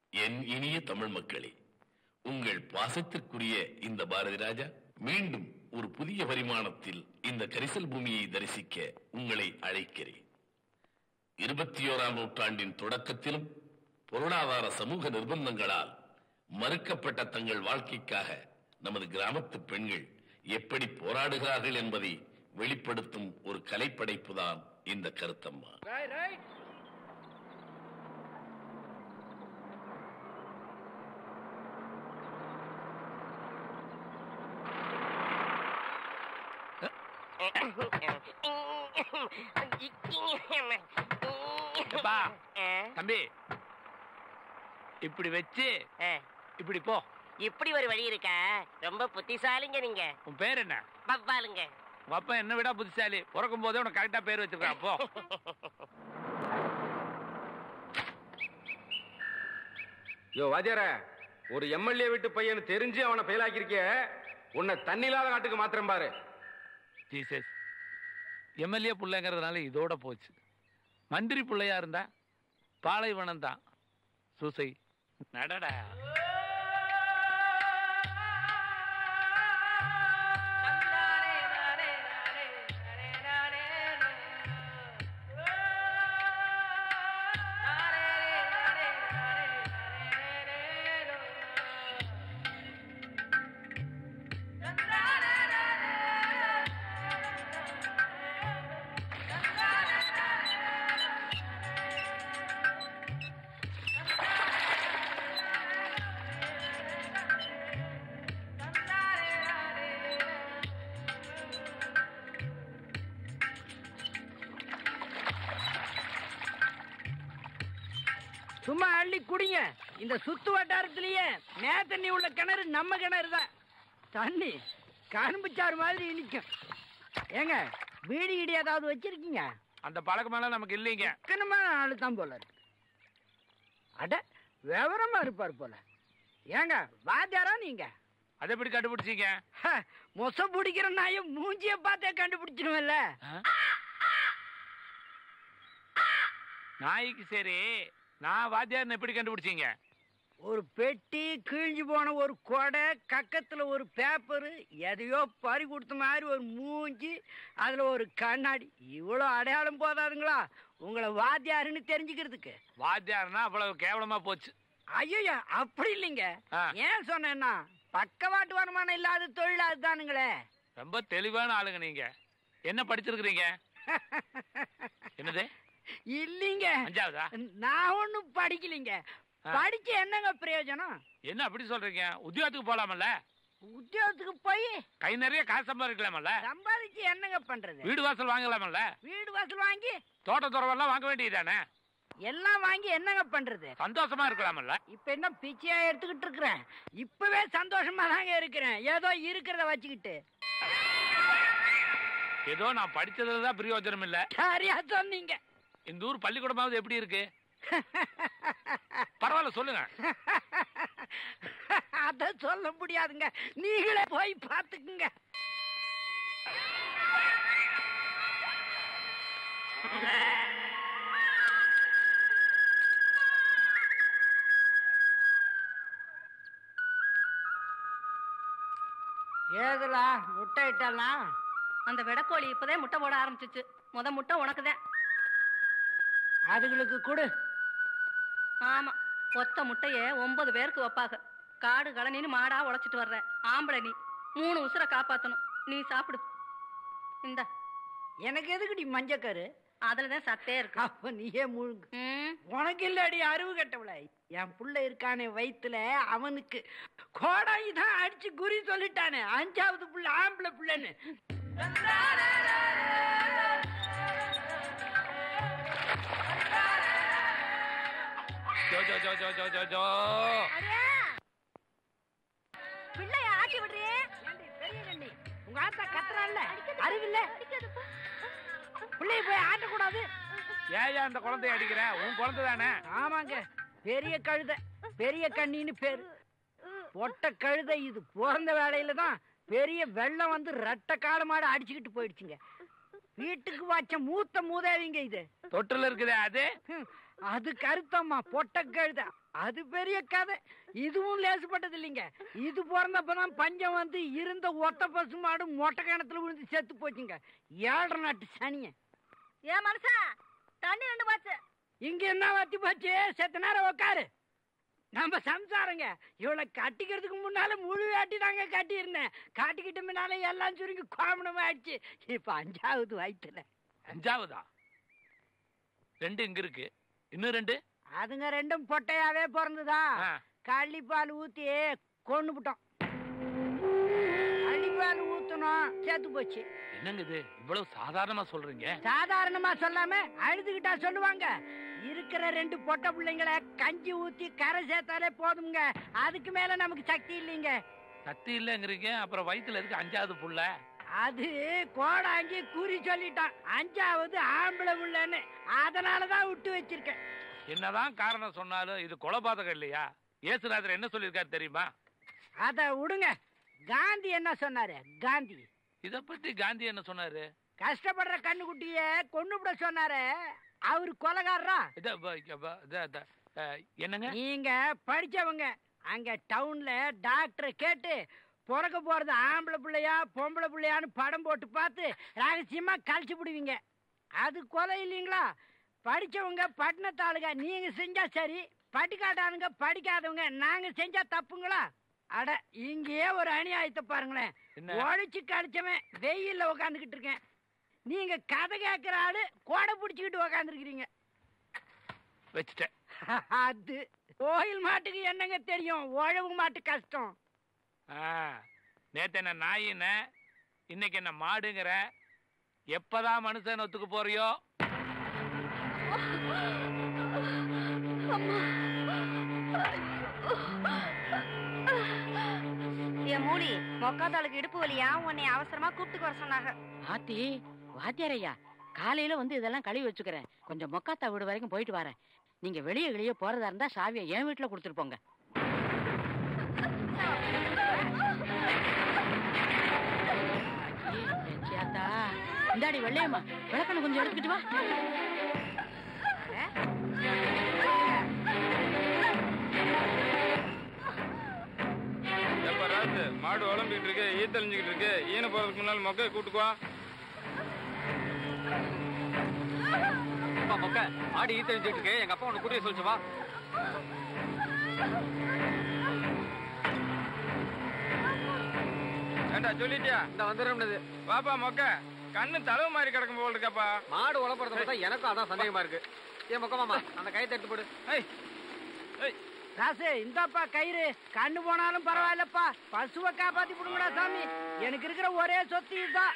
என் இனிய தமிழ் மக்களே உங்கள் பாசத்திற்குரிய இந்த பாரதி ராஜா மீண்டும் ஒரு புதிய பரிமாணத்தில் இந்த கரிசல் பூமியை தரிசிக்க உங்களை அழைக்கிறேன் இருபத்தி ஓராம் நூற்றாண்டின் தொடக்கத்திலும் பொருளாதார சமூக நிர்பந்தங்களால் மறுக்கப்பட்ட தங்கள் வாழ்க்கைக்காக நமது கிராமத்து பெண்கள் எப்படி போராடுகிறார்கள் என்பதை வெளிப்படுத்தும் ஒரு கலைப்படைப்புதான் இந்த கருத்தம்மா எப்பா தம்பி இப்படி வச்சு இப்படி போ இப்படி ஒரு வழி இருக்கா ரொம்ப புத்திசாலிங்க நீங்க உன் பேர் என்ன பவ்வாலுங்க உங்க அப்பா என்ன விட புத்திசாலி பிறக்கும் போதே உனக்கு கரெக்டா பேர் வச்சிருக்கான் போ யோ வாத்தியார ஒரு எம்எல்ஏ வீட்டு பையன் தெரிஞ்சு அவனை ஃபெயிலாக்கியிருக்கிய உன்னை தண்ணிலாத நாட்டுக்கு மாத்திரம் பாரு ஜீசஸ் எம்எல்ஏ பிள்ளைங்கிறதுனால இதோட போச்சு மந்திரி பிள்ளையா இருந்தா பாலைவனம் தான் சூசை நடடா சும்மா அள்ளி குடிங்க இந்த சுத்து வட்டாரத்திலேயே மே தண்ணி உள்ள கிணறு நம்ம கிணறு தான் தண்ணி கரும்புச்சாறு மாதிரி இனிக்கும் ஏங்க வீடு கீடு ஏதாவது வச்சிருக்கீங்க அந்த பழக்கமெல்லாம் நமக்கு இல்லைங்க சிக்கனமான ஆளு தான் போல இருக்கு அட விவரமா இருப்பார் போல ஏங்க வாத்தியாரா நீங்க அதை எப்படி கண்டுபிடிச்சீங்க ஹ, மொச பிடிக்கிற நாயும் மூஞ்சிய பார்த்தே கண்டுபிடிச்சிருவேன்ல நாய்க்கு சரி நான் வாத்தியார்னு எப்படி கண்டுபிடிச்சீங்க ஒரு பெட்டி கிழிஞ்சு போன ஒரு கொடை கக்கத்துல ஒரு பேப்பரு எதையோ பறி கொடுத்த மாதிரி ஒரு மூஞ்சி அதுல ஒரு கண்ணாடி இவ்வளோ அடையாளம் போதாதுங்களா உங்களை வாத்தியாருன்னு தெரிஞ்சுக்கிறதுக்கு வாத்தியார்னா அவ்வளவு கேவலமா போச்சு ஐயோ அப்படி இல்லைங்க ஆ. ஏன் சொன்னேன்னா பக்கவாட்டு வருமானம் இல்லாத தொழில் அதுதானுங்களே ரொம்ப தெளிவான ஆளுங்க நீங்க என்ன படிச்சிருக்கிறீங்க என்னது இல்லைங்க அஞ்சாவதா நான் ஒண்ணும் படிக்கலைங்க ஆ. படிச்சு என்னங்க பிரயோஜனம் என்ன அப்படி சொல்றீங்க உத்தியோகத்துக்கு போலாமல்ல உத்தியோகத்துக்கு போய் கை நிறைய காசு சம்பாதிக்கலாமல்ல சம்பாதிச்சு என்னங்க பண்றது வீடு வாசல் வாங்கலாமல்ல வீடு வாசல் வாங்கி தோட்ட துறவெல்லாம் வாங்க வேண்டியதானே எல்லாம் வாங்கி என்னங்க பண்றது சந்தோஷமா இருக்கலாமல்ல இப்ப என்ன பிச்சையா எடுத்துக்கிட்டு இருக்கிறேன் இப்பவே சந்தோஷமா தாங்க இருக்கிறேன் ஏதோ இருக்கிறத வச்சுக்கிட்டு ஏதோ நான் படிச்சதுல தான் பிரயோஜனம் இல்ல சரியா சொன்னீங்க இந்த ஊர் பள்ளிக்கூடமாவது எப்படி இருக்கு பரவாயில்ல சொல்லுங்க அத சொல்ல முடியாதுங்க நீங்களே போய் பாத்துக்குங்க ஏதுலா முட்டை இட்டலாம் அந்த வெடக்கோழி இப்பதான் முட்டை போட ஆரம்பிச்சிச்சு முத முட்டை உனக்குதான் அதுகளுக்கு கொடு ஆமா ஒத்த முட்டைய ஒன்பது பேருக்கு வைப்பாங்க காடு கழனின்னு மாடா உழைச்சிட்டு வர்ற ஆம்பளை நீ மூணு உசுரை காப்பாத்தணும் நீ சாப்பிடு இந்த எனக்கு எதுக்குடி மஞ்சக்கரு அதுலதான் சத்தே இருக்கு அப்ப நீயே முழுங்கு ம், உனக்கு இல்லடி அறிவு கட்டவள என் புள்ள இருக்கானே வயித்துல அவனுக்கு கோடாயி தான் அடிச்சு குறி சொல்லிட்டானே அஞ்சாவது புள்ள ஆம்பளை புள்ளன்னு ஜோ ஜோ ஜோ ஜோ ஜோ ஜோ ஜோ பிள்ளைய ஆட்டி விடுறியே ஏண்டி, பெரிய கண்ணி உங்க ஆத்தா கத்துறான்ல அறிவில்ல பிள்ளைய போய் ஆட்டக்கூடாது ஏன் அந்த குழந்தைய அடிக்கிற உன் குழந்தை தானே ஆமாங்க பெரிய கழுதை பெரிய கண்ணின்னு பேரு பொட்ட கழுதை இது பிறந்த வேலையில தான் பெரிய வெள்ளம் வந்து ரெட்டை கால மாடு அடிச்சுக்கிட்டு போயிடுச்சுங்க வீட்டுக்கு வச்ச மூத்த மூதாவிங்க இது தொட்டில் இருக்குதே அது ஹம், அது கருத்தம்மா பொட்ட கழுத அது பெரிய கதை இதுவும் லேசுப்பட்டது இல்லைங்க இது பிறந்தப்பதான் பஞ்சம் வந்து இருந்த ஒத்த பசு மாடு மொட்டை கிணத்துல விழுந்து செத்து போச்சுங்க ஏழரை நாட்டு சனிய ஏன் மனுஷா தண்ணி ரெண்டு போச்சு இங்க என்ன வத்தி போச்சு செத்த நேரம் உக்காரு நம்ம சம்சாரங்க இவளை கட்டிக்கிறதுக்கு முன்னால முழு வேட்டி தாங்க கட்டியிருந்தேன் காட்டிக்கிட்ட முன்னால எல்லாம் சுருங்கி கோமணம் ஆயிடுச்சு இப்ப அஞ்சாவது வயிற்றுல அஞ்சாவதா ரெண்டு இங்க இருக்கு இன்னும் ரெண்டு அதுங்க ரெண்டும் பொட்டையாவே பிறந்ததா ஆ. கள்ளிப்பால் ஊத்தி கொண்டு விட்டோம் கள்ளிப்பால் ஊத்தணும் செத்து போச்சு என்னங்க இது இவ்வளவு சாதாரணமா சொல்றீங்க சாதாரணமா சொல்லாம அழுதுகிட்டா சொல்லுவாங்க இருக்கிற ரெண்டு பொட்டை பிள்ளைங்கள கஞ்சி ஊத்தி கரை சேர்த்தாலே போதுங்க அதுக்கு மேல நமக்கு சக்தி இல்லைங்க சக்தி இல்லைங்கிறீங்க அப்புறம் வயித்துல இருக்கு அஞ்சாவது புள்ள அது கோடாங்கி குறி சொல்லிட்டான் அஞ்சாவது ஆம்பளை புள்ளன்னு அதனாலதான் விட்டு வச்சிருக்கேன் என்னதான் காரணம் சொன்னாலும் இது கொலபாதகம் இல்லையா இயேசுநாதர் என்ன சொல்லியிருக்காரு தெரியுமா அத விடுங்க காந்தி என்ன சொன்னாரு காந்தி இத பத்தி காந்தி என்ன சொன்னாரு கஷ்டப்படுற கண்ணுக்குட்டிய கொண்டுபிட சொன்னாரு அவரு கொலகாரரா இத ப- இங்க ப- இத- இத, அஹ், என்னங்க நீங்க படிச்சவங்க அங்க டவுன்ல டாக்டரை கேட்டு பிறக்க போறது ஆம்பளை பிள்ளையா பொம்பளை பிள்ளையான்னு படம் போட்டு பார்த்து ரகசியமா கழிச்சு விடுவீங்க அது கொலை இல்லைங்களா படிச்சவங்க பட்டினத்தாளுங்க நீங்க செஞ்சா சரி பட்டிக்காட்டானுங்க படிக்காதவங்க நாங்க செஞ்சா தப்புங்களா அட இங்கேயே ஒரு அநியாயத்தை பாருங்களேன் என்ன உழைச்சு கழிச்சவன் வெயில்ல உக்காந்துக்கிட்டு இருக்கேன் நீங்க கதை கேட்கிற ஆளு கோடை பிடிச்சிக்கிட்டு உக்காந்துருக்கிறீங்க வச்சுட்டேன் அது கோயில் மாட்டுக்கு என்னங்க தெரியும் உழவு மாட்டு கஷ்டம் ஆ, நேத்து என்ன நாயின இன்னைக்கு என்ன மாடுங்கிற எப்பதான் மனுஷன் ஒத்துக்கு போறியோ என் மூலி மொக்காத்தாளுக்கு இடுப்பு வலியா உன்னை அவசரமா கூப்பிட்டு வர சொன்னாங்க ஆத்தி வாத்தியாரையா காலையில வந்து இதெல்லாம் கழுவி வச்சுக்கிறேன் கொஞ்சம் மொக்காத்தா வீடு வரைக்கும் போயிட்டு வரேன் நீங்க வெளியே வெளியே போறதா இருந்தா சாவியை என் வீட்டுல கொடுத்துட்டு போங்க ஏய், லட்சியாத்தா, இந்தாடி வெள்ளையம்மா விளக்கணை கொஞ்சம் எடுத்துக்கிட்டு வா எப்ப ராசு மாடு உழம்பிட்டு இருக்கு ஈ தெளிஞ்சுக்கிட்டு இருக்கு ஈன போறதுக்கு முன்னால் மொக்கையை கூட்டுக்குவா மொக்க ஆடு ஈ தெளிஞ்சுட்டு இருக்கு எங்க அப்பா உனக்கு கூட்டிய சொல்லிச்சு வா ஏண்டா சொல்லிட்டியா இந்த வந்துடும்னது வாப்பா மொக்க கண்ணு தளவு மாதிரி கிடக்கும் போல் இருக்கப்பா மாடு உழப்புறத பார்த்தா எனக்கும் அதான் சந்தேகமா இருக்கு ஏன் மொக்க மாமா அந்த கையை தட்டு போடு ஏய் ஏய் ராசு இந்தாப்பா கயிறு கண்ணு போனாலும் பரவாயில்லப்பா பசுவை காப்பாத்தி விடுங்கடா சாமி எனக்கு இருக்கிற ஒரே சொத்து இதுதான்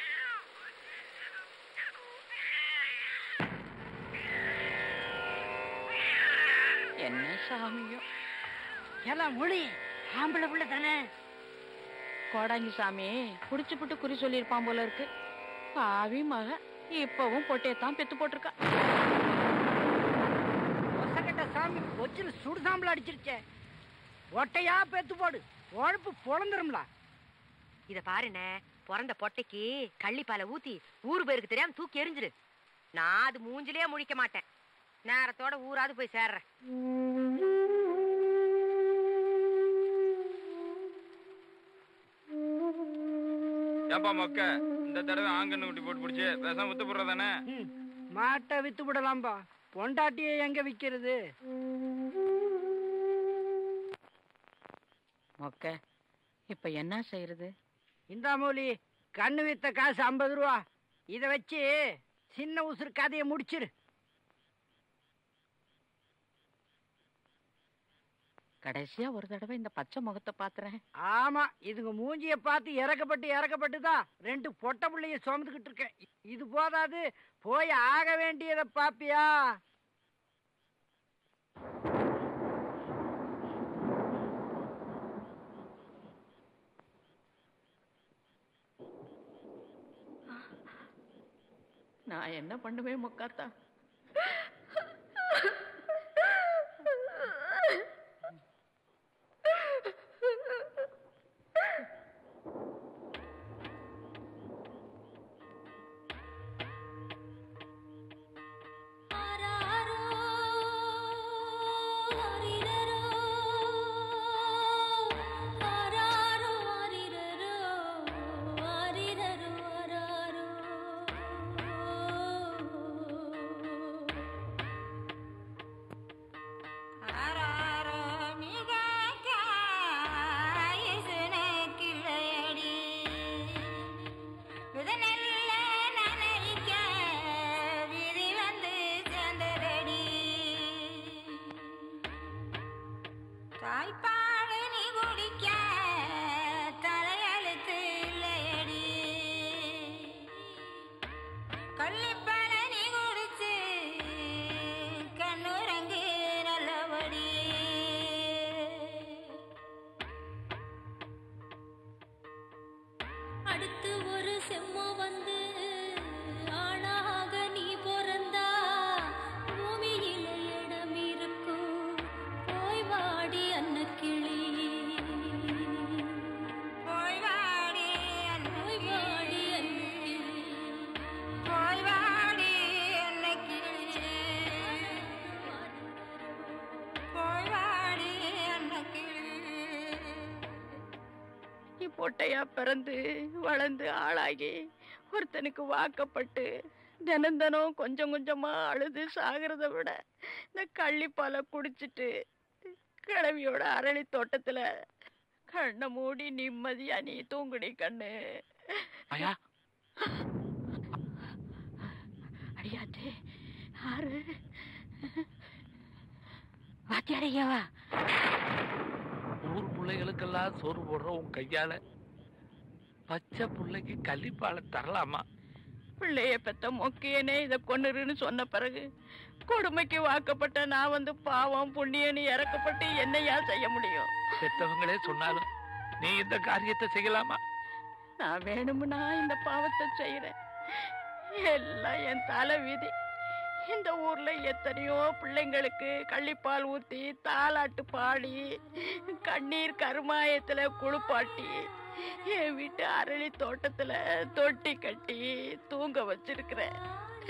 என்ன சாமியோ எல்லாம் மொழி ஆம்பளை பிள்ளை தானே கோடாங்கி சாமி குடிச்சு புட்டு குறி சொல்லியிருப்பான் போல இருக்கு பாவி மக இப்பவும் பொட்டையத்தான் பெத்து போட்டிருக்கா ஒசக்கட்ட சாமி கொச்சில சுடு சாம்பல் அடிச்சிருச்சே ஒட்டையா பெத்து போடு உழப்பு பொழந்துரும்ல இத பாருண்ணே பிறந்த பொட்டைக்கு கள்ளிப்பாலை ஊத்தி ஊரு பேருக்கு தெரியாம தூக்கி எறிஞ்சிரு நான் அது மூஞ்சிலேயே முழிக்க மாட்டேன் நேரத்தோட ஊராது போய் சேர்றேன் ஏப்பா மொக்க இந்த தடவை ஆங்கன்னு குட்டி போட்டு பிடிச்சி பேசாம வித்து போடுறதானே ம், மாட்டை வித்து விடலாம்பா பொண்டாட்டியை எங்க விக்கிறது மொக்க இப்ப என்ன செய்யறது இந்தா மௌலி கண்ணு வித்த காசு ஐம்பது ரூபா இத வச்சு சின்ன உசுறு கதையை முடிச்சிரு கடைசியா ஒரு தடவை இந்த பச்சை முகத்தை பாத்துறேன் ஆமா இதுங்க மூஞ்சிய பார்த்து இறக்கப்பட்டு இறக்கப்பட்டு தான் ரெண்டு பொட்டை பிள்ளைய சுமந்துக்கிட்டு இருக்கேன் இது போதாது போய் ஆக வேண்டியதை பாப்பியா நான் என்ன பண்ணுவேன் முக்காத்தா பொட்டையா பிறந்து வளர்ந்து ஆளாகி ஒருத்தனுக்கு வாக்கப்பட்டு தினம் தினம் கொஞ்சம் கொஞ்சமா அழுது சாகிறத விட இந்த கள்ளிப்பாலை குடிச்சிட்டு கிழவியோட அரளி தோட்டத்துல கண்ணை மூடி நிம்மதியா நீ தூங்குடி கண்ணு ஐயா அடியாத்தே யாரு வாத்தியாரையாவா ஊர் பிள்ளைகளுக்கெல்லாம் சோறு போடுற உன் கையால பச்சை பிள்ளைக்கு கள்ளிப்பாலை தரலாமா பிள்ளைய பெத்த மொக்கையனே இதை கொன்னுருன்னு சொன்ன பிறகு கொடுமைக்கு வாக்கப்பட்ட நான் வந்து பாவம் புண்ணியன்னு இறக்கப்பட்டு என்னையா செய்ய முடியும் பெத்தவங்களே சொன்னாலும் நீ இந்த காரியத்தை செய்யலாமா நான் வேணும்னா இந்த பாவத்தை செய்யறேன் எல்லாம் என் தலை விதி இந்த ஊர்ல எத்தனையோ பிள்ளைங்களுக்கு கள்ளிப்பால் ஊத்தி தாலாட்டு பாடி கண்ணீர் கருமாயத்துல குளிப்பாட்டி என் வீட்டு அரளி தோட்டத்துல தொட்டி கட்டி தூங்க வச்சிருக்கிறேன்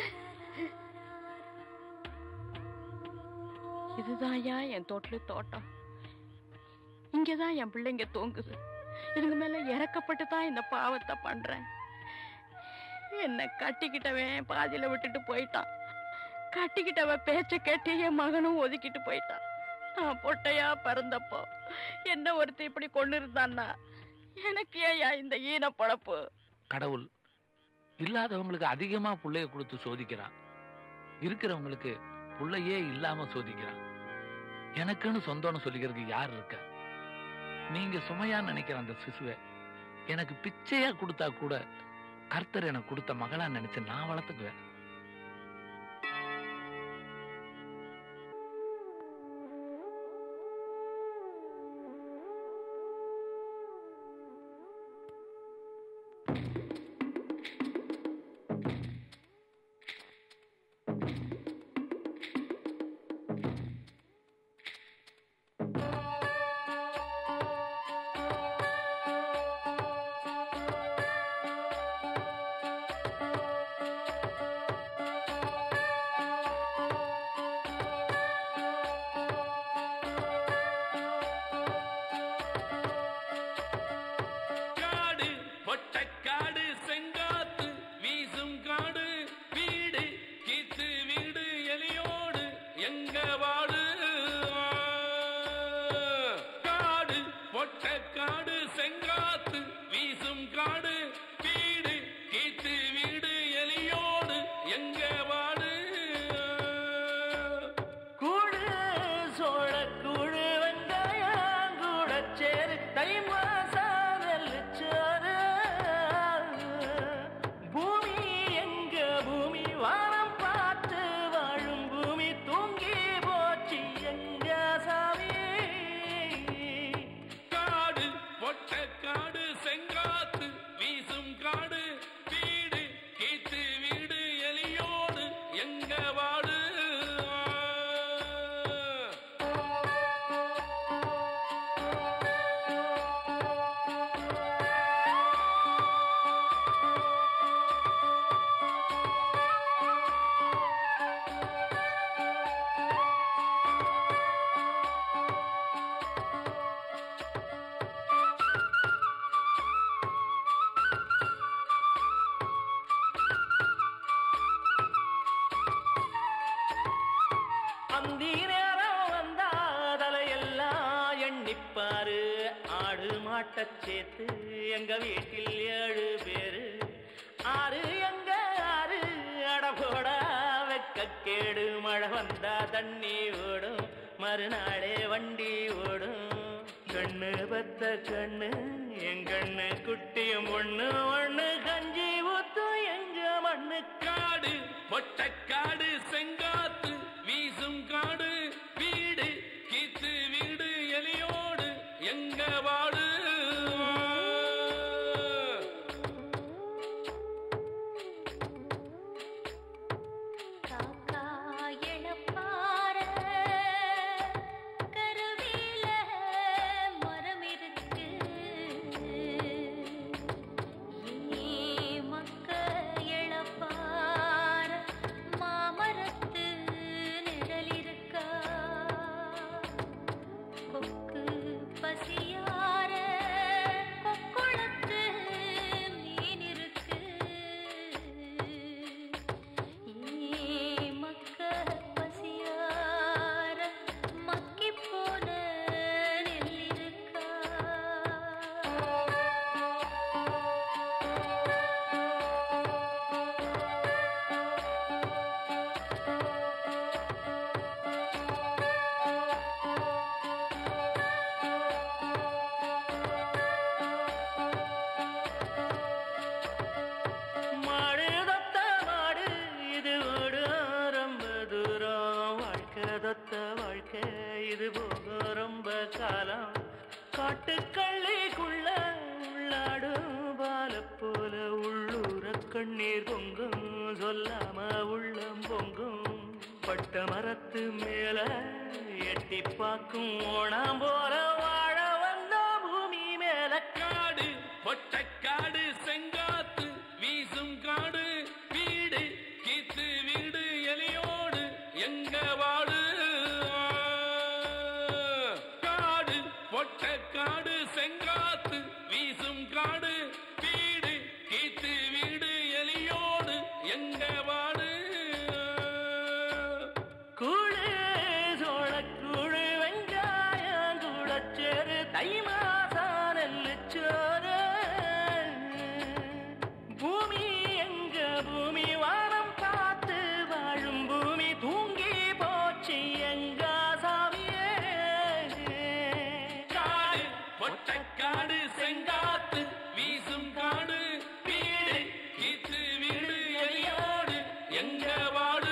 இதுதான்யா என் தோட்டல தோட்டம் இங்கதான் என் பிள்ளைங்க தூங்குது இதுங்க மேல இறக்கப்பட்டு தான் இந்த பாவத்தை பண்றேன் என்ன கட்டிக்கிட்டவன் பாதியில விட்டுட்டு போயிட்டான் கட்டிக்கிட்டவ பேச்ச கேட்டு என் மகனும் ஒதுக்கிட்டு போயிட்டான் நான் பொட்டையா பிறந்தப்போ என்ன ஒருத்தி இப்படி கொண்டு இருந்தான்னா எனக்கு ஏயா இந்த ஈன பொழப்பு கடவுள் இல்லாதவங்களுக்கு அதிகமா புள்ளைய கொடுத்து சோதிக்கிறான் இருக்கிறவங்களுக்கு புள்ளையே இல்லாம சோதிக்கிறான் எனக்குன்னு சொந்தம்னு சொல்லிக்கிறதுக்கு யார் இருக்கா நீங்க சுமையா நினைக்கிற அந்த சிசுவை எனக்கு பிச்சையா கொடுத்தா கூட கர்த்தர் எனக்கு கொடுத்த மகளா நினைச்சு நான் வளர்த்துக்குவேன் காடு பொட்டக்காடு செங்காத்து வீசும் காடு வீடு கீத்து வீடு எலியோடு எங்க வாடு காடு பொட்டக்காடு செங்காத்து வீசும் காடு வீடு கீத்து வீடு எலியோடு எங்க வாடு கூடு சோழ கூடு வெங்காயம் கூட சேரு தை மாசம் வெள்ளிச்சோறு பூமி எங்க பூமி வானம் பார்த்து வாழும் பூமி தூங்கி போச்சு எங்க சாமி காடு பொட்டக்காடு செங்காத்து வீசும் காடு வீடு கீத்து வீடு எலியோடு எங்க வாடு அந்தி நேரம் வந்தா தலையெல்லாம் எண்ணிப்பாரு ஆடு மாட்டச் சேர்த்து எங்க வீட்டில் ஏழு பேரு ஆறு எங்க ஆறு அடபோட வெக்கக்கேடு மழை வந்தா தண்ணி ஓடும் மறுநாளே வண்டி ஓடும் கண்ணு பத்த கண்ணு என் கண்ணு குட்டியும் ஒண்ணு ஒண்ணு கஞ்சி ஊத்தும் எங்க மண்ணு காடு பொட்டக்காடு செங்காத்து வீசும் காடு வீடு கீத்து வீடு எலியோடு எங்க வாடு காக்கா எழப்பார கருவில மரம் இருக்கு ஏ மக்க எழப்பார மாமரத்து நிழல் இருக்க பட்டதொத்த வாழ்க்கை இது போக ரொம்ப காலம் காட்டுக்கள்ளிக்குள்ள உள்ளாடும் பால போல உள்ளூர கண்ணீர் பொங்கும் சொல்லாம உள்ளம் பொங்கும் பட்ட மரத்து மேல எட்டி பார்க்கும் ஓணாம் போல வாழ வந்த பூமி மேல காடு பொட்டக்காடு செங்காத்து வீசும் காடு வீடு கீத்து வீடு எலியோடு எங்க வாடு காடு பொட்டக்காடு செங்காத்து வீசும் காடு வீடு கீத்து வீடு எலியோடு எங்க வாடு கூழு சோளக்கூழு வெங்காயம் கூடச்சேரு தை மாசம் நெல்லுச்சோறு பூமி எங்க பூமி வானம் பார்த்து வாழும் பூமி தூங்கி போச்சு எங்க சாமியே காடு பொட்டக்காடு செங்காத்து வீசும் காடு வீடு கீத்து வீடு எலியோடு எங்க வாடு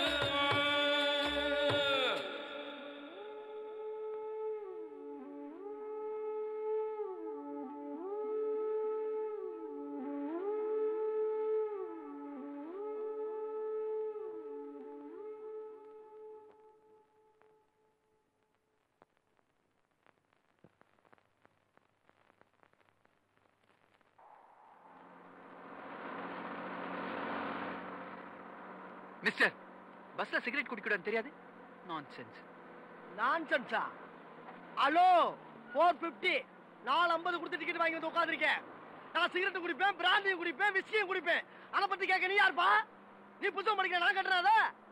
மிஸ்டர் பஸ்ல சிகரெட் குடிக்கூடாது தெரியாது நான்சென்ஸ் நான்சென்ஸா ஹலோ ஃபோர் ஃபிஃப்டி நாலு ஐம்பது கொடுத்து டிக்கெட் வாங்கி வந்து உட்காந்துருக்கேன் நான் சிகரெட் குடிப்பேன் பிராந்தியும் குடிப்பேன் விஸ்கியும் குடிப்பேன் அதை பத்தி கேட்க நீ யாருப்பா நீ புத்தகம் படிக்கிற நான் கட்டுறாத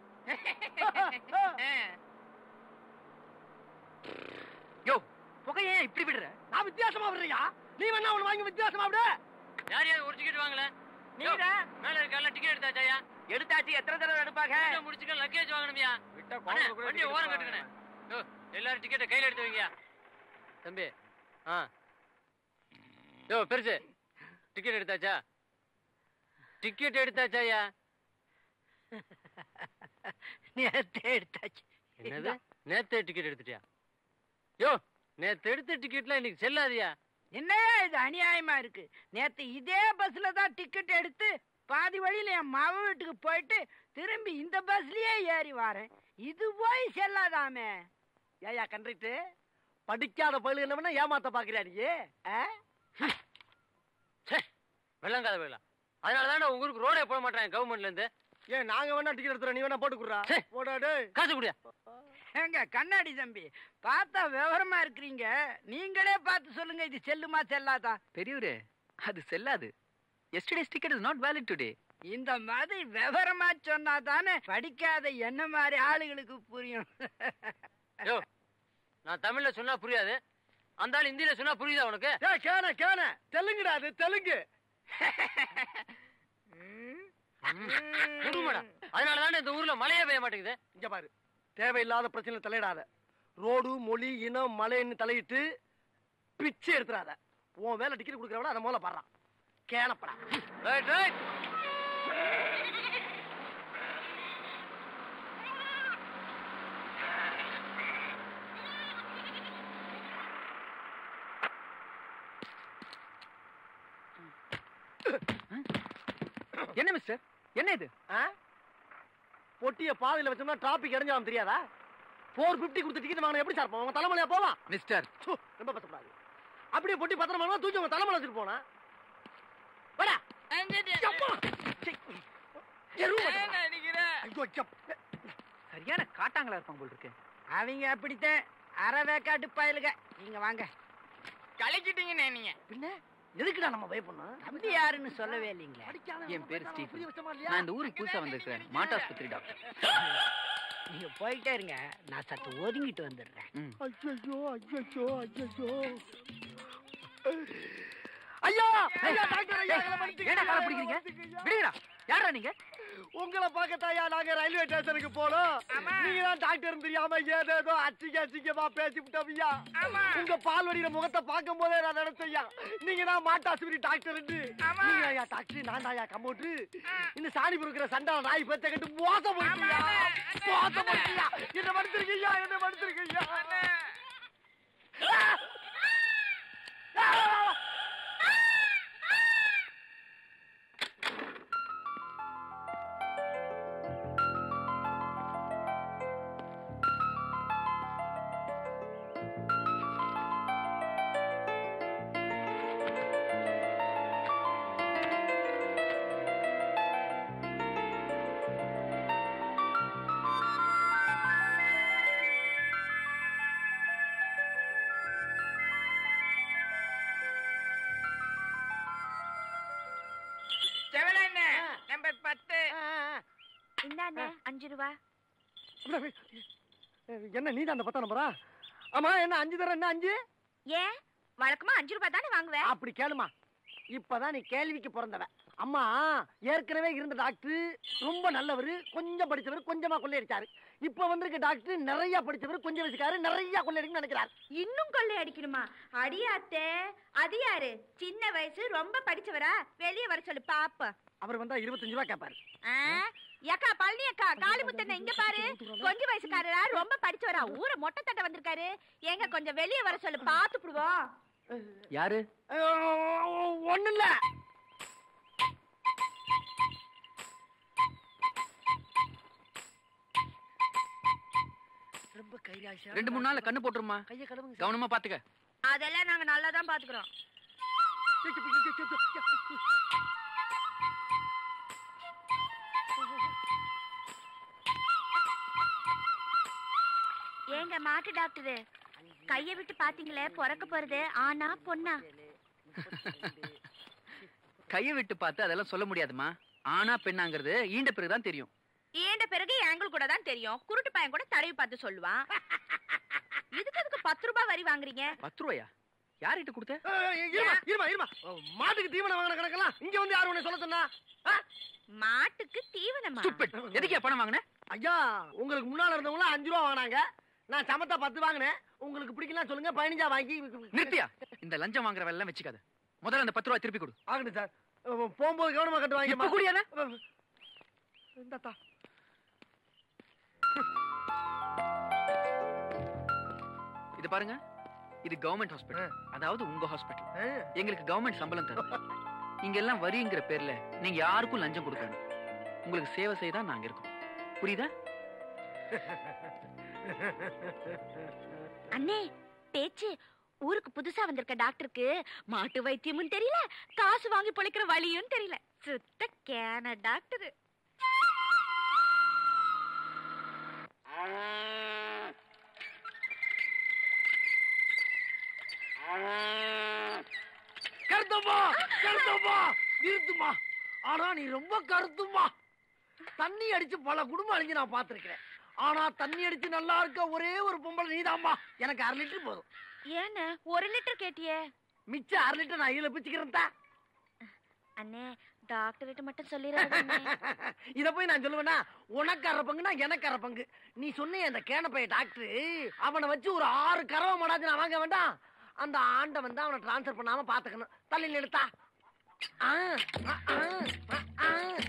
யோ புகைய ஏன் இப்படி விடுற நான் வித்தியாசமா விடுறியா நீ வேணா ஒண்ணு வாங்கி வித்தியாசமா விடு யார் யார் ஒரு டிக்கெட் வாங்கல நீங்க மேல இருக்கல டிக்கெட் எடுத்தாச்சாயா எடுத்தாச்சு எத்தனை தடவை எடுப்பாங்க முடிச்சுக்க லக்கேஜ் வாங்கணும்யா அண்ணே, வண்டியை ஓரம் கட்டுக்கணே யோ, எல்லாரும் டிக்கெட்டை கையில எடுத்து வைங்க தம்பி ஆ யோ பெருசு டிக்கெட் எடுத்தாச்சா டிக்கெட் எடுத்தாச்சாயா நேத்தே எடுத்தாச்சு என்னது நேத்தே டிக்கெட் எடுத்துட்டியா யோ நேத்து எடுத்த டிக்கெட்லாம் இன்னைக்கு செல்லாதியா என்னையா இது அநியாயமா இருக்கு நேத்து இதே பஸ்ல தான் டிக்கெட் எடுத்து பாதி வழியில என் மவ வீட்டுக்கு போயிட்டு திரும்பி இந்த பஸ்லயே ஏறி வரேன் இது போய் செல்லாதாமே ஏயா கண்டிட்டு படிக்காத பயிலு என்ன பண்ண ஏமாத்த பாக்குறியா நீ ஆ? வெள்ளங்காத வெள்ளம் அதனால தான் உங்க ஊருக்கு ரோடே போட மாட்டாங்க கவர்மெண்ட்ல இருந்து ஏன் நாங்க வேணா டிக்கெட் எடுத்துறோம் நீ வேணா போட்டு குடுறா போடா டேய் காசு குடியா ஏங்க கண்ணாடி தம்பி பார்த்தா விவரமா இருக்கிறீங்க நீங்களே பார்த்து சொல்லுங்க இது செல்லுமா செல்லாதா பெரியவரே அது செல்லாது yesterday's ticket is not valid today இந்த மாதிரி விவரமா சொன்னா தானே படிக்காத என்ன மாதிரி ஆளுகளுக்கு புரியும் யோ நான் தமிழ்ல சொன்னா புரியாது அந்த ஆள் ஹிந்தியில சொன்னா புரியுதா உனக்கு ஏய் கேன கேன தெலுங்குடா அது தெலுங்கு புதுமடா அதனால தானே இந்த ஊர்ல மழையே பெய்ய மாட்டேங்குது இங்க பாரு தேவையில்லாத பிரச்சனை தலையிடாத ரோடு மொழி இனம் மலைன்னு தலையிட்டு பிச்சை எடுத்துறாத உன் வேலை டிக்கெட் கொடுக்குறவன அதை முதல்ல பாடுறான் கேனப்படா ரைட் ரைட் என்ன மிஸ்டர் என்ன இது பொட்டிய பாதையில வச்சோம்னா டிராபிக் இறஞ்சாலும் தெரியாதா ஃபோர் பிப்டி கொடுத்து டிக்கெட் வாங்கினா எப்படி சார் போவோம் உங்க தலைமலையா போவான் மிஸ்டர் சு, ரொம்ப பேசக்கூடாது அப்படியே பொட்டி பத்திரமா வாங்கினா தூக்கி உங்க தலைமலை வச்சுட்டு போனா வாடா அப்பா. சீ. என் room வச்சுட்டு வா. ஐயோ, சப். சரியான காட்டாங்களா இருப்பாங்க போல் இருக்கு அவங்க அப்படித்தான் அறவேக்காட்டு பயலுக நீங்க வாங்க கலக்கிட்டீங்கண்ணே நீங்க பின்ன எதுக்குடா நம்ம பயப்படணும் தம்பி யாருன்னு சொல்லவே இல்லைங்களே என் பேர் ஸ்டீஃபன் நான் இந்த ஊருக்கு புதுசா வந்திருக்கிறேன் மாட்டாஸ்பத்திரி டாக்டர் நீங்க போயிட்டே இருங்க நான் சத்து ஒதுங்கிட்டு வந்துடுறேன் ம். ஐயோ ஐயோ ஐயோ ஐயோ ஐயா டாக்டர் ஐயா எங்களை மன்னிச்சுங்க. ஏன்டா காலை பிடிக்கிறீங்க விடுங்கடா யாரா நீங்க உங்களை பார்க்கத்தாயா நாங்க ரயில்வே ஸ்டேஷனுக்கு போனோம் நீங்க தான் டாக்டர் தெரியாம ஏதேதோ அச்சிக்க அச்சிக்கமா பேசி விட்டோம்யா உங்க பால் வடிகிற முகத்தை பார்க்கும் போதே நான் நினைச்சையா நீங்க தான் மாட்டாசுபரி டாக்டர் நீங்க ஐயா டாக்டர் நான் தாயா கம்மோட்டு இந்த சாணி பொறுக்கிற சண்டால நாய் பேச்ச கட்டு மோசம் போட்டியா மோசம் போட்டியா என்ன படுத்திருக்கீங்க என்ன படுத்திருக்கீங்க செவலண்ணே நம்பர் பத்து இந்தாண்ணே அஞ்சு ரூபா என்ன நீ தான் அந்த பத்தாம் நம்பரா ஆமா என்ன அஞ்சு தர என்ன அஞ்சு ஏன் வழக்கமா அஞ்சு ரூபாய் தானே வாங்குவேன் அப்படி கேளுமா இப்பதான் நீ கேள்விக்கு பிறந்தவ அம்மா ஏற்கனவே இருந்த டாக்டர் ரொம்ப நல்லவர் கொஞ்சம் படிச்சவர் கொஞ்சமா கொள்ளையடிச்சாரு இப்ப வந்திருக்க டாக்டர் நிறைய படிச்சவர் கொஞ்சம் வயசுக்காரு நிறைய கொள்ளையடிக்கணும்னு நினைக்கிறார் இன்னும் கொள்ளை அடிக்கணுமா அடியாத்தே அது யாரு சின்ன வயசு ரொம்ப படிச்சவரா வெளியே வர சொல்லு பாப்ப அவர் வந்தா இருபத்தஞ்சு ரூபா கேட்பாரு ஏக்கா பழனி அக்கா காளிமுத்தண்ண இங்க பாரு கொஞ்ச வயசுக்காரரா ரொம்ப படிச்சவரா ஊரை மொட்டை தட்ட வந்திருக்காரு ஏங்க கொஞ்சம் வெளியே வர சொல்லு பாத்துப்புடுவோம் யாரு ஒண்ணு இல்ல ரொம்ப கைராசியா ரெண்டு மூணு நாள்ல கண்ணு போட்டுருமா கையை கழுவுங்க கவனமா பாத்துக்க அதெல்லாம் நாங்க நல்லா தான் பாத்துக்கிறோம் ஏங்க மாட்டு டாக்டரு கைய விட்டு பாத்தீங்களே பிறக்க போறது ஆனா பொண்ணா கையை விட்டு பார்த்து அதெல்லாம் சொல்ல முடியாதுமா ஆனா பெண்ணாங்கிறது ஈண்ட பிறகுதான் தெரியும் ஏண்ட பிறகு எங்களுக்கு கூட தான் தெரியும் குருட்டு பையன் கூட தடவி பார்த்து சொல்லுவான் இதுக்கு அதுக்கு பத்து ரூபாய் வரி வாங்குறீங்க பத்து ரூபாயா யார்கிட்ட கொடுத்த இருமா இருமா இருமா மாட்டுக்கு தீவனம் வாங்கின கணக்கெல்லாம் இங்க வந்து யாரு உன்னை சொல்ல சொன்னா மாட்டுக்கு தீவனமா எதுக்கு பணம் வாங்கின ஐயா உங்களுக்கு முன்னால இருந்தவங்க அஞ்சு ரூபா வாங்கினாங்க நான் சமத்தா பத்து வாங்கினேன் உங்களுக்கு பிடிக்கலாம் சொல்லுங்க பதினஞ்சா வாங்கி நிறுத்தியா இந்த லஞ்சம் வாங்குற வேலை எல்லாம் வச்சுக்காத முதல்ல அந்த பத்து ரூபாய் திருப்பி கொடு ஆகணும் சார் போகும்போது கவனமா கட்டு வாங்கி இப்ப கூடியாண்ணே? இந்தாத்தா இது பாருங்க இது கவர்மெண்ட் ஹாஸ்பிட்டல் அதாவது உங்க ஹாஸ்பிட்டல் எங்களுக்கு கவர்மெண்ட் சம்பளம் தரும் இங்க எல்லாம் வரிங்கிற பேர்ல நீங்க யாருக்கும் லஞ்சம் கொடுக்கணும் உங்களுக்கு சேவை செய்ய நாங்க இருக்கோம் புரியுதா அண்ணே பேச்சு ஊருக்கு புதுசா வந்திருக்க டாக்டருக்கு மாட்டு வைத்தியமும் தெரியல காசு வாங்கி பொழைக்கிற வழியும் தெரியல சுத்த கேன டாக்டர் கருத்தம்மா கருத்தம்மா நிறுத்துமா ஆனா நீ ரொம்ப கருத்துமா தண்ணி அடிச்சு பல குடும்பம் அழிஞ்சு நான் பார்த்திருக்கிறேன் ஆனா தண்ணி அடிச்சு நல்லா இருக்க ஒரே ஒரு பொம்பளை நீதாம்மா எனக்கு அரை லிட்டர் போதும் ஏன்னு ஒரு லிட்டர் கேட்டியே மிச்சம் அரை லிட்டர் நான் இதுல பிச்சுக்கிறேன் தான் அண்ணே டாக்டர்கிட்ட மட்டும் சொல்லிடாதீங்க இத போய் நான் சொல்லுவேனா உனக்கு அரை பங்குனா எனக்கு அரை பங்கு நீ சொன்னியே அந்த கேனப்பைய டாக்டர் அவனை வச்சு ஒரு ஆறு கறவை மடாச்சு நான் வாங்க வேண்டாம் அந்த ஆண்டை வந்து அவனை டிரான்ஸ்ஃபர் பண்ணாம பாத்துக்கணும் தலையில் எடுத்தா ஆ, ஆ, ஆ, ஆ, ஆ.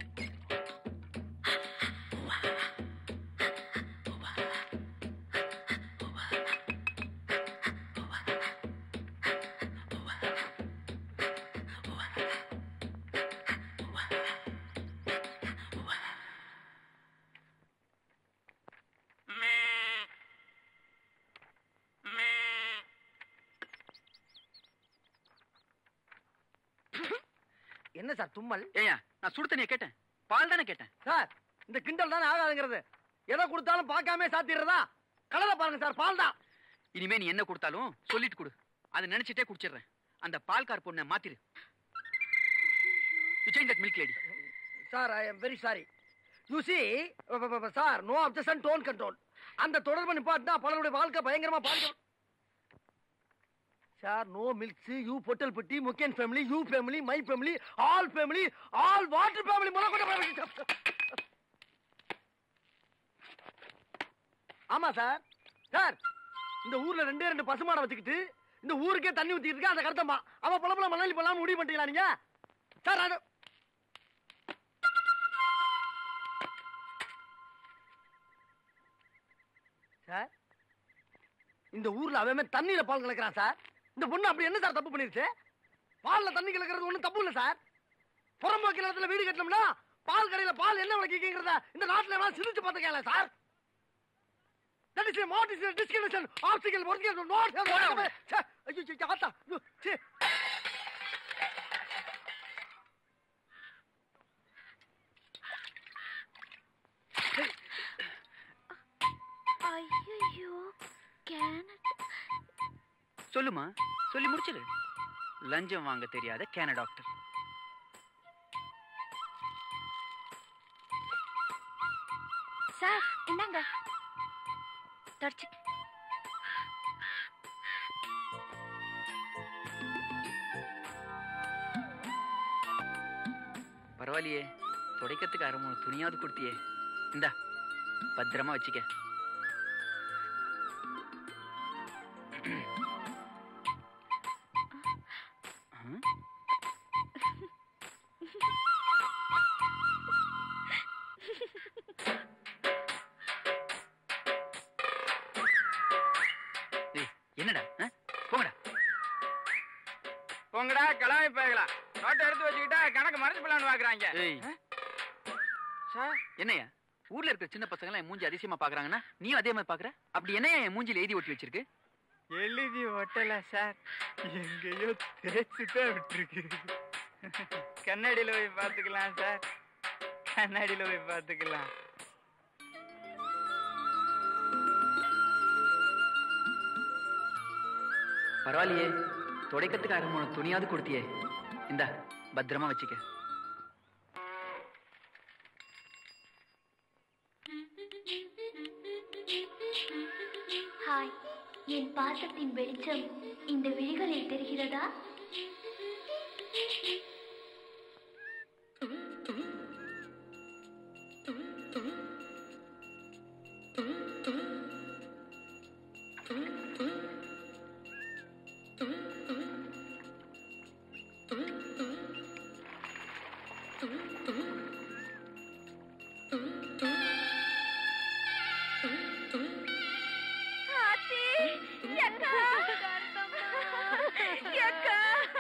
என்ன சார் தும்மல் ஏயா நான் சுடு தண்ணியை கேட்டேன் பால் தானே கேட்டேன் சார் இந்த கிண்டல் தானே ஆகாதுங்கிறது எதை கொடுத்தாலும் பார்க்காம சாத்திடுறதா கலரை பாருங்க சார் பால் தான் இனிமே நீ என்ன கொடுத்தாலும் சொல்லிட்டு கொடு அதை நினைச்சிட்டே குடிச்சிடுறேன் அந்த பால்கார் பொண்ணை மாத்திரு you change that milk lady sir I am very sorry you see sir no option don't control அந்த தொடர்பு நிப்பாட்டினா பலருடைய வாழ்க்கை பயங்கரமா பாதிக்கும் சார் நோ மில்க்ஸ் யூ பொட்டல் பெட்டி முக்கியன் family you family my family all family all water family முதல் கொண்டு ஆமா சார் சார் இந்த ஊர்ல ரெண்டே ரெண்டு பசுமாடை வச்சுக்கிட்டு இந்த ஊருக்கே தண்ணி ஊத்திட்டு இருக்கா அந்த கருத்தம்மா அவன் பழப்பல மணாலி போலாம் முடிவு பண்ணிட்டீங்களா நீங்க சார் அது சார் இந்த ஊர்ல அவன் தண்ணியில பால் கலக்குறான் சார் இந்த பொண்ணு அப்படி என்ன சார் தப்பு பண்ணிருச்சு பால்ல தண்ணி கலக்கிறது ஒண்ணும் தப்பு இல்ல சார் புறம்போக்கு நிலத்துல வீடு கட்டணும்னா பால் கடையில பால் என்ன விளக்கிங்கிறத இந்த நாட்டுல எல்லாம் சிரிச்சு பார்த்துக்கல sir That is a what is a discrimination, obstacle, working on not have ஐயோ சே ஆத்தா ஐயோ சே ஐயோ சொல்லுமா சொல்லி முடிச்சிடு லஞ்சம் வாங்க தெரியாத கேன டாக்டர் சார் இந்தாங்க தொடச்சு பரவாயில்லையே துடைக்கிறதுக்கு அரை மூணு துணியாவது கொடுத்தியே இந்தா பத்திரமா வச்சுக்க ஆ? ஏய், என்னடா ஆ? போங்கடா போங்கடா கிளம்பி போய்க்கலாம் நோட்டை எடுத்து வச்சுக்கிட்டா கணக்கு மறைச்சு போலான்னு பாக்குறாங்க ஏய் சார் என்னையா ஊர்ல இருக்கிற சின்ன பசங்க எல்லாம் என் மூஞ்சி அதிசயமா பாக்குறாங்கன்னா நீயும் அதே மாதிரி பாக்குற அப்படி என்னையா என் மூஞ்சில எழுதி ஒட்டி வச்சிருக்கு எழுதி ஒட்டல சார் எங்கேயோ தேய்ச்சி தான் விட்டுருக்கு கண்ணாடியில போய் பார்த்துக்கலாம் சார் கண்ணாடியில போய் பார்த்துக்கலாம் பரவாயில்லையே துடைக்கிறதுக்கு அரை மூணு துணியாவது கொடுத்தியே இந்தா பத்திரமா வச்சுக்க ஹாய் என் பாசத்தின் வெளிச்சம் இந்த விழிகளில் தெரிகிறதா ஆத்தி எக்கா எக்கா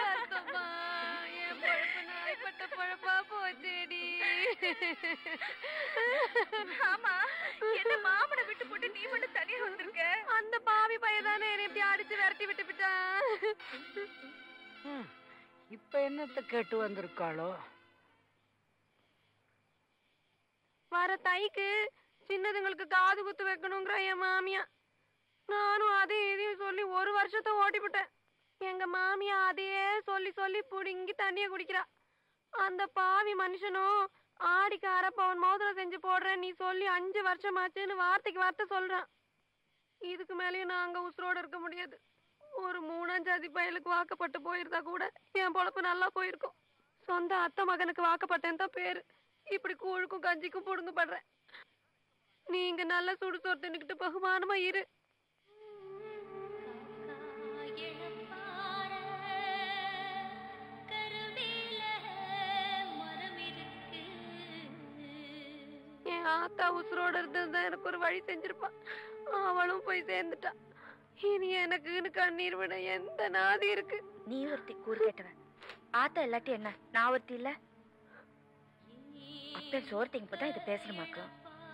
ஆமா என்ன மாமனை விட்டு போட்டு நீ மட்டும் தனியா வந்திருக்க அந்த பாவி பையன் தானே என்னை இப்படி அடிச்சு விரட்டி விட்டு விட்டான் இப்ப என்னத்த கேட்டு வந்திருக்காளோ வர தைக்கு சின்னதுங்களுக்கு காது குத்து வைக்கணுங்கிற என் மாமியா நானும் அதையும் இதையும் சொல்லி ஒரு வருஷத்தை ஓட்டிவிட்டேன் எங்க மாமியா அதையே சொல்லி சொல்லி புடுங்கி தண்ணிய குடிக்கிறா அந்த பாவி மனுஷனும் ஆடிக்கு அரப்பவன் மோதிரம் செஞ்சு போடுறேன் நீ சொல்லி அஞ்சு வருஷமாச்சுன்னு வார்த்தைக்கு வார்த்தை சொல்றான் இதுக்கு மேலேயும் நான் அங்க உசுரோட இருக்க முடியாது ஒரு மூணாஞ்சாதி பயலுக்கு வாக்கப்பட்டு போயிருந்தா கூட என் பொழப்பு நல்லா போயிருக்கும் சொந்த அத்தை மகனுக்கு வாக்கப்பட்டேன் தான் பேரு இப்படி கூழுக்கும் கஞ்சிக்கும் புடுங்கப்படுறேன் நீங்க நல்ல சுடு சோறு தின்னுக்கிட்டு பகுமானமா இரு என் ஆத்தா உசுரோட இருந்திருந்தா எனக்கு ஒரு வழி செஞ்சிருப்பா அவளும் போய் சேர்ந்துட்டா இனி எனக்குன்னு கண்ணீர் விட எந்த நாதி இருக்கு நீ ஒருத்தி கூறு கேட்டவன் ஆத்தா இல்லாட்டி என்ன நான் ஒருத்தி இல்ல அப்ப சோர்த்திங்க பார்த்தா இது பேசணுமாக்கும்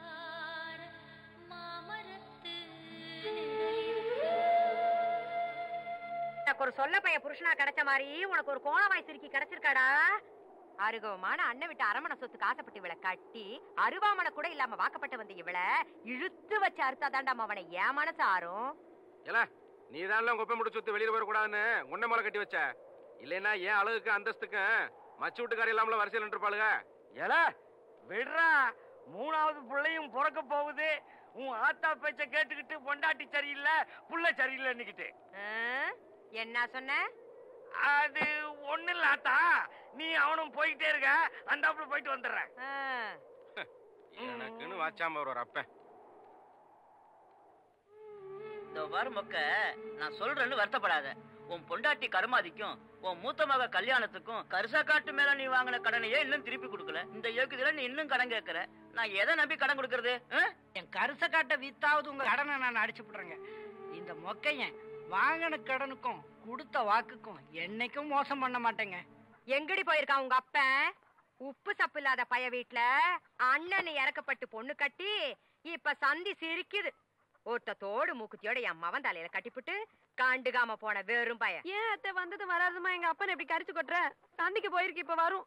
எனக்கு ஒரு சொல்ல பைய புருஷனா கிடைச்ச மாதிரி உனக்கு ஒரு கோணவாய் சிரிக்கி கிடைச்சிருக்காடா அருகவமான அண்ணன் விட்டு அரமண சொத்துக்கு ஆசைப்பட்டு இவளை கட்டி அருவாமனை கூட இல்லாம வாக்கப்பட்ட வந்த இவளை இழுத்து வச்சு அறுத்தாதாண்டாம அவனை ஏன் மனசு ஆறும் ஏல நீ தான் குப்பை முடி சுத்தி வெளியில வரக்கூடாதுன்னு உன்னை மேல கட்டி வச்ச இல்லைன்னா ஏன் அழகுக்கு அந்தஸ்துக்கு மச்சு வீட்டுக்காரி இல்லாமல வரிசையில் இருப்பாளுங்க ஏல விடுறா மூணாவது பிள்ளையும் பிறக்க போகுது உன் ஆத்தா பேச்ச கேட்டுக்கிட்டு பொண்டாட்டி சரியில்லை புள்ள சரியில்லைன்னுக்கிட்டு என்ன சொன்ன அது ஒண்ணு இல்ல ஆத்தா நீ அவனும் போயிட்டே இருக்க அந்த போயிட்டு வந்துடுறேன் எனக்குன்னு வாச்சாம ஒரு அப்பன் பாரு மொக்க நான் சொல்றேன்னு வருத்தப்படாத உன் பொண்டாட்டி கருமாதிக்கும் உன் மூத்த மக கல்யாணத்துக்கும் கரிசா காட்டு மேல நீ வாங்கின கடனையே இன்னும் திருப்பி கொடுக்கல இந்த ஏக்குதுல நீ இன்னும் கடன் கேட்கற நான் எதை நம்பி கடன் கொடுக்கறது ஆ? என் கருச காட்ட வித்தாவது உங்க கடனை நான் அடிச்சு விடுறேங்க இந்த மொக்கையன் வாங்கின கடனுக்கும் கொடுத்த வாக்குக்கும் என்னைக்கும் மோசம் பண்ண மாட்டேங்க எங்கடி போயிருக்கான் உங்க அப்பன் உப்பு சப்பு இல்லாத பைய வீட்ல அண்ணன் இறக்கப்பட்டு பொண்ணு கட்டி இப்ப சந்தி சிரிக்குது ஒருத்த தோடு மூக்குத்தியோட என் மவன் தலையில கட்டிப்புட்டு கண்டுகாம போன வெறும் பையன் ஏன் அத்தை வந்தது வராதுமா எங்க அப்பனை எப்படி கரிச்சு கொட்டுற சந்திக்கு போயிருக்கு இப்ப வரும்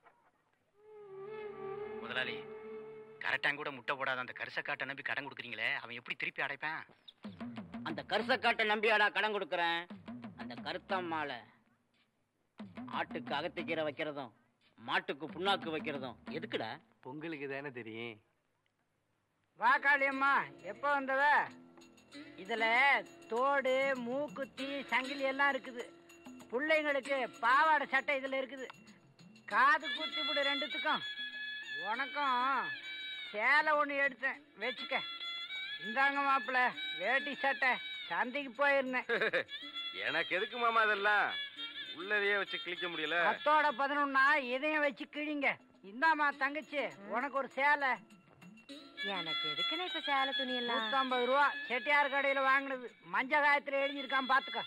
முதலாளி கரெக்டாங்க கூட முட்டை போடாத அந்த கரிசக்காட்டை நம்பி கடன் கொடுக்குறீங்களே அவன் எப்படி திருப்பி அடைப்பான் அந்த கரிச காட்டை நம்பியாடா கடன் கொடுக்கறேன் அந்த கருத்தம்மால ஆட்டுக்கு அகத்திக்கீரை வைக்கிறதும் மாட்டுக்கு புண்ணாக்கு வைக்கிறதும் எதுக்குடா பொங்கலுக்கு தானே தெரியும் வா காளியம்மா எப்போ வந்தவ இதுல தோடு மூக்குத்தி சங்கிலி எல்லாம் இருக்குது பிள்ளைங்களுக்கு பாவாடை சட்டை இதுல இருக்குது காது குத்தி விடு ரெண்டுத்துக்கும் உனக்கும் சேலை ஒன்று எடுத்தேன் வச்சுக்க இந்தாங்க மாப்பிள்ள வேட்டி சட்டை சந்தைக்கு போயிருந்தேன் எனக்கு எதுக்கு மாமா இதெல்லாம் உள்ளதையே வச்சு கிழிக்க முடியல பத்தோட பதினொன்னா இதையும் வச்சு கிழிங்க இந்தாம்மா தங்கச்சி உனக்கு ஒரு சேலை எனக்கு எதுக்குன்னு இப்ப சேலை துணி எல்லாம் நூத்தம்பது ரூபா செட்டியார் கடையில வாங்கினது மஞ்ச காயத்துல எழுதியிருக்கான் பாத்துக்க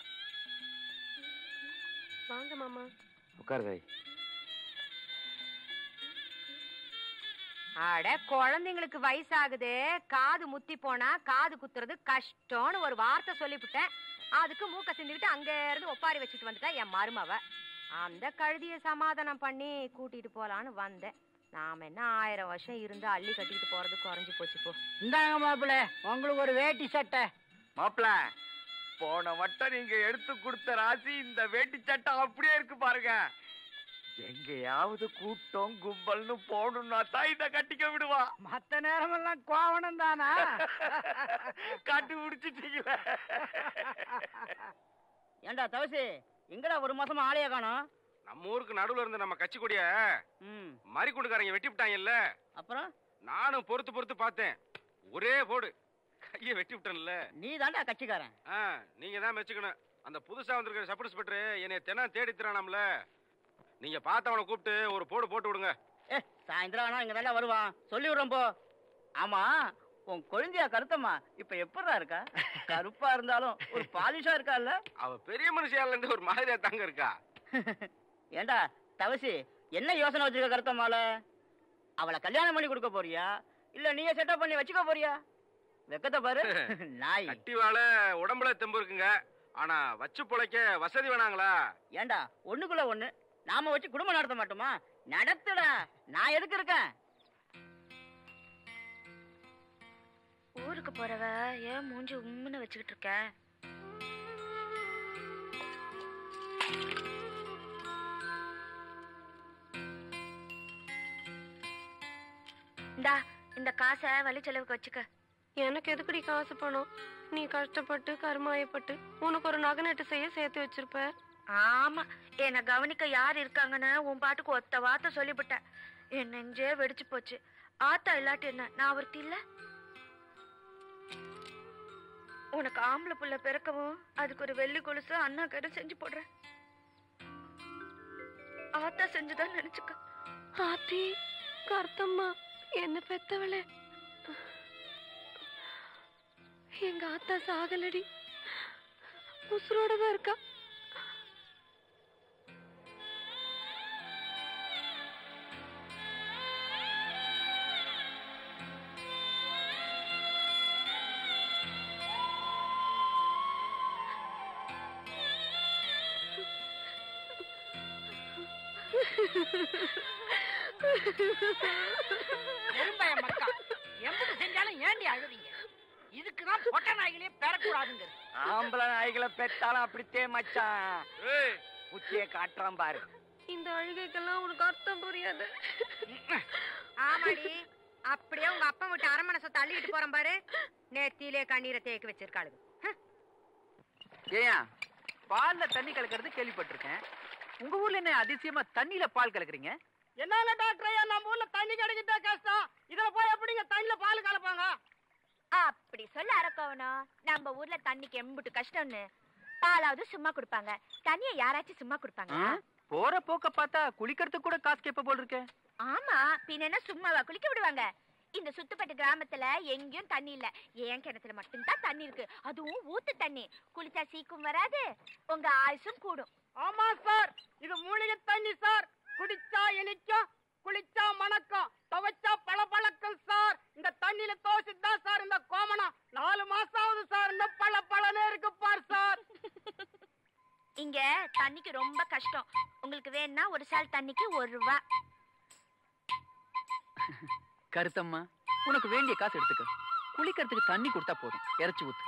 வாங்க மாமா உட்காருதை அட குழந்தைங்களுக்கு வயசாகுது காது முத்தி போனா காது குத்துறது கஷ்டம்னு ஒரு வார்த்தை சொல்லிவிட்டேன் அதுக்கு மூக்க சிந்திக்கிட்டு அங்க இருந்து ஒப்பாரி வச்சுட்டு வந்துட்டா என் மருமவ அந்த கழுதிய சமாதானம் பண்ணி கூட்டிட்டு போலான்னு வந்தேன் நாம என்ன ஆயிரம் வருஷம் இருந்து அள்ளி கட்டிட்டு போறது குறைஞ்சு போச்சு போ இந்தாங்க மாப்பிள்ள உங்களுக்கு ஒரு வேட்டி சட்டை மாப்பிள போன வட்டம் நீங்க எடுத்து கொடுத்த ராசி இந்த வேட்டி சட்டம் அப்படியே இருக்கு பாருங்க எங்கேயாவது கூட்டம் கும்பல்னு போகணும்னா தான் இத கட்டிக்க விடுவா மத்த நேரமெல்லாம் கோவணம் தானா கட்டி முடிச்சிட்டீங்களே ஏண்டா தவசி எங்கடா ஒரு மாசமா ஆளைய காணோம் நம்ம ஊருக்கு நடுவுல இருந்த நம்ம கட்சி கொடிய ம் மறிக்குண்டுக்காரங்க வெட்டி விட்டாங்கல்ல அப்புறம் நானும் பொறுத்து பொறுத்து பார்த்தேன் ஒரே போடு கைய வெட்டி விட்டேன்ல நீ தாண்டா கட்சிக்காரன் ஆ நீங்க தான் மெச்சுக்கணும் அந்த புதுசா வந்திருக்கிற சப் இன்ஸ்பெக்டர் என்னை தினம் தேடி தரானாம்ல நீங்க பார்த்தவனை கூப்பிட்டு ஒரு போடு போட்டு விடுங்க ஏ சாயந்தரம் ஆனா இங்க தாண்டா வருவான் சொல்லி விடுறோம் போ ஆமா உன் கொழுந்தியா கருத்தம்மா இப்ப எப்படிடா இருக்கா கருப்பா இருந்தாலும் ஒரு பாலிஷா இருக்கால்ல அவ பெரிய மனுஷியால இருந்து ஒரு மாதிரியா தாங்க இருக்கா ஏண்டா தவசி என்ன யோசனை வச்சிருக்க கருத்தம்மால அவளை கல்யாணம் பண்ணி கொடுக்க போறியா இல்ல நீயே செட்டப் பண்ணி வச்சுக்க போறியா வெக்கத்தை பாரு நாய் கட்டி வாழ உடம்புல தெம்பு இருக்குங்க ஆனா வச்சு பொழைக்க வசதி வேணாங்களா ஏண்டா ஒண்ணுக்குள்ள ஒண்ணு நாம வச்சு குடும்பம் நடத்த மாட்டோமா நடத்துடா நான் எதுக்கு இருக்கேன் ஊருக்கு போறவ ஏன் மூஞ்சி உம்முன்னு வச்சுக்கிட்டு இருக்க இந்தா இந்த காசை வழி செலவுக்கு வச்சுக்க எனக்கு எதுக்குடி காசு பணம் நீ கஷ்டப்பட்டு கருமாயப்பட்டு உனக்கு ஒரு நகை நட்டு செய்ய சேர்த்து வச்சிருப்ப ஆமா என்னை கவனிக்க யார் இருக்காங்கன்னு உன் பாட்டுக்கு ஒத்த வார்த்தை சொல்லிவிட்டேன் என் நெஞ்சே வெடிச்சு போச்சு ஆத்தா இல்லாட்டி என்ன நான் ஒருத்தி இல்ல உனக்கு ஆம்பளை புள்ள பிறக்கவும் அதுக்கு ஒரு வெள்ளி கொலுசு அண்ணா கடை செஞ்சு போடுறேன் ஆத்தா செஞ்சுதான் நினைச்சுக்க ஆத்தி கருத்தம்மா என்ன பெத்தவளே எங்க ஆத்தா சாகலடி உசுரோட தான் இருக்கா எரும்பைய மக்கா எம்பது செஞ்சாலும் ஏண்டி அழுவீங்க இதுக்குதான் பொட்ட நாய்களே பெறக்கூடாதுங்க ஆம்பளை நாய்களை பெத்தாலும் அப்படித்தே மச்சான் குச்சிய காட்டுறான் பாரு இந்த அழுகைக்கெல்லாம் உனக்கு அர்த்தம் புரியாது ஆமாடி அப்படியே உங்க அப்பா விட்டு அரமனை சொத்தை தள்ளிட்டு போறேன் பாரு நெத்தியிலே கண்ணீரை தேக்கி வச்சிருக்காளுங்க ஏயா பால்ல தண்ணி கலக்கிறது கேள்விப்பட்டிருக்கேன் உங்க ஊர்ல என்ன அதிசயமா தண்ணியில பால் கலக்குறீங்க என்னங்க டாக்டர் ஐயா நம்ம ஊர்ல தண்ணி கிடைக்கிட்டே கஷ்டம் இதுல போய் எப்படிங்க தண்ணியில பால் கலப்பாங்க அப்படி சொல்ல அரக்கவனம் நம்ம ஊர்ல தண்ணிக்கு எம்புட்டு கஷ்டம்னு பாலாவது சும்மா கொடுப்பாங்க தண்ணிய யாராச்சும் சும்மா கொடுப்பாங்க ஆ? போற போக்க பார்த்தா குளிக்கிறதுக்கு கூட காசு கேப்ப போல் இருக்கே ஆமா பின்ன என்ன சும்மாவா குளிக்க விடுவாங்க இந்த சுத்துப்பட்டு கிராமத்துல எங்கேயும் தண்ணி இல்ல என் கிணத்துல மட்டும்தான் தண்ணி இருக்கு அதுவும் ஊத்து தண்ணி குளிச்சா சீக்கும் வராது உங்க ஆயுசும் கூடும் ஆமா சார் இது மூலிகை தண்ணி சார் குடிச்சா இனிக்கும் குளிச்சா மணக்கம் துவைச்சா பளபளக்கும் சார் இந்த தண்ணியில தோசிதான் சார் இந்த கோமணம் நாலு மாசம் ஆகுது சார் இந்த பள பளனே இருக்கு பார் சார் இங்க தண்ணிக்கு ரொம்ப கஷ்டம் உங்களுக்கு வேணும்னா ஒரு சால் தண்ணிக்கு ஒரு ரூபா கருத்தம்மா உனக்கு வேண்டிய காசு எடுத்துக்க குளிக்கிறதுக்கு தண்ணி கொடுத்தா போதும் இறைச்சி ஊத்து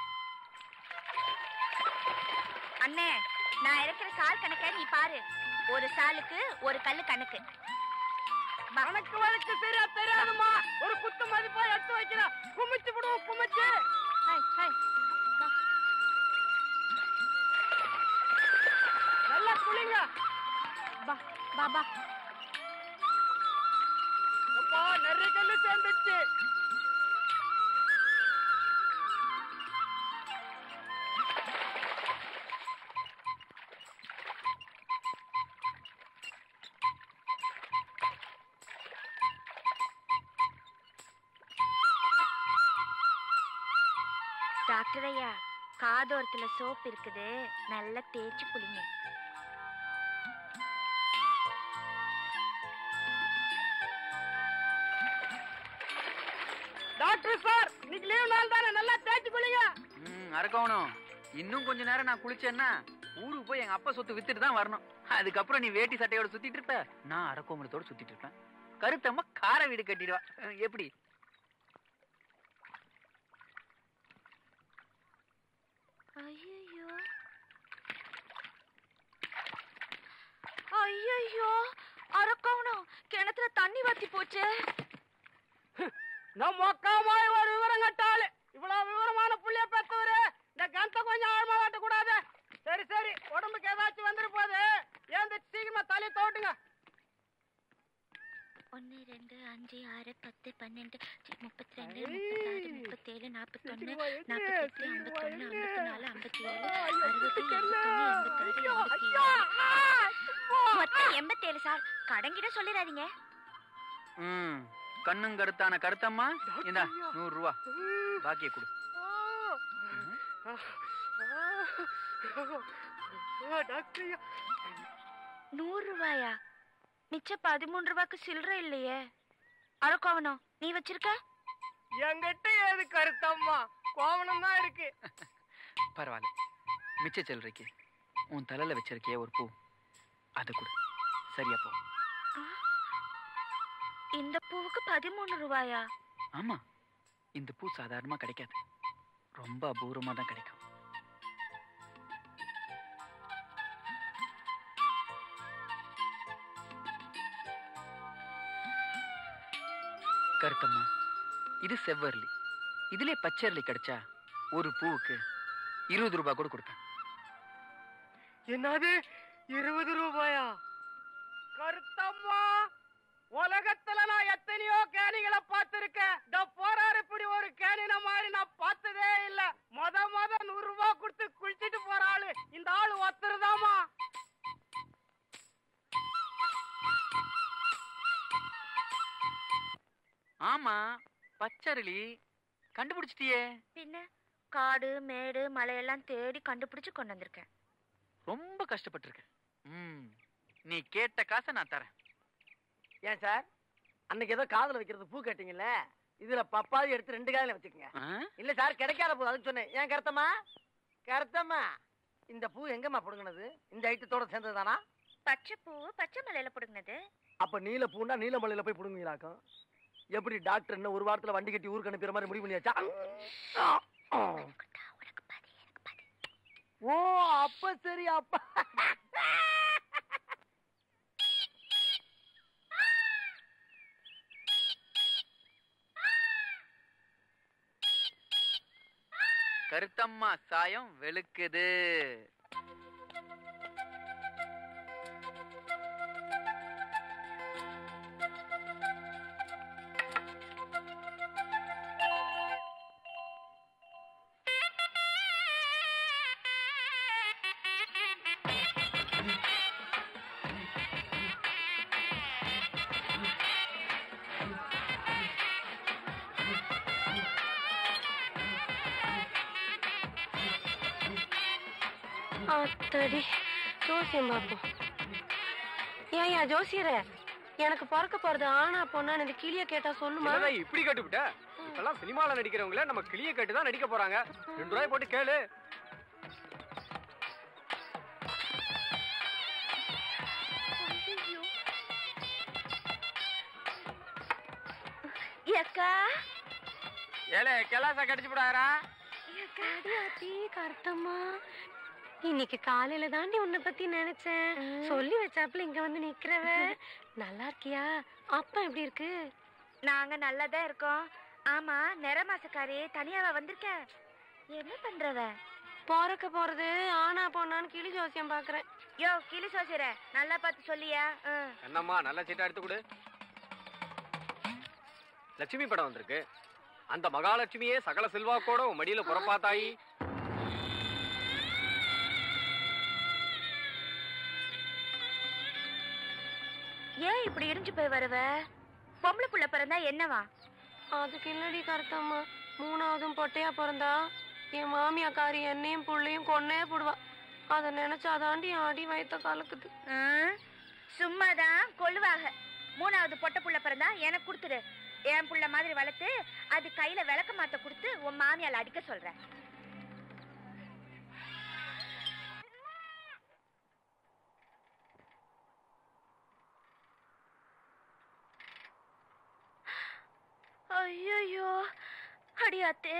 அண்ணே நான் இருக்கிற சால் கணக்க நீ பாரு ஒரு சாலுக்கு ஒரு கல்லு கணக்கு கணக்கு வழக்கு சரியா தெரியாதுமா ஒரு குத்து மதிப்பா எடுத்து வைக்கிறேன் குமிச்சு விடுவோம் குமிச்சு நல்லா குளிங்க பாபா அப்பா நிறைய கல்லு சேர்ந்துச்சு டாக்டர் ஐயா காதோரத்துல சோப் இருக்குது நல்லா தேய்ச்சி குளிங்க டாக்டர் சார் இன்னைக்கு லீவ் நாள் தானே நல்லா தேய்ச்சி குளிங்க ம் அரக்கவனும் இன்னும் கொஞ்ச நேரம் நான் குளிச்சேன்னா ஊருக்கு போய் எங்க அப்பா சொத்து வித்துட்டு தான் வரணும் அதுக்கப்புறம் நீ வேட்டி சட்டையோட சுத்திட்டு இருப்ப நான் அரக்கோமலத்தோட சுத்திட்டு இருப்பேன் கருத்தம்மா கார வீடு கட்டிடுவா அஹ், எப்படி ஐயோ ஐயோ அரக்கவனம் கிணத்துல தண்ணி வத்தி போச்சு நம்ம மொக்கமாய் ஒரு விவரம் கட்டாளு இவ்வளவு விவரமான புள்ளைய பெத்தவரு இந்த கணத்தை கொஞ்சம் ஆழமா வெட்டக்கூடாது சரி சரி உடம்புக்கு ஏதாச்சும் வந்துரு போகுது ஏந்து சீக்கிரமா தலையை தோட்டுங்க ஒன்னு ரெண்டு அஞ்சு ஆறு பத்து பன்னெண்டு முப்பத்தி ரெண்டு முப்பத்தாறு முப்பத்தேழு நாற்பத்தொன்னு நாற்பத்தெட்டு ஐம்பத்தொன்னு ஐம்பத்தி நாலு ஐம்பத்தி ஏழு அறுபது எழுபத்தொன்னு எண்பத்தாறு எண்பத்தி மொத்தம் எண்பத்தேழு சார் கடங்கிட சொல்லிடாதீங்க ம் கண்ணும் கருத்தான கருத்தம்மா இந்தா நூறு ரூபா பாக்கிய கொடு டாக்டர் நூறு ரூபாயா மிச்சம் பதிமூணு ரூபாய்க்கு சில்லற இல்லையே அரக்கோவனம் நீ வச்சிருக்க என்கிட்ட ஏது கருத்தம்மா கோவணம் தான் இருக்கு பரவாயில்ல மிச்ச சில்லறைக்கு உன் தலையில வச்சிருக்கிய ஒரு பூ அதை கொடு சரியா போ இந்த பூவுக்கு பதிமூணு ரூபாயா ஆமா இந்த பூ சாதாரணமா கிடைக்காது ரொம்ப அபூர்வமா தான் கிடைக்கும் கருத்தம்மா இது செவ்வரளி இதுல பச்சரளி கிடைச்சா ஒரு பூவுக்கு இருபது ரூபாய் கூட கொடுப்பேன் என்னது இருபது ரூபாயா கருத்தம்மா உலகத்துல நான் எத்தனையோ கேணிகளை பார்த்திருக்கேன் இந்த போறாரு இப்படி ஒரு கேணின மாதிரி நான் பார்த்ததே இல்ல மொத மொத நூறு ரூபாய் கொடுத்து குளிச்சிட்டு போற ஆளு இந்த ஆளு ஒத்துருதாமா ஆமா பச்சரளி கண்டுபிடிச்சிட்டியே பின்ன காடு மேடு மலையெல்லாம் தேடி கண்டுபிடிச்சு கொண்டு வந்திருக்கேன் ரொம்ப கஷ்டப்பட்டிருக்க ம் நீ கேட்ட காசை நான் தரேன் ஏன் சார் அன்னைக்கு ஏதோ காதுல வைக்கிறது பூ கேட்டீங்கல்ல இதுல பப்பாதி எடுத்து ரெண்டு காதுல வச்சுக்கோங்க ஆ? இல்ல சார் கிடைக்காத பூ அதுக்கு சொன்னேன் ஏன் கருத்தம்மா கருத்தம்மா இந்த பூ எங்கம்மா புடுங்கினது இந்த ஐட்டத்தோட சேர்ந்ததுதானா பச்சை பூ பச்சை மலையில புடுங்கினது அப்ப நீல பூண்டா நீலமலையில போய் புடுங்குவீங்களாக்கும் எப்படி டாக்டர் என்ன ஒரு வாரத்துல வண்டி கட்டி ஊருக்கு அனுப்பிற மாதிரி முடிவு பண்ணியாச்சா ஓ அப்ப சரி அப்ப கருத்தம்மா சாயம் வெளுக்குது அத்தடி ஜோசியம் பார்ப்போம் ஏயா ஜோசியரே எனக்கு பிறக்க போறது ஆனா பொண்ணான்னு இந்த கிளிய கேட்டா சொல்லுமா என்னடா இப்படி கேட்டுவிட்ட இப்பெல்லாம் சினிமால நடிக்கிறவங்கள நம்ம கிளிய கேட்டு தான் நடிக்க போறாங்க ரெண்டு ரூபாய் போட்டு கேளு அக்கா ஏலே கெலாசா கடிச்சு விடாரா அடி கருத்தம்மா இன்னைக்கு காலையில தாண்டி உன்னை பத்தி நினைச்சேன் சொல்லி வச்சாப்புல இங்க வந்து நிக்கிறவ நல்லா இருக்கியா அப்பா எப்படி இருக்கு நாங்க நல்லாதான் இருக்கோம் ஆமா நிற மாசக்காரி தனியாவா வந்திருக்க என்ன பண்றவ பிறக்க போறது ஆனா பொண்ணான்னு கிளி ஜோசியம் பாக்குறேன் யோ கிளி சோசியர நல்லா பார்த்து சொல்லியா ம். என்னம்மா நல்ல சீட்டா எடுத்து கொடு லட்சுமி படம் வந்திருக்கு அந்த மகாலட்சுமியே சகல செல்வாக்கோட உன் மடியில புறப்பா தாயி ஏன் இப்படி இடிஞ்சு போய் வருவ பொம்பளை புள்ள பிறந்தா என்னவா அதுக்கு இல்லடி கருத்தம்மா மூணாவதும் பொட்டையா பிறந்தா என் மாமியாக்காரி என்னையும் புள்ளையும் கொன்னே போடுவா அதை நினைச்சாதாண்டி என் அடி வயித்த கலக்குது ம், சும்மாதான் கொள்ளுவாக மூணாவது பொட்டை புள்ள பிறந்தா எனக்கு கொடுத்துரு என் புள்ள மாதிரி வளர்த்து அது கையில விளக்க மாத்த கொடுத்து உன் மாமியால அடிக்க சொல்றேன் ஐயோ அடியாத்தே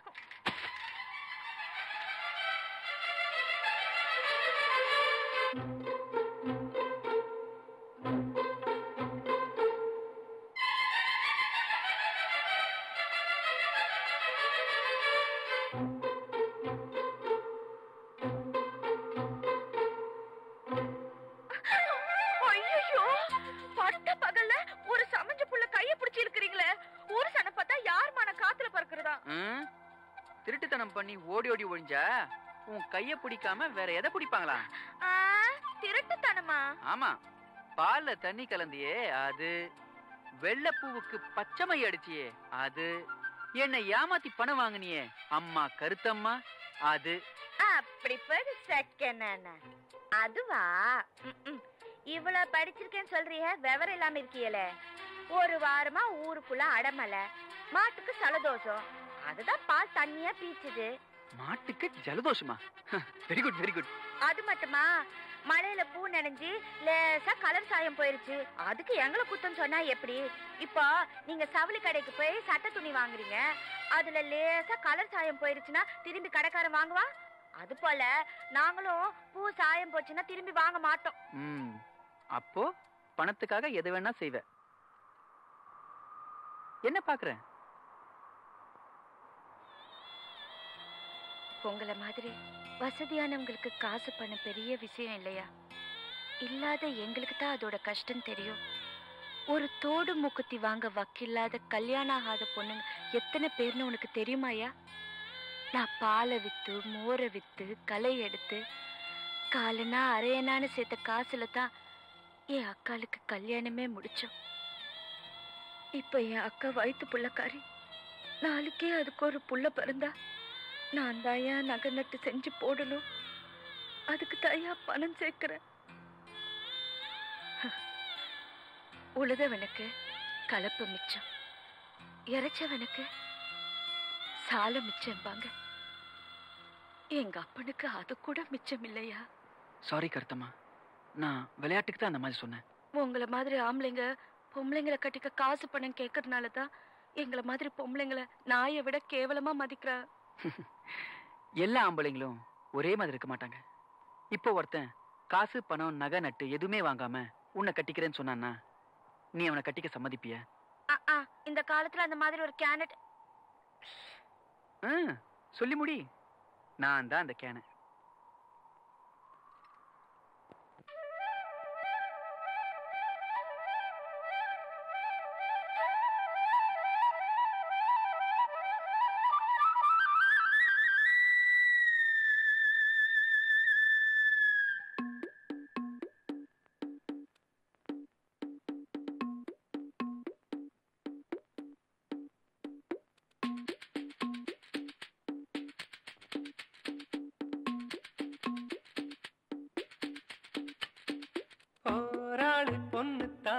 ஐயோ பட்ட பகல்ல ஒரு சமஞ்ச புள்ள கைய பிடிச்சி இருக்கிறீங்களே ஊர் சன பார்த்தா யார் மான காத்துல பறக்குறதா ம்? திருட்டுத்தனம் பண்ணி ஓடி ஓடி ஒழிஞ்சா உன் கைய பிடிக்காம வேற எதை பிடிப்பாங்களா ஆ, திருட்டுத்தனமா ஆமா பால்ல தண்ணி கலந்தியே அது வெள்ளைப்பூவுக்கு பச்சை அடிச்சியே அது என்னை ஏமாத்தி பணம் வாங்குனியே அம்மா கருத்தம்மா அது அப்படி போய் செகண்ட் அதுவா ம்ம். இவ்வளவு படிச்சிருக்கேன்னு சொல்றிய விவரம் இல்லாம இருக்கியலே ஒரு வாரமா ஊருக்குள்ள அடமலை மாட்டுக்கு சலதோஷம் அதுதான் பால் தண்ணியா பீச்சுது மாட்டுக்கு ஜலதோஷமா வெரி குட் வெரி குட் அது மட்டுமா மழையில பூ நனைஞ்சு லேசா கலர் சாயம் போயிருச்சு அதுக்கு எங்களை குத்தம் சொன்னா எப்படி இப்போ நீங்க சவுளி கடைக்கு போய் சட்டை துணி வாங்குறீங்க அதுல லேசா கலர் சாயம் போயிருச்சுன்னா திரும்பி கடைக்காரன் வாங்குவா அது போல நாங்களும் பூ சாயம் போச்சுன்னா திரும்பி வாங்க மாட்டோம் ம் அப்போ பணத்துக்காக எது வேணா செய்வ என்ன பாக்குற உங்களை மாதிரி வசதியானவங்களுக்கு காசு பணம் பெரிய விஷயம் இல்லையா இல்லாத எங்களுக்கு தான் அதோட கஷ்டம் தெரியும் ஒரு தோடு மூக்குத்தி வாங்க வக்கில்லாத கல்யாணம் ஆகாத பொண்ணுங்க எத்தனை பேர்னு உனக்கு தெரியுமாயா நான் பாலை வித்து மோரை வித்து களை எடுத்து காலனா அரையனான்னு சேர்த்த காசுல தான் என் அக்காளுக்கு கல்யாணமே முடிச்சோம் இப்ப என் அக்கா வயித்து புள்ளக்காரி நாளைக்கே அதுக்கு ஒரு புள்ள பிறந்தா நான் தாயா நகை நட்டு செஞ்சு போடணும் அதுக்கு தாயா பணம் சேர்க்கிறேன் உழுதவனுக்கு கலப்பு மிச்சம் இறைச்சவனுக்கு சால மிச்சம்பாங்க எங்க அப்பனுக்கு அது கூட மிச்சம் இல்லையா சாரி கருத்தம்மா நான் விளையாட்டுக்கு தான் அந்த மாதிரி சொன்னேன் உங்களை மாதிரி ஆம்பளைங்க பொம்பளைங்களை கட்டிக்க காசு பணம் கேட்கறதுனால தான் எங்களை மாதிரி பொம்பளைங்களை நாயை விட கேவலமா மதிக்கிறா எல்லா ஆம்பளைங்களும் ஒரே மாதிரி இருக்க மாட்டாங்க இப்போ ஒருத்தன் காசு பணம் நகை நட்டு எதுவுமே வாங்காம உன்னை கட்டிக்கிறேன்னு சொன்னான்னா நீ அவனை கட்டிக்க சம்மதிப்பிய ஆ, ஆ, இந்த காலத்துல அந்த மாதிரி ஒரு கேனட் ஆ, சொல்லி முடி நான் தான் அந்த கேனை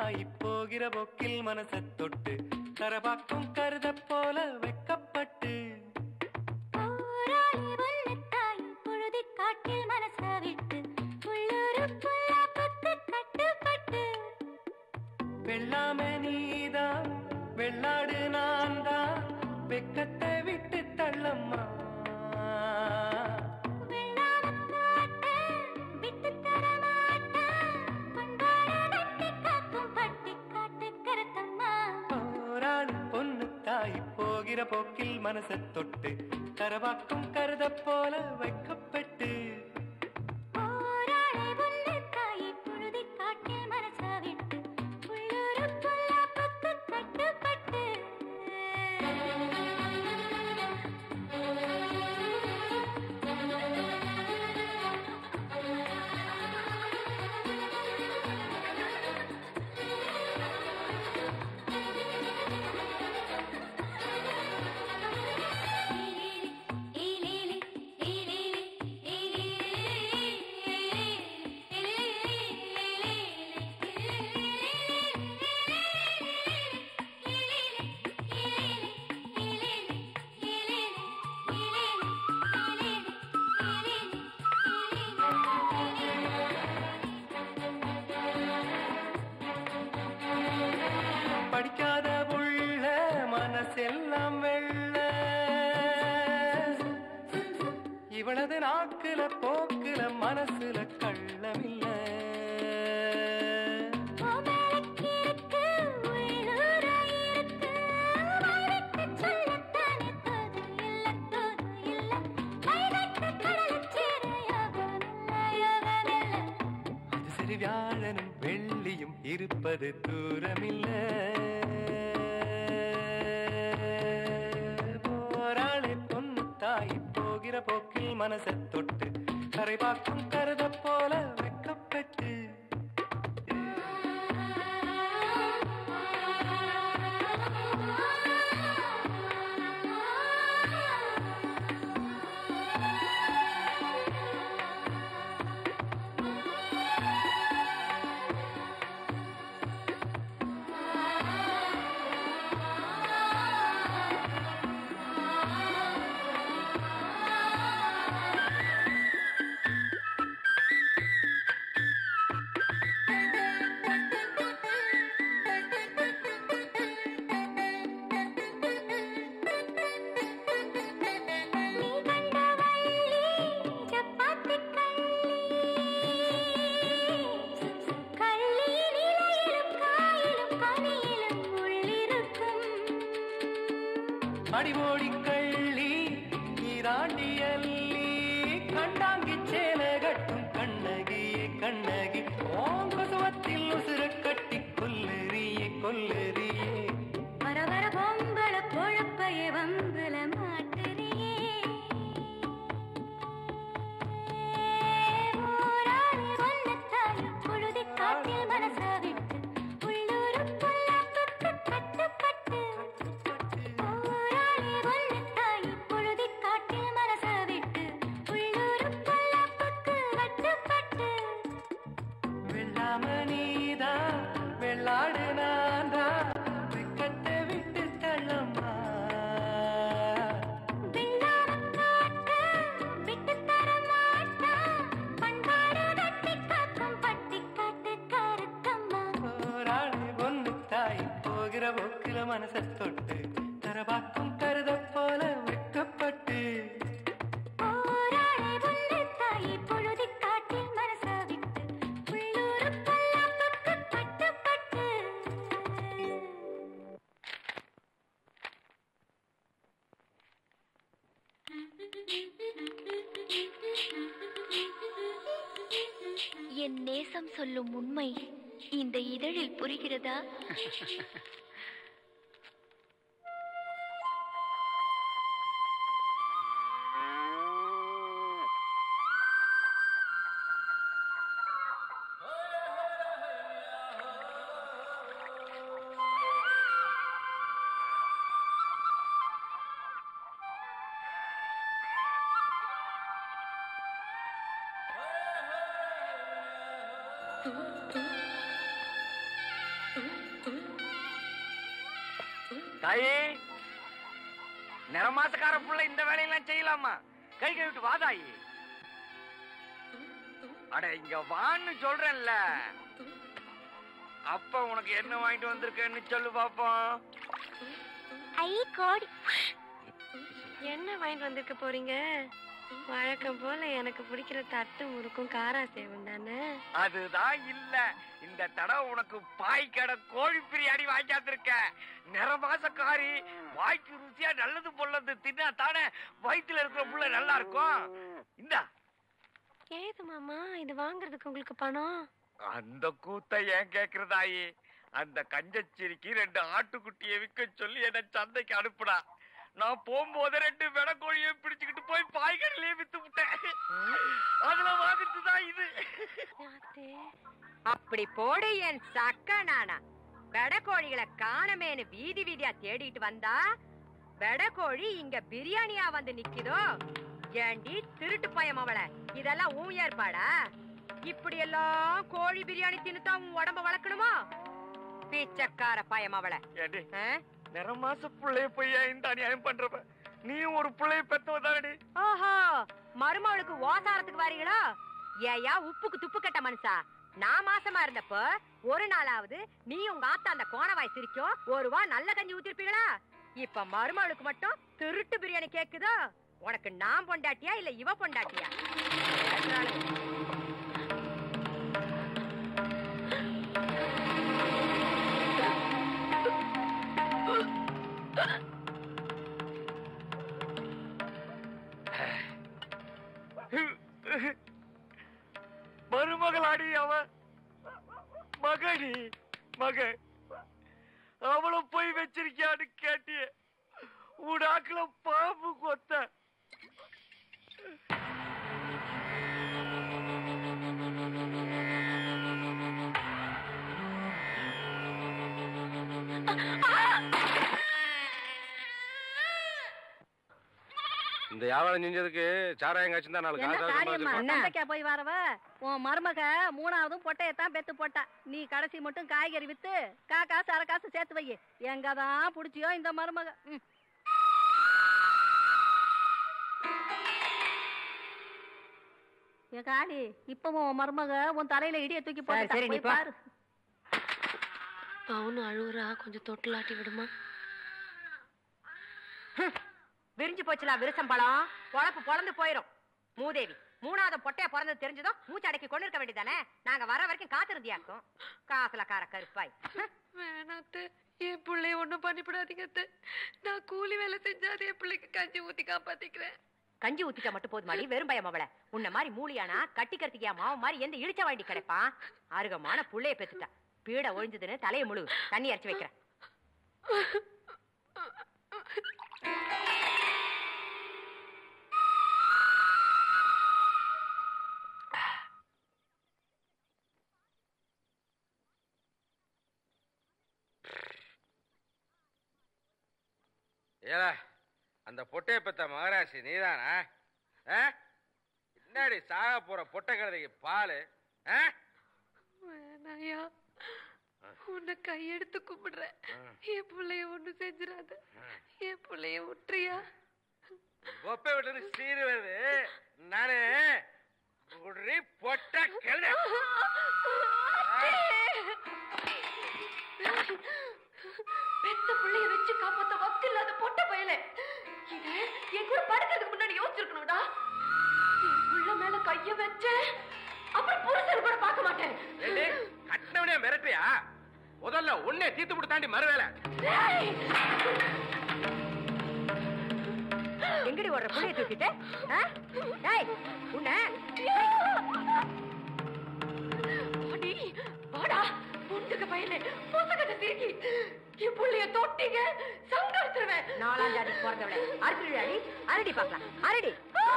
தாய் போகிற போக்கில் மனச தொட்டு கரபாக்கும் கருத போல வெக்கப்பட்டு போராளி வல்லத்தாய் பொழுதி காட்டில் மனச விட்டு உள்ளூருக்குள்ள பத்து கட்டுப்பட்டு வெள்ளாம நீதான் வெள்ளாடு நான் தான் வெக்கத்தை விட்டு தள்ளம்மா விட்டு தர மாட்டேன் பண்பாட கட்டி காக்கும் பட்டி காட்டு கருத்தம்மா போராளி பொண்ணு தாய் போகிற போக்கில் மனச தொட்டு கரவாக்கும் கருத போல வைக்கப்பட்டு போராளி வல்லத்தாய் பொழுதி காட்டில் மனச விட்டு உள்ளூருக்குள்ள பத்து கட்டுப்பட்டு படிக்காத புள்ள மனசெல்லாம் வெள்ள இவளது நாக்குல போக்குல மனசுல கள்ளமில்ல அது சரி வியாழனும் வெள்ளியும் இருப்பது தூரமில்ல போராளி பொண்ணு தாய் போகிற போக்கில் மனச தொட்டு கரைபாக்கும் கருத போல வெக்கப்பட்டு அடிவோடி கள்ளி நீராண்டி அள்ளி கண்டாங்கி சேல கட்டும் கண்ணகியே கண்ணகி ஓங்குசுவத்தில் உசுர கட்டி கொல்லறியே கொல்லறியே வர வர பொம்பள பொழப்பைய வம்புல மாட்டுறியே ஊராளி வல்லத்தாய் பொழுதி காட்டில் மனச விட்டு உள்ளூருக்குள்ள பத்து கட்டுப்பட்டு ஊராளி வல்லத்தாய் பொழுதி காட்டில் மனச விட்டு உள்ளூருக்குள்ள பத்து கட்டுப்பட்டு வெள்ளாம நீதா வெள்ளாடு நான்தா வெக்கத்தை விட்டு தள்ளம்மா விட்டு தர மாட்டேன் பண்பாடு கட்டி காக்கும் பட்டி காட்டு கருத்தம்மா போராளி பொண்ணு தாய் போகிற போக்கில மனச தொட்டு தரபாக்கும் கருத போல வெக்கப்பட்டு போராளி வல்லத்தாய் பொழுதி காட்டில் மனச விட்டு உள்ளூருக்குள்ள பத்து கட்டுப்பட்டு என் நேசம் சொல்லும் உண்மை இந்த இதழில் புரிகிறதா Ooh. தாயே நிறமாசக்கார புள்ள இந்த வேலையெல்லாம் செய்யலாமா கை கழுவிட்டு வா தாயி அட இங்க வான்னு சொல்றேன்ல அப்ப உனக்கு என்ன வாங்கிட்டு வந்திருக்கேன்னு சொல்லு பாப்போம் ஐ கோடி என்ன வாங்கிட்டு வந்திருக்க போறீங்க வழக்கம் போல எனக்கு பிடிக்கிற தட்டு முறுக்கும் காரா சேவன் தானே அதுதான் இல்ல இந்த தடவை உனக்கு பாய் கடை கோழி பிரியாணி வாங்கியாந்திருக்க நிறமாசக்காரி வாய்க்கு ருசியா நல்லது பொல்லது தின்னா தானே வயித்துல இருக்கிற புள்ள நல்லா இருக்கும் இந்தா ஏது மாமா இது வாங்குறதுக்கு உங்களுக்கு பணம் அந்த கூத்த ஏன் கேக்குறதாயி அந்த கஞ்சச்சிரிக்கு ரெண்டு ஆட்டுக்குட்டியை விற்க சொல்லி என்ன சந்தைக்கு அனுப்புனா நான் போகும்போது ரெண்டு வெடக்கோழியை பிடிச்சுக்கிட்டு போய் பாய்கறிலேயே வித்து விட்டேன் அதுல வாங்கிட்டு தான் இது அப்படி போடு என் சக்க நானா வெடக்கோழிகளை காணமேனு வீதி வீதியா தேடிட்டு வந்தா வெடக்கோழி இங்க பிரியாணியா வந்து நிக்குதோ ஏண்டி திருட்டு பயம் அவள இதெல்லாம் உன் ஏற்பாடா இப்படி எல்லாம் கோழி பிரியாணி தின்னுதான் உன் உடம்ப வளர்க்கணுமா பிச்சைக்கார பயம் அவள ஏண்டி நிறமாச புள்ளைய போய் ஏன் இந்த அநியாயம் பண்றப்ப நீயும் ஒரு புள்ளைய பெத்தவதானடி ஓஹோ மருமகளுக்கு ஓசாரத்துக்கு வாரீங்களோ ஏயா உப்புக்கு துப்பு கட்ட மனுஷா நான் மாசமா இருந்தப்போ ஒரு நாளாவது நீ உங்க ஆத்தா அந்த கோணவாய் சிரிக்கும் ஒரு வா நல்ல கஞ்சி ஊத்திருப்பீங்களா இப்ப மருமகளுக்கு மட்டும் திருட்டு பிரியாணி கேக்குதோ உனக்கு நான் பொண்டாட்டியா இல்ல இவ பொண்டாட்டியா மருமகளாடி அவ மகனி மக அவளை போய் வச்சிருக்கியான்னு கேட்டிய உடாக்குல பாம்பு கொத்த இந்த வியாபாரம் செஞ்சதுக்கு சாராயம் காய்ச்சி தான் நாலு என்ன காசு காரியம்மா சம்பாதிச்சிருப்பான். சந்தைக்கா போய் வரவ உன் மருமக மூணாவதும் பொட்டையத்தான் பெத்து போட்டா நீ கடைசி மட்டும் காய்கறி வித்து கா காசு அரை காசு சேர்த்து வை எங்கதான் புடிச்சியோ இந்த மருமக ம். ஏ காளி இப்பவும் உன் மருமக உன் தலையில இடிய தூக்கி போட்டு சரி, நீ போய் போ. பாரு அவனு அழுவுறா கொஞ்சம் தொட்டிலாட்டி விடுமா விரிஞ்சு போச்சுலா விருசம் பழம் பொழப்பு பொழந்து போயிரும் மூதேவி மூணாவது பொட்டைய பிறந்தது தெரிஞ்சதும் மூச்சு அடக்கி கொண்டு இருக்க வேண்டியதானே நாங்க வர வரைக்கும் காத்திருந்தியாக்கும் காசுல கார கருப்பாய் வேணாத்து என் பிள்ளைய ஒண்ணும் பண்ணிவிடாதீங்க அத்தை. நான் கூலி வேலை செஞ்சாது என் பிள்ளைக்கு கஞ்சி ஊத்தி காப்பாத்திக்கிறேன் கஞ்சி ஊத்திட்டா மட்டும் போதுமாடி வெறும் பயம் அவள உன்ன மாதிரி மூலியானா கட்டிக்கிறதுக்கு என் மாவன் மாதிரி எந்த இழிச்ச வாண்டி கிடைப்பான் அருகமான புள்ளைய பெத்துட்டா பீட ஒழிஞ்சதுன்னு தலையை முழுகு தண்ணி அரைச்சு வைக்கிறேன் ஏல அந்த பொட்டைய பெத்த மகராசி நீதானா ஆ? என்னடி சாக போற பொட்டை கழுதைக்கு பாலு ஆ? வேணாயா உன்னை கையெடுத்து கும்பிடுறேன் என் பிள்ளைய ஒண்ணு செஞ்சிடாத என் பிள்ளைய விட்டுறியா கொப்பை விட்டு சீரு வருது நானு குடி பொட்ட கழுதை பெத்த பிள்ளைய வச்சு காப்பாத்த வக்கு இல்லாத பொட்ட பயல இத என் கூட படுக்கிறதுக்கு முன்னாடி யோசிச்சிருக்கணும்டா என் புள்ள மேல கைய வச்ச அப்புறம் புருஷன் கூட பார்க்க மாட்டேன் ஏண்டி, கட்டினவனே மிரட்டியா முதல்ல உன்னை தீத்து விட்டு தாண்டி மறுவேலை டேய்! எங்கடி ஓடுற புள்ளைய தூக்கிட்டு ஆ? டேய், உன்னை அடி, வாடா முண்டுக்கு பயலே புசகத்தை திருக்கி என் புள்ளைய தொட்டீங்க சங்கரிச்சிருவேன் நாலாம் ஜாதி பிறந்தவளை அறுத்துடி அடி அரடி பார்க்கலாம் அரடி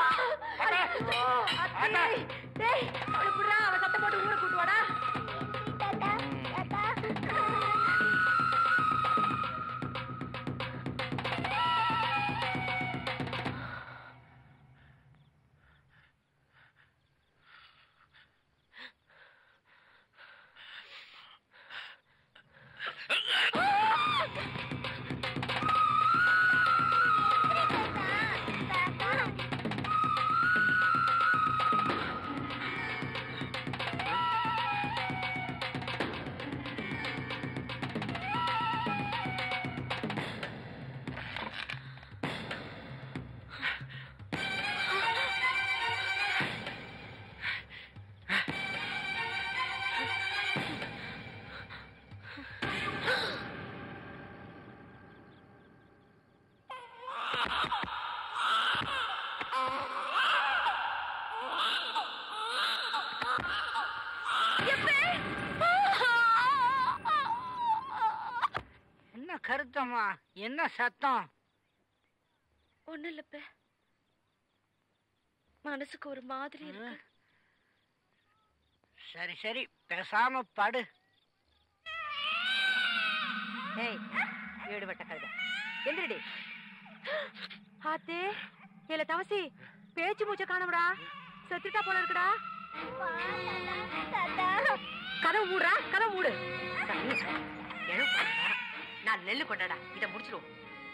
டேய், டேய், அவளை புடுறா, அவ சத்தம் போட்டு ஊரை கூட்டு வாடா சத்தமா என்ன சத்தம் ஒண்ணும் இல்லப்ப மனசுக்கு ஒரு மாதிரி இருக்கு சரி சரி பேசாம படு ஏய் வீடு வட்ட கழுத எந்திரடி ஆத்தே இல்ல தவசி பேச்சு மூச்ச காணமுடா செத்துட்டா போல இருக்குடா கதவு மூடுறா கதவு மூடு எழு நான் நெல்லு கொண்டாடா இத முடிச்சிருவோம்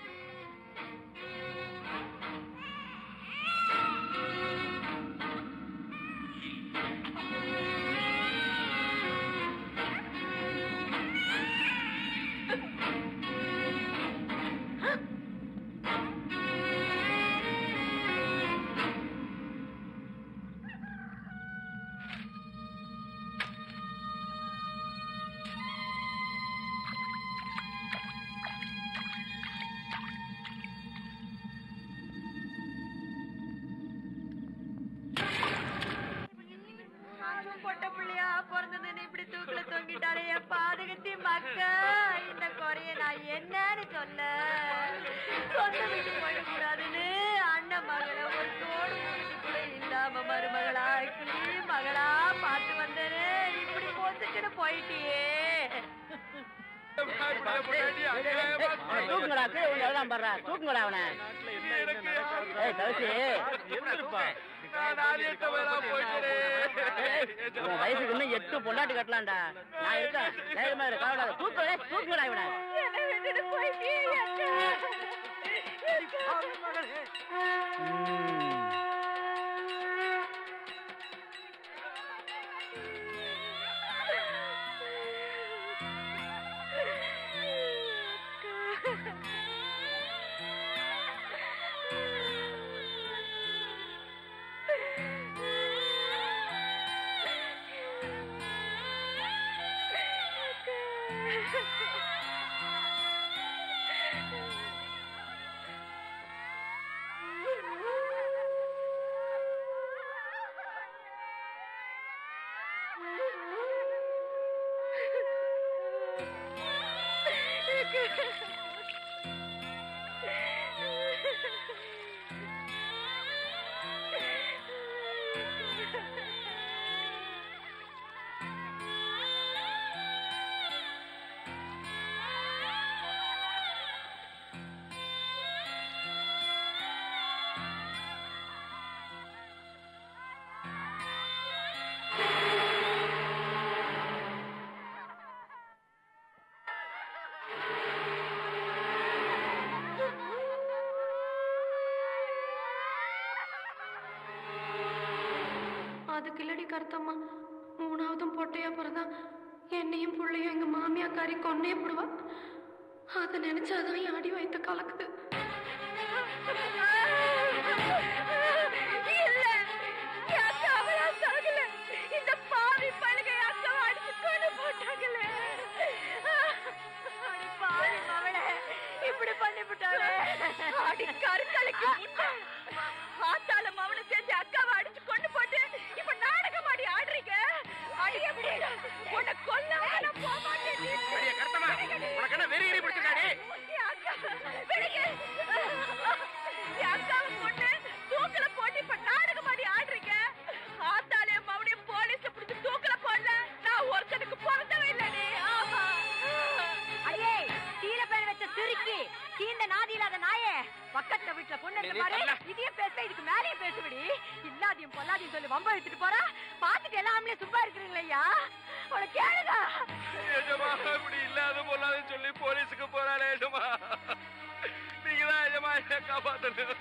பொட்ட பிள்ளையா பிறந்ததுன்னு இப்படி தூக்குல தொங்கிட்டாலே என் பாதகத்தி மக்க இந்த குறைய நான் என்னன்னு சொல்ல சொந்த வீட்டு போயிடக்கூடாதுன்னு அண்ணன் மகளை ஒரு தோடு முடிச்சு கூட இல்லாம மருமகளா கிளி மகளா பார்த்து வந்தேன்னு இப்படி போத்துக்கிட்டு போயிட்டியே தூக்குங்கடா கீழே விழுந்து எவ்வளவு பண்றா தூக்குங்கடா அவனை ஏய் தவசி உன் வயசுக்கு இன்னும் எட்டு பொண்டாட்டி கட்டலாம்டா நான் இருக்கேன் தைரியமா இரு கவலை தூக்கு தூக்குங்கடா இவனை என்னை விட்டுட்டு போயிட்டியே அதுக்கு இல்லடி கருத்தம்மா மூணாவதும் பொட்டையா பிறந்தா என்னையும் புள்ளையும் எங்க மாமியாக்காரி கொன்னே போடுவா அதை நினைச்சாதான் என் அடி வைத்த கலக்குது இல்ல என் அக்கா அவளா சாகல இந்த பாவி பழுகை அக்காவை அடிச்சு கொண்டு போட்டாங்களே அடி பாவி மவளே இப்படி பண்ணி விட்டாளே அடி கருக்கலைக்கு முட்டை ஆத்தால மவனை சேர்ந்து அக்காவை அடிச்சு கொண்டு போட்டு இப்ப நாடகம் ஆடி ஆடுறீங்க அடி எப்படி உன்னை கொல்ல வேணாம் போக மாட்டேன் உனக்கு என்ன வெறி வெறி பிடிச்சிருக்காடி அக்காவை கொண்டு தூக்கில போட்டு இப்ப நாடகம் ஆடி ஆடுறீங்க ஆத்தாலே மறுபடியும் போலீஸ்ல பிடிச்சு தூக்கில போடல நான் ஒருத்தனுக்கு பிறந்தவே இல்லை நீ ஆமா அடியே தீர பேர் வச்ச திருக்கி தீந்த நாதி இல்லாத நாயே பக்கத்துல வீட்டுல பொண்ணு இருந்து பாரு இதையும் பேச இதுக்கு மேலேயும் பேசுபடி இல்லாதையும் பொல்லாதையும் சொல்லி வம்ப எடுத்துட்டு போறா பாத்துட்டு எல்லாமே சும்மா இருக்கிறீங்களா ஐயா உனக்கு கேளுங்க எஜமா இப்படி இல்லாத பொல்லாத சொல்லி போலீஸுக்கு போறாளே எஜமா நீங்க தான் எஜமா என்ன காப்பாத்தணும்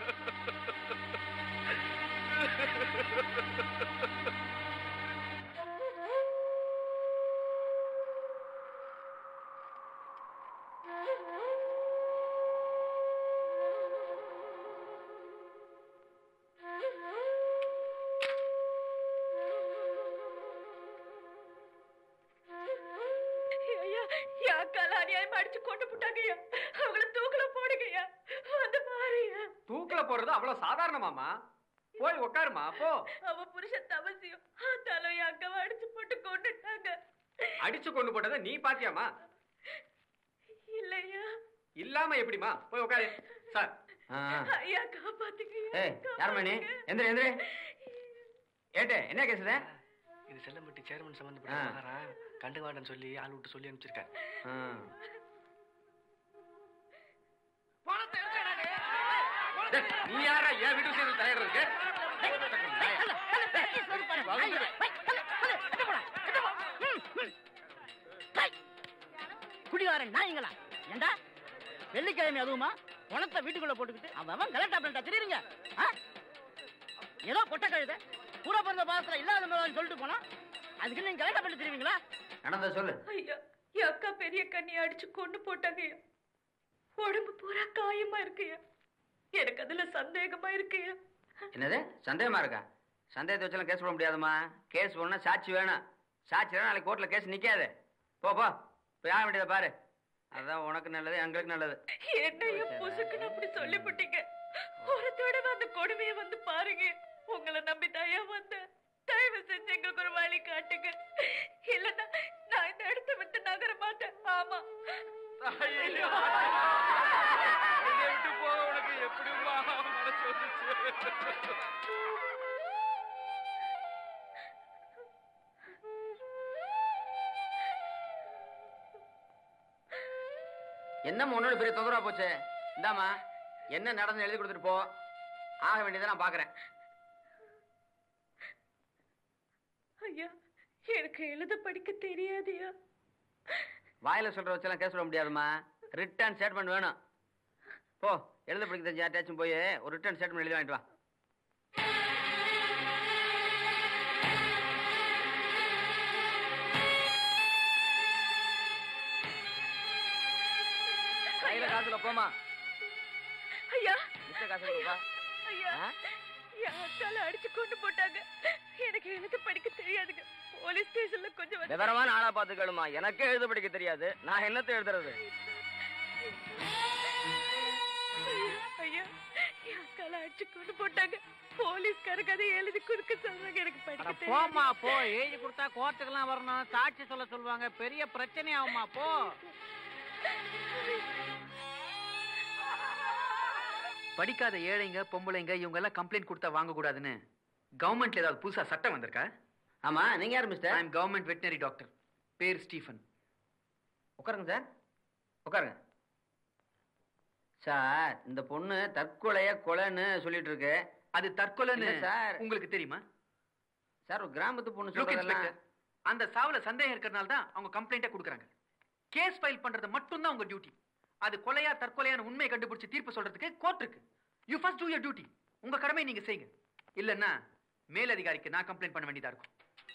ஐயா என் அக்கால அநியாயமா அடிச்சு கொண்டு போட்டாங்கய்யா அவங்கள தூக்கில போடுங்கய்யா வந்து பாருயா தூக்கில போறது அவ்வளவு சாதாரணமாமா போய் உட்காருமா போ அவ புருஷன் தவசியம் ஆத்தாலும் என் அக்காவை அடிச்சு போட்டு கொண்டுட்டாங்க அடிச்சு கொண்டு போட்டதை நீ பாத்தியாமா இல்லையா இல்லாம எப்படிமா போய் உட்காரு சார் ஐயா காப்பாத்துங்க ஏய் யார் மணி எந்திரி எந்திரி ஏட்டு என்ன கேசுத இது செல்லம்பட்டி சேர்மன் சம்பந்தப்பட்ட ஆ. விவகாரம் கண்டுக்க மாட்டேன்னு சொல்லி ஆள் விட்டு சொல்லி அனுப்பிச்சிருக்கேன் நீ யாரா என் வீட்டு விஷயத்தில் தலையிடுறதுக்கு குடிகாரன் நாய்ங்களா ஏண்டா வெள்ளிக்கிழமை அதுவுமா பணத்தை வீட்டுக்குள்ள போட்டுக்கிட்டு அவன் அவன் கலெக்டா பண்ணிட்டா தெரியுங்க ஏதோ கொட்டை கழுத கூட பிறந்த பாசத்துல இல்லாத மேலான்னு சொல்லிட்டு போனா அதுக்கு நீங்க கலெக்டா பண்ணி தெரியுங்களா நடந்த சொல்லு ஐயா என் அக்கா பெரிய கண்ணியை அடிச்சு கொண்டு போட்டாங்கய்யா உடம்பு பூரா காயமா இருக்குயா எனக்கு அதுல சந்தேகமா இருக்குயா என்னது சந்தேகமா இருக்கா சந்தேகத்தை வச்செல்லாம் கேஸ் போட முடியாதும்மா கேஸ் போடணும்னா சாட்சி வேணும் சாட்சி வேணும் நாளைக்கு கோர்ட்ல கேஸ் நிக்காது போ போ போய் ஆக வேண்டியதை பாரு அதுதான் உனக்கு நல்லது எங்களுக்கு நல்லது என்னையா பொசுக்குன்னு அப்படி சொல்லிவிட்டீங்க ஒரு தடவை அந்த கொடுமையை வந்து பாருங்க உங்களை நம்பி தாயா வந்தேன் தயவு செஞ்சு எங்களுக்கு ஒரு வழி காட்டுங்க இல்லன்னா நான் இந்த இடத்த விட்டு நகர மாட்டேன் ஆமா என்னை விட்டு போக உனக்கு எப்படிமா மனசு வந்துச்சு என்ன உன்னோட பெரிய தொந்தரவா போச்சு இந்தாம்மா என்ன நடந்து எழுதி கொடுத்துட்டு போ ஆக வேண்டியதை நான் பாக்குறேன் ஐயா எனக்கு எழுத படிக்க தெரியாதுயா வாயில சொல்ற வச்செல்லாம் கேஸ் போட முடியாதும்மா ரிட்டர்ன் ஸ்டேட்மெண்ட் வேணும் போ எழுத படிக்க தெரிஞ்ச யார்ட்டாச்சும் போய் ஒரு ரிட்டர்ன் ஸ்டேட்மெண்ட் எழுதி வாங்கிட்டு வா கையில காசுல போமா ஐயா மிச்ச காசு கொடுப்பா ஐயா என் அக்கால அடிச்சு கொண்டு போட்டாங்க எனக்கு எழுத படிக்க தெரியாதுங்க போலீஸ் ஸ்டேஷன்ல கொஞ்சம் வந்து- விவரமான ஆளா பார்த்து கேளுமா எனக்கே எழுத படிக்க தெரியாது நான் என்னத்தை எழுதுறது ஐயா என் அக்கால அடிச்சு கொண்டு போட்டாங்க போலீஸ்காரங்க அதை எழுதி கொடுக்க சொல்றாங்க எனக்கு படிக்க தெரியாது போமா போ எழுதி கொடுத்தா கோர்ட்டுக்கெல்லாம் வரணும் சாட்சி சொல்ல சொல்லுவாங்க பெரிய பிரச்சனை ஆகுமா போ படிக்காத ஏழைங்க பொம்பளைங்க இவங்க எல்லாம் கம்ப்ளைண்ட் கொடுத்தா வாங்க கூடாதுன்னு கவர்மெண்ட்ல ஏதாவது புதுசா சட்டம் வந்திருக்கா ஆமா நீங்க யார் mister I am government veterinary doctor பேர் ஸ்டீஃபன் உட்காருங்க சார் உட்காருங்க சார் இந்த பொண்ணு தற்கொலைய கொலைன்னு சொல்லிட்டு இருக்கு அது தற்கொலைன்னு சார் உங்களுக்கு தெரியுமா சார் ஒரு கிராமத்து பொண்ணு சொல்றதெல்லாம் அந்த சாவுல சந்தேகம் இருக்கிறனால தான் அவங்க கம்ப்ளைண்ட்டே கொடுக்குறாங்க கேஸ் ஃபைல் பண்றது மட்டும் தான் உங்க டியூட்டி அது கொலையா தற்கொலையான உண்மையை கண்டுபிடிச்சு தீர்ப்பு சொல்றதுக்கு கோர்ட் இருக்கு you first do your duty உங்க கடமை நீங்க செய்யுங்க இல்லன்னா மேலதிகாரிக்கு நான் கம்ப்ளைண்ட் பண்ண வேண்டியதா இருக்கும்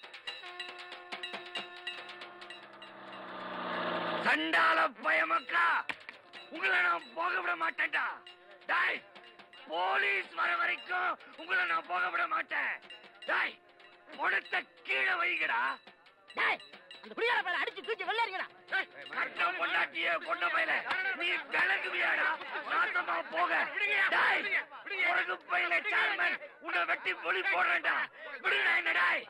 சண்டால பயமக்கா உங்களை நான் போக விட மாட்டேன்டா டாய் போலீஸ் வர வரைக்கும் உங்களை நான் போக விட மாட்டேன் டாய் பணத்தை கீழே வைங்கடா டேய் அந்த குடியார பேர அடிச்சு தூக்கி வெள்ளாரிங்கடா கட்ட பொண்டாட்டிய கொண்ட பையல நீ விலகுவியாடா நாசமா போக டாய் உனக்கு பையல சேர்மன் உன்னை வெட்டி பொலி போடுறேன்டா விடுடா என்ன டாய்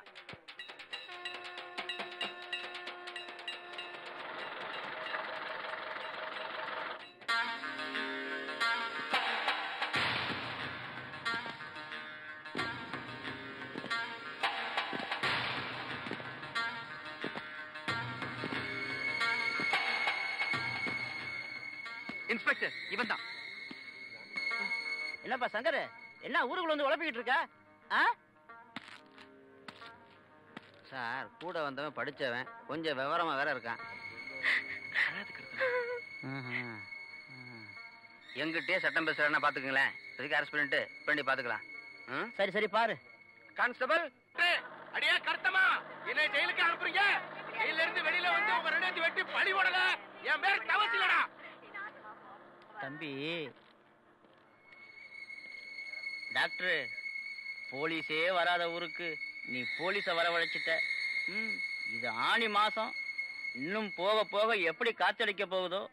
இன்ஸ்பெக்டர் இவன் தான் என்னப்பா சங்கர் என்ன ஊருக்குள்ள வந்து உழப்பிக்கிட்டு இருக்க ஆ சார் கூட வந்தவன் படிச்சவன் கொஞ்சம் விவரமா வேற இருக்கான் எங்கிட்டே சட்டம் பேசுறேன்னா பாத்துக்கங்களேன் இதுக்கு அரெஸ்ட் பண்ணிட்டு பண்ணி பாத்துக்கலாம் ம்? சரி சரி பாரு கான்ஸ்டபிள் அடியா கருத்தமா என்ன ஜெயிலுக்கு அனுப்புறீங்க ஜெயில இருந்து வெளியில வந்து உங்க ரெண்டு வெட்டி பழி போடல என் பேர் தவசிலடா தம்பி டாக்டர் போலீஸே வராத ஊருக்கு நீ போலீஸ வரவழைச்சிட்ட ம் இது ஆணி மாசம் இன்னும் போக போக எப்படி காத்தடிக்க போகுதோ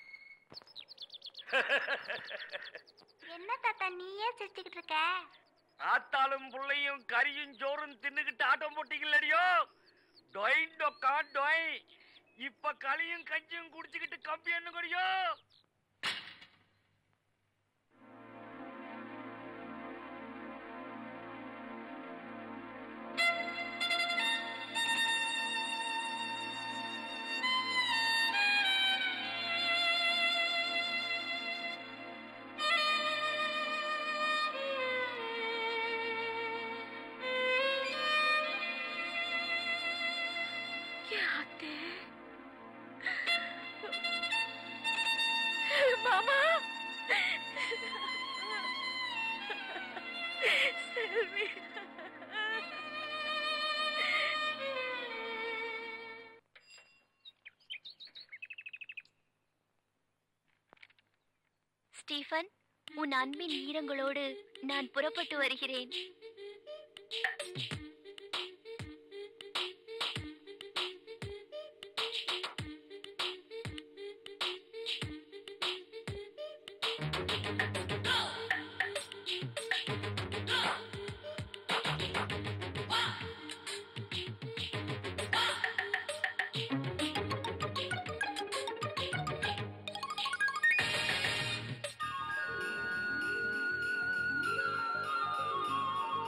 என்ன தாத்தா நீயே சிரிச்சுக்கிட்டு இருக்க ஆத்தாளும் புள்ளையும் கறியும் சோறும் தின்னுகிட்டு ஆட்டம் போட்டீங்களடியோ டொய் டொக்கா டொய் இப்ப களியும் கஞ்சியும் குடிச்சுக்கிட்டு கம்பி என்னங்கடியோ அத்தே மாமா செல்வி ஸ்டீஃபன் உன் அன்பின் ஈரங்களோடு நான் புறப்பட்டு வருகிறேன் ஆ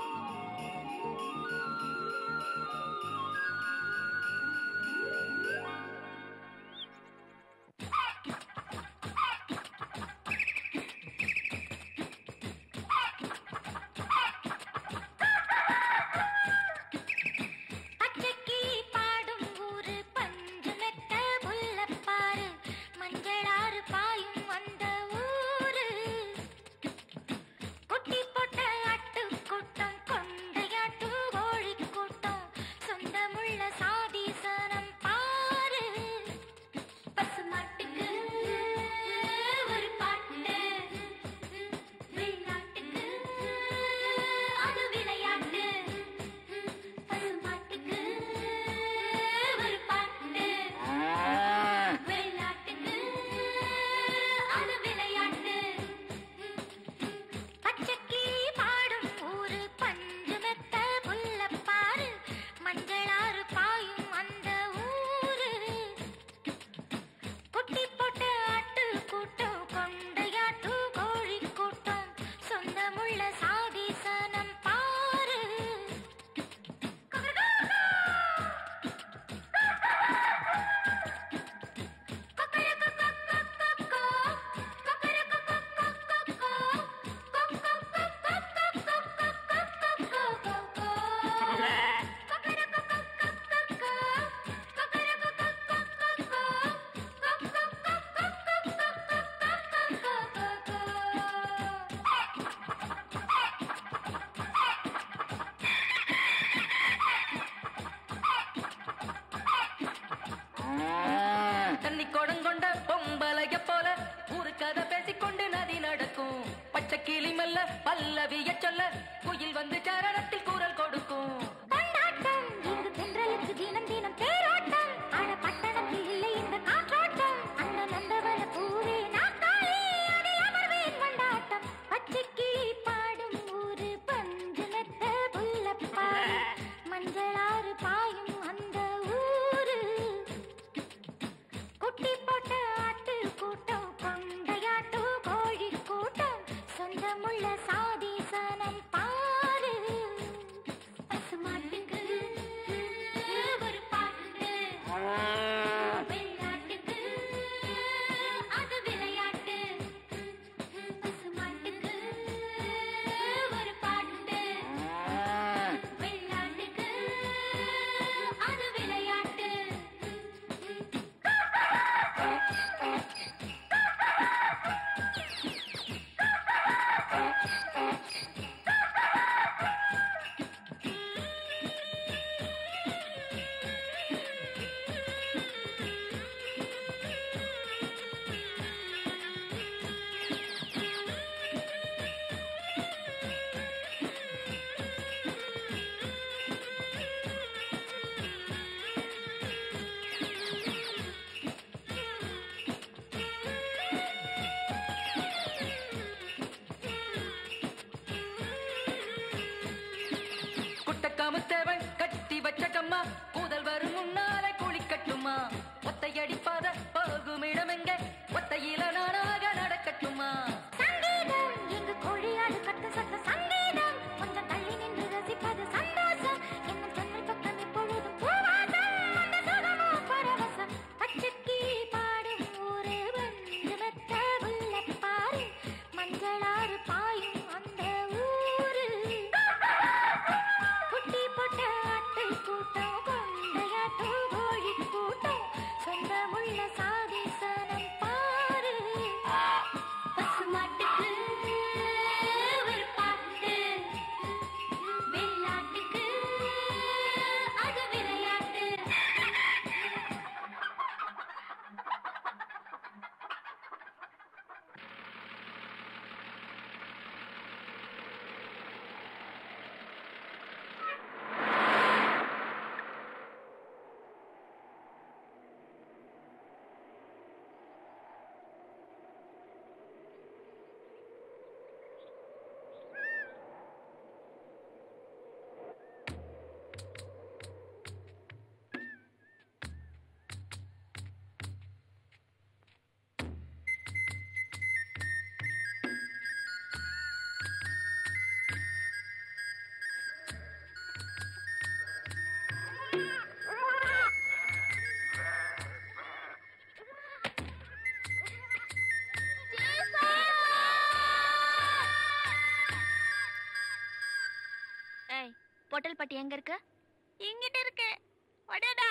பொட்டல் பட்டி எங்க இருக்கு இங்கிட்ட இருக்கு உடனே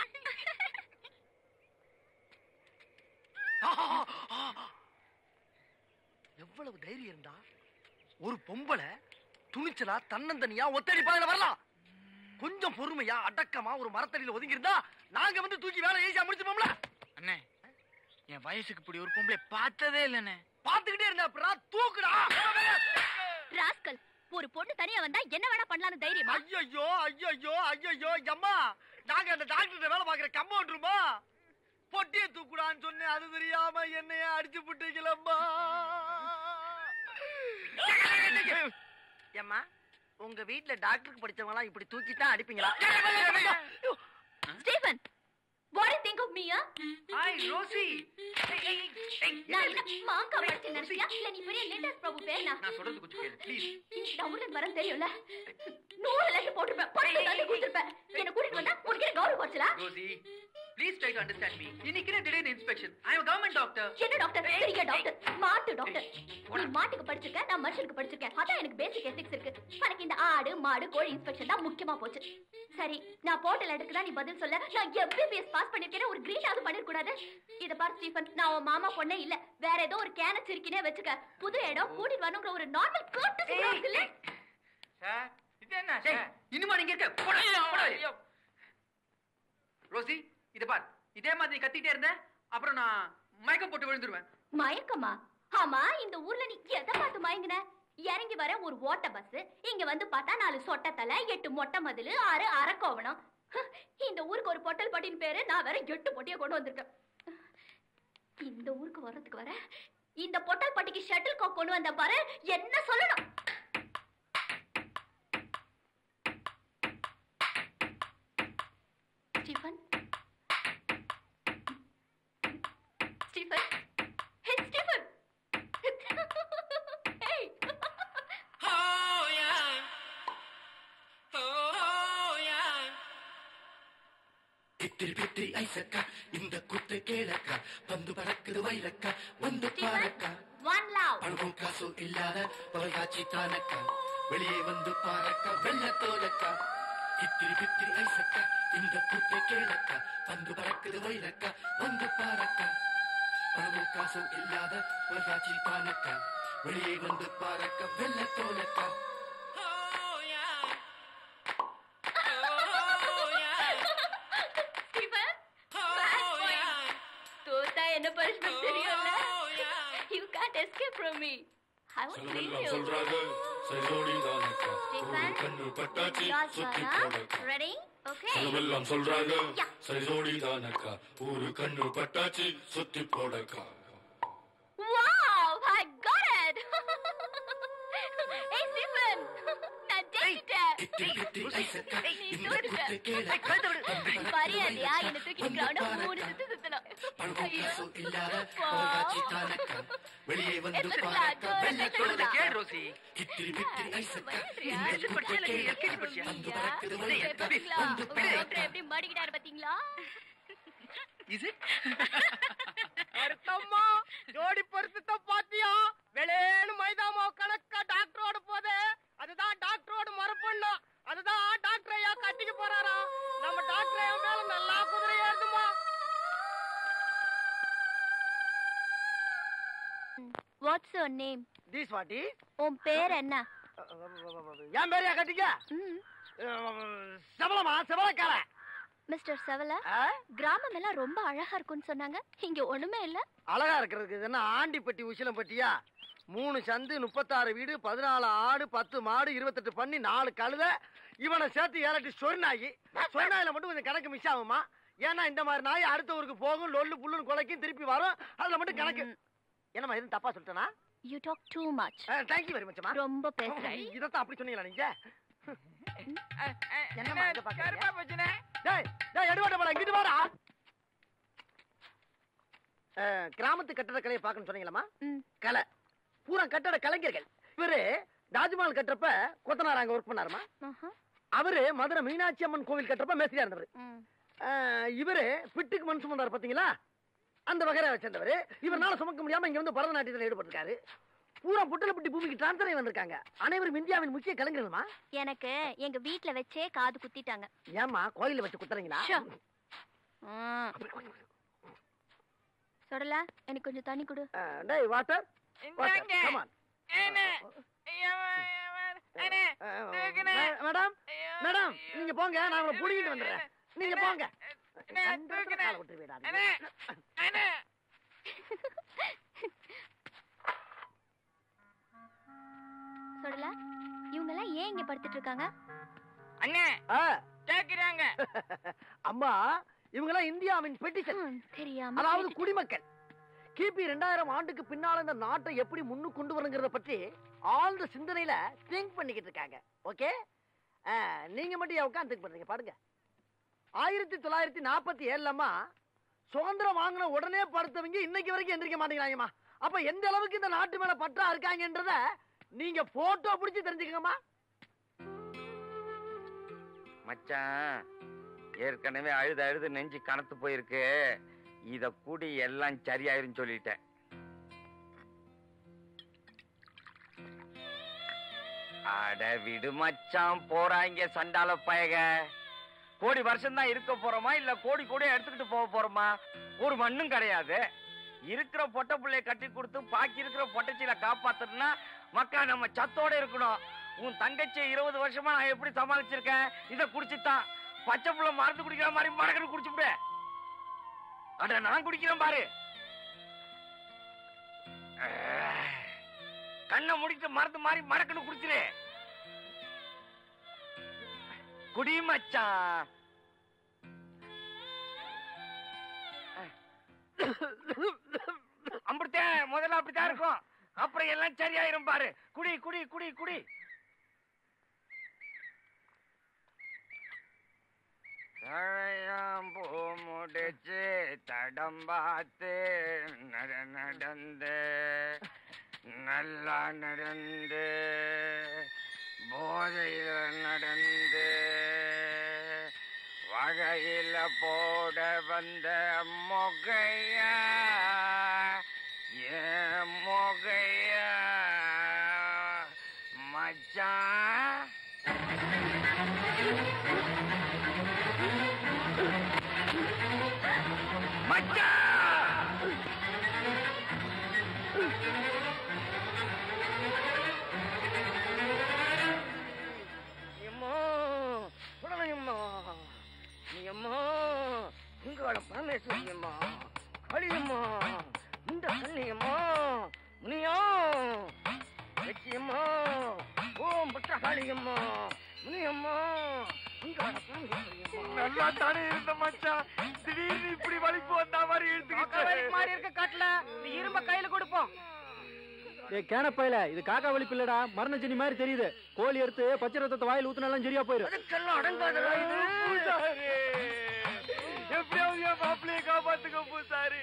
எவ்வளவு தைரியம் இருந்தா ஒரு பொம்பளை துணிச்சலா தன்னந்தனியா ஒத்தடி பாதையில வரலாம் கொஞ்சம் பொறுமையா அடக்கமா ஒரு மரத்தடியில ஒதுங்கி இருந்தா நாங்க வந்து தூக்கி வேலை ஈஸியா முடிச்சுப்போம்ல அண்ணே என் வயசுக்கு இப்படி ஒரு பொம்பளை பார்த்ததே இல்லைண்ணே பாத்துக்கிட்டே இருந்தா அப்புறம் தூக்குடா ராஸ்கல் ஒரு பொண்ணு தனியா வந்தா என்ன வேணா பண்ணலாம்னு தைரியமா ஐயோ ஐயோ ஐயோ அம்மா நாங்க அந்த டாக்டர் வேலை பாக்குற கம்பவுண்டருமா பொட்டியை தூக்குடான்னு சொன்னேன் அது தெரியாம என்னைய அடிச்சு புட்டீங்களம்மா ஏம்மா உங்க வீட்ல டாக்டருக்கு படிச்சவங்க எல்லாம் இப்படி தூக்கி தான் அடிப்பீங்களா Stephen what you think of me hi Rosie நான் என்ன மாங்கா படிச்சு நினைச்சியா இல்ல நீ பெரிய லேட்டஸ்ட் பிரபு பேர்னா நான் சொல்றது கொஞ்சம் கேளு ப்ளீஸ் நான் உள்ள வரேன் தெரியும்ல நூறு லட்சம் போட்டிருப்பேன் பத்து தள்ளி கொடுத்துருப்பேன் என்ன கூட்டிட்டு வந்தா உனக்கு என்ன கௌரவ குறைச்சலா Rosie please try to understand me இன்னைக்கு திடீர்னு inspection I am government doctor என்ன டாக்டர் பெரிய டாக்டர் மாட்டு டாக்டர் நீ மாட்டுக்கு படிச்சிருக்க நான் மனுஷனுக்கு படிச்சிருக்கேன் அதான் எனக்கு பேசிக் எத்திக்ஸ் இருக்கு எனக்கு இந்த ஆடு மாடு கோழி இன்ஸ்பெக்ஷன் தான் முக்கியமா போச்சு சரி நான் போட்ட லெட்டருக்கு தான் நீ பதில் சொல்ல நான் எம்பிபிஎஸ் பாஸ் பண்ணிருக்கேன் ஒரு கிரீன் ஆகுது பண்ணிருக்க இத பாரு ஸ்டீஃபன் நான் உன் மாமா பொண்ணே இல்ல வேற ஏதோ ஒரு கேன சிரிக்கினே வச்சுக்க புது இடம் கூட்டிட்டு வரணுங்கிற ஒரு நார்மல் கோர்ட்டு இருக்குல்ல சார் இது என்ன சார் இன்னுமா நீங்க இருக்க போடா, போடா. ரோசி இத பார் இதே மாதிரி நீ கத்திட்டே இருந்த அப்புறம் நான் மயக்கம் போட்டு விழுந்துருவேன் மயக்கமா ஆமா இந்த ஊர்ல நீ எதை பார்த்து மயங்கின இறங்கி வர ஒரு ஓட்ட பஸ் இங்க வந்து பார்த்தா நாலு சொட்ட தலை எட்டு மொட்டை மதிலு ஆறு அரக்கோவனம் ஹ், இந்த ஊருக்கு ஒரு பொட்டல் பட்டின்னு பேரு நான் வேற எட்டு பொட்டிய கொண்டு வந்திருக்கேன் இந்த ஊருக்கு வர்றதுக்கு வர இந்த பொட்டல் பட்டிக்கு ஷட்டில் காக் கொண்டு வந்த பாரு என்ன சொல்லணும் Stephen Stephen hey Stephen Hey! தித்திரி பித்திரி ஐசக்கா இந்த குத்து கேளக்கா பந்து பறக்குது வைரக்கா வந்து பாரக்கா One love. பணமும் காசும் இல்லாத தொலைக்காட்சி தானக்கா வெளியே வந்து பாரக்கா வெள்ள தோலக்கா தித்திரி பித்திரி ஐசக்கா இந்த குத்து கேளக்கா பந்து பறக்குது வைரக்கா வந்து பாரக்கா பணமும் காசும் இல்லாத தொலைக்காட்சி தானக்கா வெளியே வந்து பாரக்கா வெள்ள தோலக்கா Stephen, bad boy. தோத்தா என்ன பனிஷ்மெண்ட் தெரியும்ல you can't escape from me I want to செலவெல்லாம் சொல்றாங்க சரியோடி தானக்கா ஒரு கண்ணு பட்டாச்சி சுத்தி போடக்கா ரெடி ஓகே செலவெல்லாம் சொல்றாங்க சரியோடி தானக்கா ஒரு கண்ணு பட்டாச்சி சுத்தி போடக்கா வாவ் ஐ காட் இட் ஏய் ஸ்டீஃபன் நான் ஜெயிச்சிட்டேன் தித்திரி பித்திரி ஐசக்கா நீ இந்த குத்து தோத்துட்ட கேளக்கா மரியாதையா என்ன தூக்கி கிரவுண்ட் மூணு சுத்து சுத்தணும் பணமும் காசும் இல்லாத தொலைக்காட்சி தானக்கா வெளியே வந்து Let's பாரக்கா go, வெள்ள let's go. தோலக்கா கேள் ரோசி தித்திரி பித்திரி ஐசக்கா யாரு இந்த குத்து படிச்சாலும் நீ கேளக்கா எல்கேஜி படிச்சியா? பந்து பறக்குது ஏய், வைரக்கா பாத்தீங்களா? வந்து உங்க பாரக்கா டாக்டர் எப்படி மாட்டிக்கிட்டாரு பாத்தீங்களா இது அர்த்தம்மா ஜோடி பொருத்தத்தை பாத்தியா வெளியேனு மைதா மாவு கணக்கா டாக்டரோட போதே அதுதான் டாக்டரோட மறுப்பண்ணா அதுதான் டாக்டர் ஐயா கட்டிக்க போறாரா நம்ம டாக்டர் ஐயா மேல நல்லா குதிரை ஏறுதுமா வாட்ஸ் யுவர் நேம் தீஸ் வாட்டி உன் பேர் என்ன என் பேரையா கட்டிக்க செவலமா செவலக்கார மிஸ்டர் செவல கிராமம் எல்லாம் ரொம்ப அழகா இருக்கும்னு சொன்னாங்க இங்க ஒண்ணுமே இல்ல அழகா இருக்கிறதுக்கு இது என்ன ஆண்டிப்பட்டி உசிலம் பட்டியா மூணு சந்து முப்பத்தாறு வீடு பதினாலு ஆடு பத்து மாடு இருபத்தெட்டு பண்ணி நாலு கழுத இவனை சேர்த்து ஏழட்டு சொர்நாயி சொர்நாயில மட்டும் கொஞ்சம் கணக்கு மிஸ் ஆகுமா ஏன்னா இந்த மாதிரி நாய் அடுத்த ஊருக்கு போகும் லொல்லு புல்லுன்னு குலைக்கும் திருப்பி வரும் அதுல மட்டும் கணக்கு என்னம்மா எதுவும் தப்பா சொல்லிட்டேனா you talk too much thank you very மச்மா ரொம்ப பேசுறேன் இதத்தான் அப்படி சொன்னீங்களா நீங்க என்னம்மா இங்க பாக்குறீங்க டேய் டேய் எடுவாட போல இங்கிட்டு வாடா அஹ், கிராமத்து கட்டட கலையை பார்க்கணும்னு சொன்னீங்களா கலை பூரா கட்டட கலைஞர்கள் இவரு தாஜ்மஹால் கட்டுறப்ப கொத்தனார் அங்க ஒர்க் பண்ணாருமா அவரு மதுரை மீனாட்சி அம்மன் கோவில் கட்டுறப்ப மேஸ்திரியா இருந்தவர் அஹ், இவரு பிட்டுக்கு மண் சுமந்தார் பாத்தீங்களா அந்த வகையை வச்சிருந்தவர் இவர்னால சுமக்க முடியாம இங்க வந்து பரதநாட்டியத்தில் ஈடுபட்டிருக்காரு பூரா புட்டலப்பட்டி பூமிக்கு டிரான்ஸ்ஃபர் வந்திருக்காங்க அனைவரும் இந்தியாவின் முக்கிய கலைஞர்கள்மா எனக்கு எங்க வீட்ல வச்சே காது குத்திட்டாங்க ஏம்மா கோயில்ல வச்சு குத்துறீங்களா ஷோ. சொடலா எனக்கு கொஞ்சம் தண்ணி கொடு டேய் வாட்டர் இந்தாங்க. கமான் ஏனே, மேடம் மேடம் நீங்க போங்க நான் உங்களை புடிங்கிட்டு வந்துடுறேன் நீங்க போங்க கண்ட இடத்துல காலை விட்டு விடாதீங்க. சொடலா இவங்க எல்லாம் ஏன் இங்க படுத்துட்டு இருக்காங்க அண்ணே கேக்குறாங்க அம்மா இவங்கெல்லாம் இந்தியாவின் பெட்டிஷன் தெரியாம அதாவது குடிமக்கள் கிபி ரெண்டாயிரம் ஆண்டுக்கு பின்னால இந்த நாட்டை எப்படி முன்னு கொண்டு வரணுங்கிறத பற்றி ஆழ்ந்த சிந்தனையில திங்க் பண்ணிக்கிட்டு இருக்காங்க ஓகே நீங்க மட்டும் உட்காந்து திங்க் பண்றீங்க பாருங்க ஆயிரத்தி தொள்ளாயிரத்தி நாற்பத்தி ஏழுலமா சுதந்திரம் வாங்கின உடனே படுத்தவங்க இன்னைக்கு வரைக்கும் எந்திரிக்க மாட்டேங்கிறாங்கம்மா அப்ப எந்த அளவுக்கு இந்த நாட்டு மேல பற்றா இருக்காங்கன்றத நீங்க போட்டோ பிடிச்சு தெரிஞ்சுக்கங்கம்மா மச்சான் ஏற்கனவே அழுது அழுது நெஞ்சு கனத்து போயிருக்கு இத கூடி எல்லாம் சரியாயிரும் சொல்லிட்டேன் அட விடு மச்சான் போறாங்க சண்டால பயக கோடி வருஷம் தான் இருக்க போறோமா இல்ல கோடி கோடியா எடுத்துக்கிட்டு போக போறோமா ஒரு மண்ணும் கிடையாது இருக்கிற பொட்டை பிள்ளைய கட்டி கொடுத்து பாக்கி இருக்கிற பொட்டச்சியில காப்பாத்தணும்னா மக்கா நம்ம சத்தோட இருக்கணும் உன் தங்கச்சி இருபது வருஷமா நான் எப்படி சமாளிச்சிருக்கேன் இத குடிச்சுதான் பச்சை புள்ள மருந்து குடிக்கிற மாதிரி மடக்கன்னு குடிச்சுவிடு அட நான் குடிக்கிறேன் பாரு அஹ். கண்ணை முடிச்சு மருந்து மாதிரி மடக்கன்னு குடிச்சிரு குடி மச்சான் அப்படித்தான் முதல்ல அப்படித்தான் இருக்கும் அப்புறம் எல்லாம் சரியாயிரும் பாரு குடி குடி குடி குடி தழையாம்பூ முடிச்சு தடம் பார்த்து நட நடந்து நல்லா நடந்து போதையில நடந்து வகையில போட வந்த மொகையா ஏன் மொகையா மச்சான் மச்சான் அம்மா புடலையம்மா நீ அம்மா உங்களோட பரமேஸ்வரி அம்மா அழியம்மா இந்த கண்ணியம்மா முனியா வெற்றியம்மா ஓம் பட்டகாளியம்மா முனியம்மா உங்களோட பரமேஸ்வரி அம்மா நல்லா தானே இருந்த மச்சான் திடீர்னு இப்படி வலிப்பு வந்தா மாதிரி இழுத்துக்கிட்டு மாதிரி இருக்க காட்டல நீ இரும்ப கையில கொடுப்போம் ஏய் கேனப்பையில இது காக்கா வலிப்பு இல்லடா மரண ஜெனி மாதிரி தெரியுது கோழி எடுத்து பச்சை ரத்தத்தை வாயில் ஊத்துனாலும் சரியா போயிரு அதுக்கெல்லாம் அடங்காதடா இது பூசாரி எப்படியாவது என் மாப்பிள்ளைய காப்பாத்துக்க பூசாரி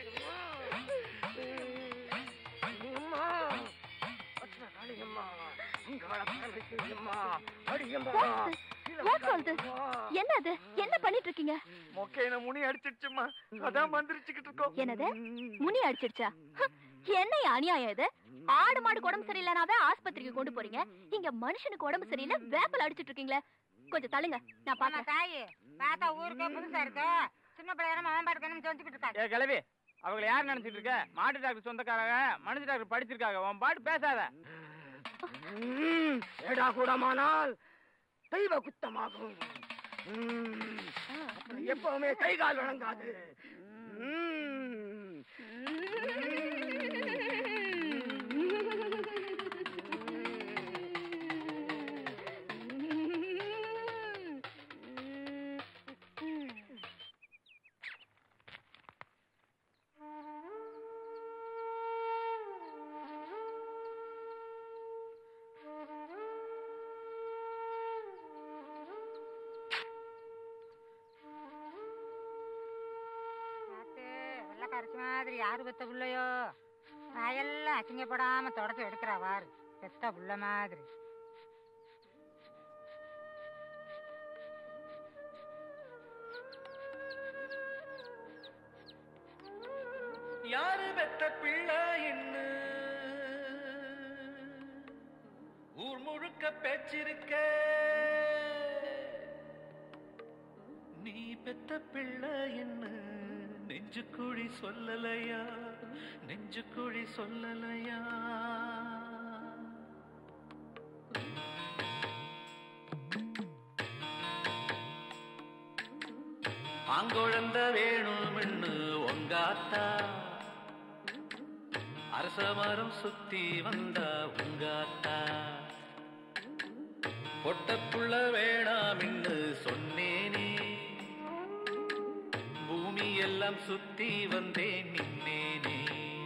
அம்மா பட்டகாளியம்மா உங்களோட பரமேஸ்வரி அம்மா அடியம்மா வாட் சொல்றது என்னது என்ன பண்ணிட்டு இருக்கீங்க மொக்கையில முனி அடிச்சிடுச்சுமா அதான் மந்திரிச்சுக்கிட்டு இருக்கோம் என்னது முனி அடிச்சிடுச்சா ஹ, என்னைய அநியாயம் இது ஆடு மாடு உடம்பு சரியில்லைனாவே ஆஸ்பத்திரிக்கு கொண்டு போறீங்க இங்க மனுஷனுக்கு உடம்பு சரியில்லை வேப்பல் அடிச்சிட்டு இருக்கீங்களே கொஞ்சம் தள்ளுங்க நான் பாக்கிறேன் தாயி பார்த்தா ஊருக்கே புதுசா இருக்கு சின்ன பிள்ளையார மகன் பாட்டுக்கணும் சொல்லிக்கிட்டு இருக்காங்க ஏ கிளவி அவங்கள யார் நினைச்சிட்டு இருக்க மாட்டு டாக்டர் சொந்தக்காரங்க மனுஷ டாக்டர் படிச்சிருக்காங்க உன் பாட்டு பேசாத ம், ஏடா கூடமானால் தெய்வ குத்தமாகும் ம், அப்புறம் எப்பவுமே கை கால் வழங்காது ம். வெள்ளக்காரச்சி மாதிரி யாரு பெத்த புள்ளையோ வாயெல்லாம் அசிங்கப்படாம தொடச்சு எடுக்கிறா வாரு பெத்த புள்ள மாதிரி யாரு பெத்த பிள்ளை என்ன முழுக்க பேச்சிருக்க நீ பெத்த பிள்ளை என்ன நெஞ்சுக்குழி சொல்லலையா நெஞ்சுக்குழி சொல்லலையா ஆங்குழந்த வேணும்னு உங்காத்தா அரச மரம் சுத்தி வந்தா உங்காத்தா பொட்டப்புள்ள வேணாமின்னு சொன்னேனே பூமி எல்லாம் சுத்தி வந்தேன் நின்னேனே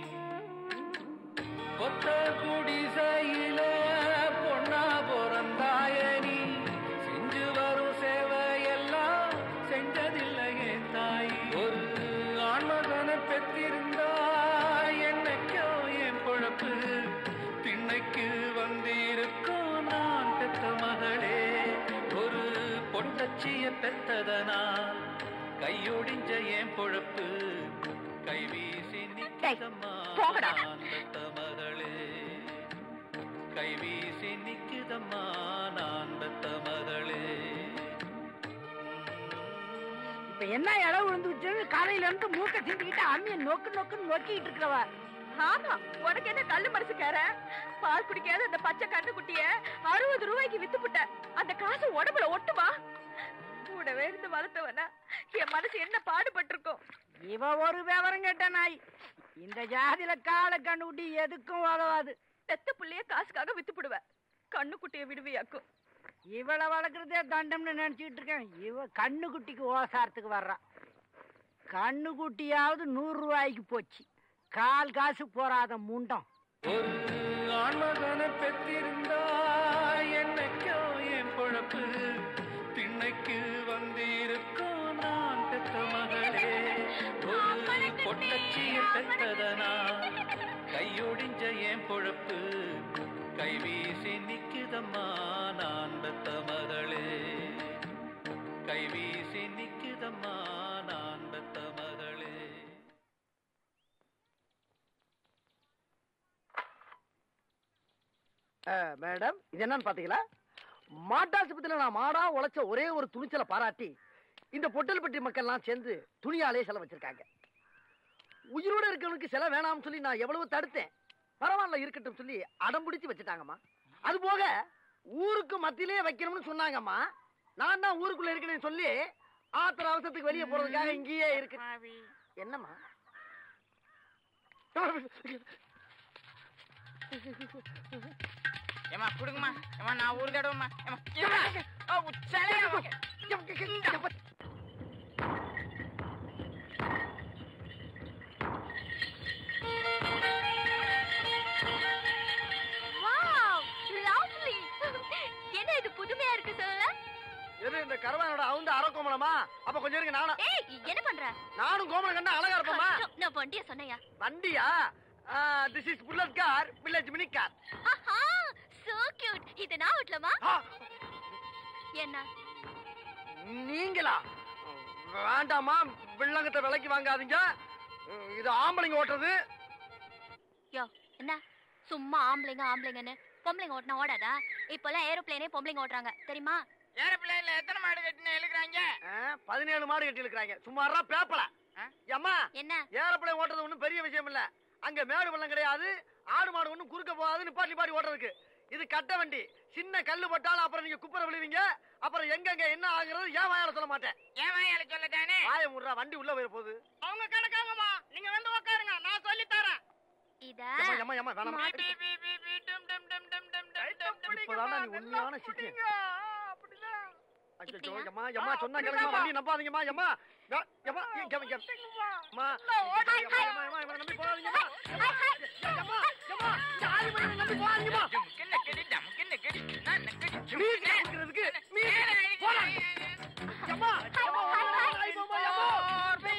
கொத்த குடிசையில பொண்ணா பிறந்தாயனி செஞ்சு வரும் சேவையெல்லாம் செஞ்சதில்லையே தாய் ஒரு ஆண்மகனை பெற்றிருந்தா என்னைக்கோ என் பொழப்பு திண்ணைக்கு வந்திருக்கும் நான் பெத்த மகளே ஒரு பொட்டச்சிய பெத்ததனால் கையொடிஞ்ச என் பொழப்பு கைவீசி நிற்கதம்மா நான் பெத்த மகளே கைவீசி நிற்குதம்மா நான் பெத்த மகளே இப்ப என்ன இடம் விழுந்து வச்சு காலையில இருந்து மூக்க சிந்திக்கிட்டு அம்மிய நோக்கு நோக்குன்னு நோக்கிட்டு இருக்கிறவ ஆமா உனக்கு என்ன கல்லு மனசுக்கார பால் குடிக்காத அந்த பச்சை கண்ணு குட்டிய அறுபது ரூபாய்க்கு வித்துப்புட்ட அந்த காசு உடம்புல ஒட்டுமா கூடவே இருந்து வளர்த்தவனா என் மனசு என்ன பாடுபட்டிருக்கும் இவ ஒரு விவரம் கேட்ட நாய் இந்த ஜாதியில காலை கண்டுகுட்டி எதுக்கும் உதவாது பெத்த புள்ளைய காசுக்காக வித்துப்புடுவ கண்ணு குட்டிய விடுவியாக்கும் இவளை வளர்க்குறதே தண்டம்னு நினைச்சுக்கிட்டு இருக்கேன் இவ கண்ணுக்குட்டிக்கு ஓசாரத்துக்கு வர்றான் கண்ணுக்குட்டியாவது நூறு ரூபாய்க்கு போச்சு கால் காசு போறாத முண்டம் ஒரு ஆண்மகனை பெற்றிருந்தா என்னைக்கோ என் பொழப்பு திண்ணைக்கு வந்திருக்கும் நான் பெத்த மகளே ஒரு பொட்டச்சிய பெத்ததனா கையொடிஞ்ச என் பொழப்பு கைவீசி நிக்குதம்மா நான் பெத்த மகளே கைவீசி நிக்குதம்மா நான் பெத்த மகளே மேடம் இது என்னன்னு பாத்தீங்களா மாட்டாசுபத்திரியில நான் மாடா உழைச்ச ஒரே ஒரு துணிச்சலை பாராட்டி இந்த பொட்டல்பட்டி மக்கள்லாம் சேர்ந்து துணியாலே செலவு வச்சிருக்காங்க உயிரோட இருக்கவனுக்கு செலவு வேணாம்னு சொல்லி நான் எவ்வளவு தடுத்தேன் பரவாயில்ல இருக்கட்டும் சொல்லி அடம் பிடிச்சு வச்சுட்டாங்கம்மா அது போக ஊருக்கு மத்தியிலே வைக்கணும்னு சொன்னாங்கம்மா நான் தான் ஊருக்குள்ள இருக்கேன்னு சொல்லி ஆத்திர அவசரத்துக்கு வெளியே போறதுக்காக இங்கேயே இருக்கு என்னம்மா ஏமா கொடுங்கம்மா ஏமா நான் ஒரு தடவைம்மா ஏமா வாவ் லவ்லி என்ன இது புதுமையா இருக்கு சொல்லல எது இந்த கரவானோட அவுந்த அரக்கோமலமா அப்ப கொஞ்சம் இருங்க நானும் ஏய் என்ன பண்ற நானும் கோமலம் கண்டா அழகா இருப்போமா நான் வண்டிய சொன்னையா வண்டியா this is bullet car village mini car ஆஹா சோ கியூட் இது நான் ஓட்டலாமா என்ன நீங்களா வேண்டாமா வில்லங்கத்தை விலைக்கு வாங்காதீங்க இது ஆம்பளைங்க ஓட்டுறது யோ என்ன சும்மா ஆம்பளைங்க ஆம்பளைங்கன்னு பொம்பளைங்க ஓட்டினா ஓடாதா இப்பெல்லாம் ஏரோப்ளேனே பொம்பளைங்க ஓட்டுறாங்க தெரியுமா ஏரோப்ளேன்ல எத்தனை மாடு கட்டின எழுக்கிறாங்க பதினேழு மாடு கட்டி இருக்கிறாங்க சுமாரா பேப்பல அம்மா என்ன ஏரோப்ளேன் ஓட்டுறது ஒண்ணும் பெரிய விஷயம் இல்ல அங்க மேடு பள்ளம் கிடையாது ஆடு மாடு ஒண்ணும் குறுக்க போகாது நிப்பாட்டி பாட்டி ஓட்டுறதுக்கு இது கட்ட வண்டி சின்ன கல்லு பட்டாலும் அப்புறம் நீங்க குப்பரை விழுவீங்க அப்புறம் எங்கெங்க என்ன ஆகுறது ஏன் வாயால சொல்ல மாட்டேன் ஏன் வாயால சொல்லதானே வாய முடுறா வண்டி உள்ள போயிட போகுது அவங்க கணக்காங்கம்மா நீங்க வந்து உட்காருங்க நான் சொல்லி தரேன் இத ஏம்மா, ஏம்மா, ஏம்மா, வேணாம்மா. இப்பதான்டா நீ உண்மையான சிக்கன் அச்சோ எம்மா எம்மா சொன்னா கேளுங்கம்மா வண்டி நம்பாதீங்கம்மா எம்மா யா- எம்மா இங்க இங்க அம்மா எம்மா எம்மா எம்மா இவனை நம்பி போகாதீங்கம்மா எம்மா எம்மா எம்மா இந்த ஆளு மகனை நம்பி போகாதீங்கம்மா மீன் கொடுக்கறதுக்கு மீன் போடா எம்மா எம்மா எம்மா எம்மா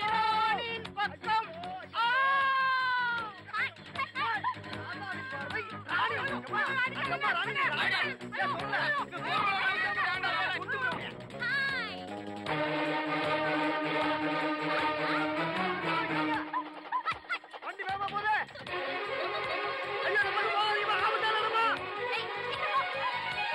வண்டி வேகமா போகுது ஐயோ நம்ம போகாதீங்கம்மா ஆபத்தான நம்ம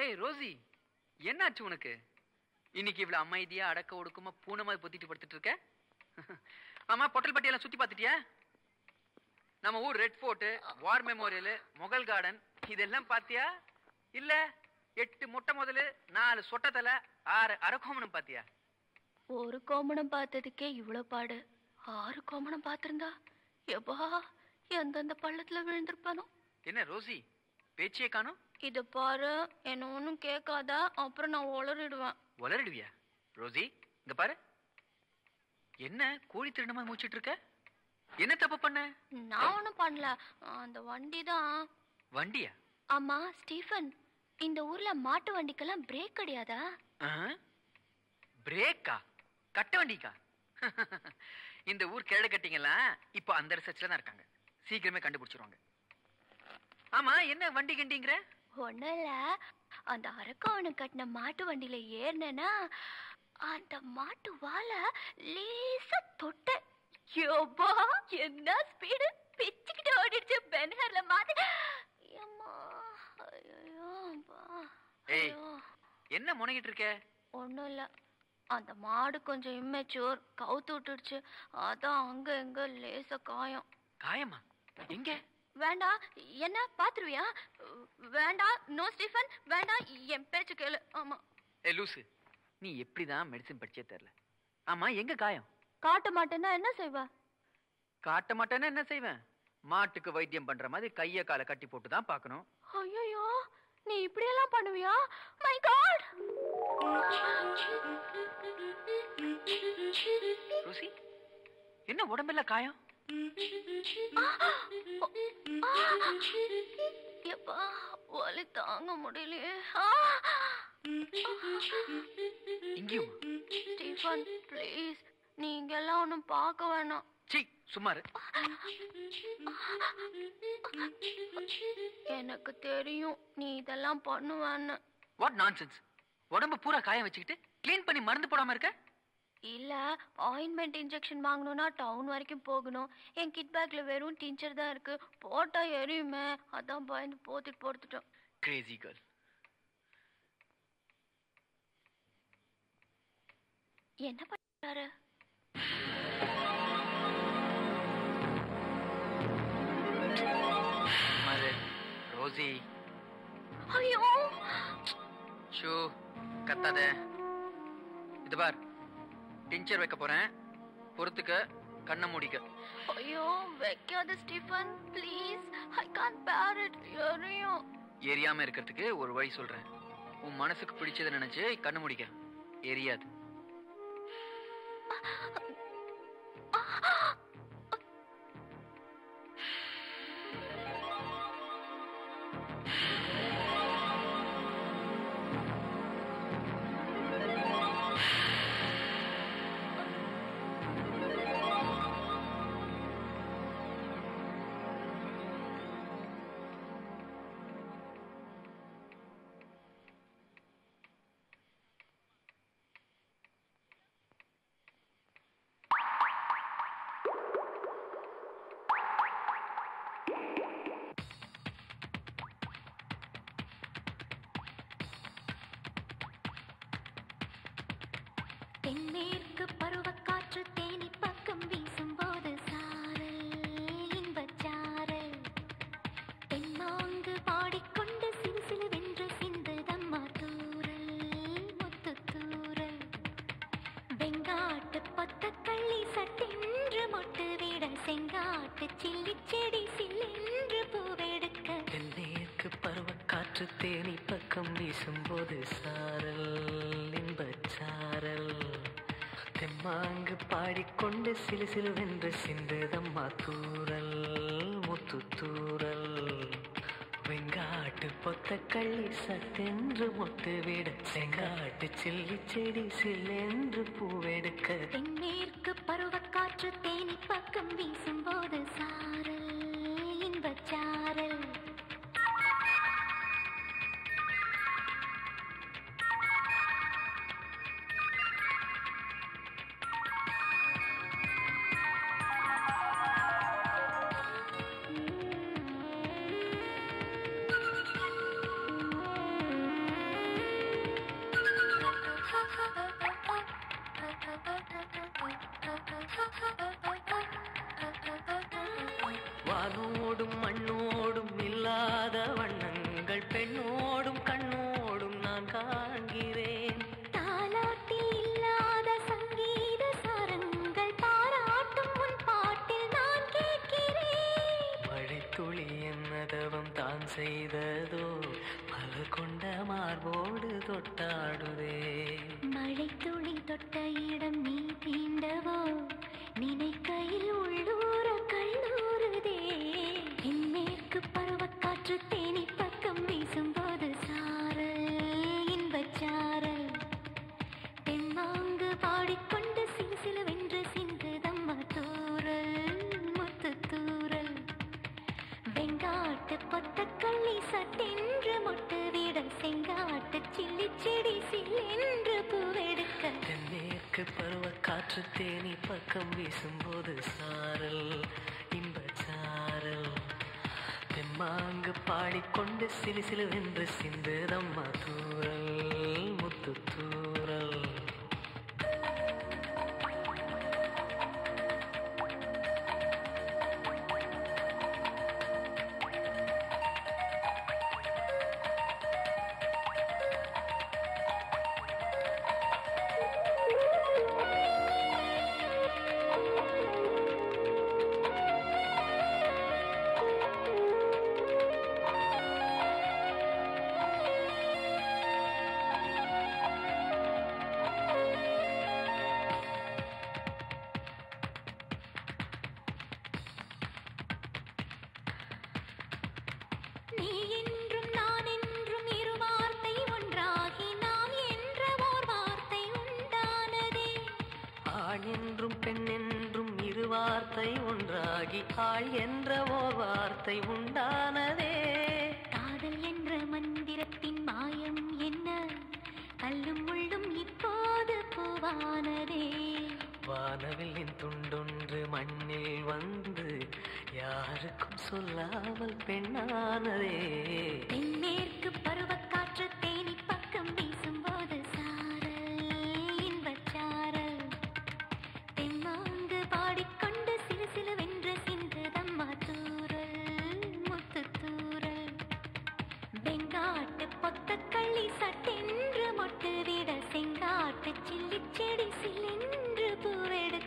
ஏய் ரோசி என்னாச்சு உனக்கு இன்னைக்கு இவ்வளவு அமைதியா அடக்க ஒடுக்கமா பூனை மாதிரி பொத்திட்டு படுத்துட்டு இருக்க ஆமா பொட்டல்பட்டி எல்லாம் சுத்தி பார்த்துட்டியா நம்ம ஊர் red fort war memorial Mughal garden இதெல்லாம் பாத்தியா இல்ல எட்டு முட்டை முதல்ல நாலு சொட்ட தலை ஆறு அரக்கோமனும் பாத்தியா ஒரு கோமணம் பார்த்ததுக்கே இவ்வளவு பாடு ஆறு கோமணம் பார்த்திருந்தா எப்பா எந்தெந்த பள்ளத்துல விழுந்திருப்பானோ என்ன ரோசி பேச்சே காணும் இத பாரு என்ன ஒன்னும் கேட்காத அப்புறம் நான் உளறிடுவேன் வளரிடுவியா ரோசி இங்க பாரு என்ன கோழி திருடமா மூச்சிட்டு இருக்க என்ன தப்பு பண்ண நான் ஒன்றும் பண்ணல அந்த வண்டி தான் வண்டியா ஆமா ஸ்டீஃபன் இந்த ஊர்ல மாட்டு வண்டிக்கெல்லாம் பிரேக் கிடையாதா பிரேக்கா கட்ட வண்டிக்கா இந்த ஊர் கிழடு கட்டிங்கெல்லாம் இப்போ அந்த ரிசர்ச்ல தான் இருக்காங்க சீக்கிரமே கண்டுபிடிச்சிருவாங்க ஆமா என்ன வண்டி கண்டிங்கிற ஒண்ணும் இல்ல அந்த அரக்கவனு கட்டின மாட்டு வண்டியில ஏறினேன்னா அந்த மாட்டு வாழை லேசா தொட்ட யோபா என்ன ஸ்பீடு பிச்சுக்கிட்டு ஓடிடுச்சு பென்ஹர்ல மாத்தி அம்மா ஐயோ அப்பா ஏய் என்ன முனகிட்டு இருக்க ஒண்ணும் இல்ல அந்த மாடு கொஞ்சம் இம்மெச்சூர் கவுத்து விட்டுடுச்சு அதான் அங்க எங்க லேசா காயம் காயமா எங்க வேண்டாம் என்ன பாத்துருவியா வேண்டாம் நோ ஸ்டீஃபன் வேண்டாம் என் பேச்சு கேளு ஆமா ஏ லூசு நீ எப்படிதான் மெடிசின் படிச்சே தெரியல ஆமா எங்க காயம் காட்ட மாட்டேன்னா என்ன செய்வ காட்ட மாட்டேன்னா என்ன செய்வேன் மாட்டுக்கு வைத்தியம் பண்ற மாதிரி கைய காலை கட்டி போட்டு தான் பார்க்கணும் ஐயோ நீ இப்படி எல்லாம் பண்ணுவியா மை காட் ருசி என்ன உடம்பெல்லாம் காயம் எப்பா வலி தாங்க முடியலையே ஆ! இங்கேயும் ஸ்டீஃபன் ப்ளீஸ் நீங்க எல்லாம் ஒன்றும் பார்க்க வேணாம் சீ சுமாரு எனக்கு தெரியும் நீ இதெல்லாம் பண்ணுவேன்னு வாட் நான்சென்ஸ் உடம்பு பூரா காயம் வச்சுக்கிட்டு க்ளீன் பண்ணி மருந்து போடாம இருக்க இல்ல ஆயின்மெண்ட் இன்ஜெக்ஷன் வாங்கணும்னா டவுன் வரைக்கும் போகணும் என் கிட் பேக்ல வெறும் டீச்சர் தான் இருக்கு போட்டா எரியுமே அதான் பயந்து போத்துட்டு போட்டுட்டோம் கிரேசி கேர்ள் என்ன பண்றாரு மது ரோசி ஐயோ ஷூ கத்தாத இது பார் டிஞ்சர் வைக்க போறேன் பொறுத்துக்க கண்ணை மூடிக்க ஐயோ வைக்காத ஸ்டீஃபன் ப்ளீஸ் ஐ கான் பேர் இட் எரியும் எரியாம இருக்கிறதுக்கு ஒரு வழி சொல்றேன் உன் மனசுக்கு பிடிச்சதை நினைச்சு கண்ணு முடிக்க எரியாது தென்மேற்கு பருவக்காற்று தேனி பக்கம் வீசும்போது சாரல் இன்பச்சாரல் தென்மாங்கு பாடிக்கொண்டு சிறு சிலுவென்று சிந்துதம்மா தூரல் முத்து தூரல் வெங்காட்டு பொத்த கள்ளி சட்டென்று மொட்டு விட செங்காட்டு சில்லி செடி சில்லென்று பூவெடுக்க தென்மேற்கு பருவக்காற்று தேனி பக்கம் வீசும்போது சாரல் இன்பச்சாரல் தெம்மாங்கு பாடிக்கொண்டு சிலு சிலுவென்று சிந்துதம்மா தூரல் முத்து தூரல் வெங்காட்டு பொத்த கள்ளி சத்தென்று மொட்டு விட செங்காட்டு சில்லி செடி சில்லென்று பூவெடுக்க தென்மேற்கு பருவக்காற்று தேனி பக்கம் வீசும்போது சாரல் இன்பச்சாரல் வானோடும் மண்ணோடும் இல்லாத வண்ணங்கள் பெண்ணோடும் கண்ணோடும் நான் காண்கிறேன் தாலாட்டில் இல்லாத சங்கீத சாரங்கள் பாராட்டும் உன் பாட்டில் நான் கேட்கிறேன் மழைத்துளி என்னதவம் தான் செய்ததோ மலர் கொண்ட மார்போடு தொட்டாடுதே மழை துளி தொட்ட இடம் நீ தீண்டவோ நினைக்கையில் உள்ளூர கல்லூருதே இன்மேற்கு பருவக்காற்று தேனி பக்கம் வீசும்போது சாரல் இன்பச்சாரல் தெம்மாங்கு பாடிக்கொண்டு சிலுசிலுவென்று சிந்துதம்மா தூரல் முத்து தூரல் வெங்காட்டு பொத்தக்கள்ளி சட்டென்று மொட்டு விட செங்காட்டு சில்லி செடி சில்லென்று பூவெடுக்க தென்மேற்கு பருவக்காற்று தேனி பக்கம் வீசும்போது சாரல் இன்பச்சாரல் தெம்மாங்கு பாடிக்கொண்டு சிலு சிலுவென்று சிந்துதம்மா தூரல் முத்து தூரல் நீ என்றும் நான் என்றும் இரு வார்த்தை ஒன்றாகி நாம் என்ற ஓர் வார்த்தை உண்டானதே ஆண் என்றும் பெண் என்றும் இரு வார்த்தை ஒன்றாகி ஆள் என்ற ஓர் வார்த்தை உண்டானதே காதல் என்ற மந்திரத்தின் மாயம் என்ன கல்லும் முள்ளும் இப்போது பூவானதே வானவில்லின் துண்டொன்று மண்ணில் வந்து யாருக்கும் சொல்லாமல் பெண்ணானதே தென்மேற்கு பருவக்காற்று தேனி பக்கம் வீசும்போது சாரல் இன்பச்சாரல் தெம்மாங்கு பாடிக்கொண்டு சிலு சிலுவென்று சிந்துதம்மா தூரல் முத்து தூரல் வெங்காட்டு பொத்தக்கள்ளி சட்டென்று மொட்டு விட செங்காட்டு சில்லி செடி சில்லென்று பூவெடுக்க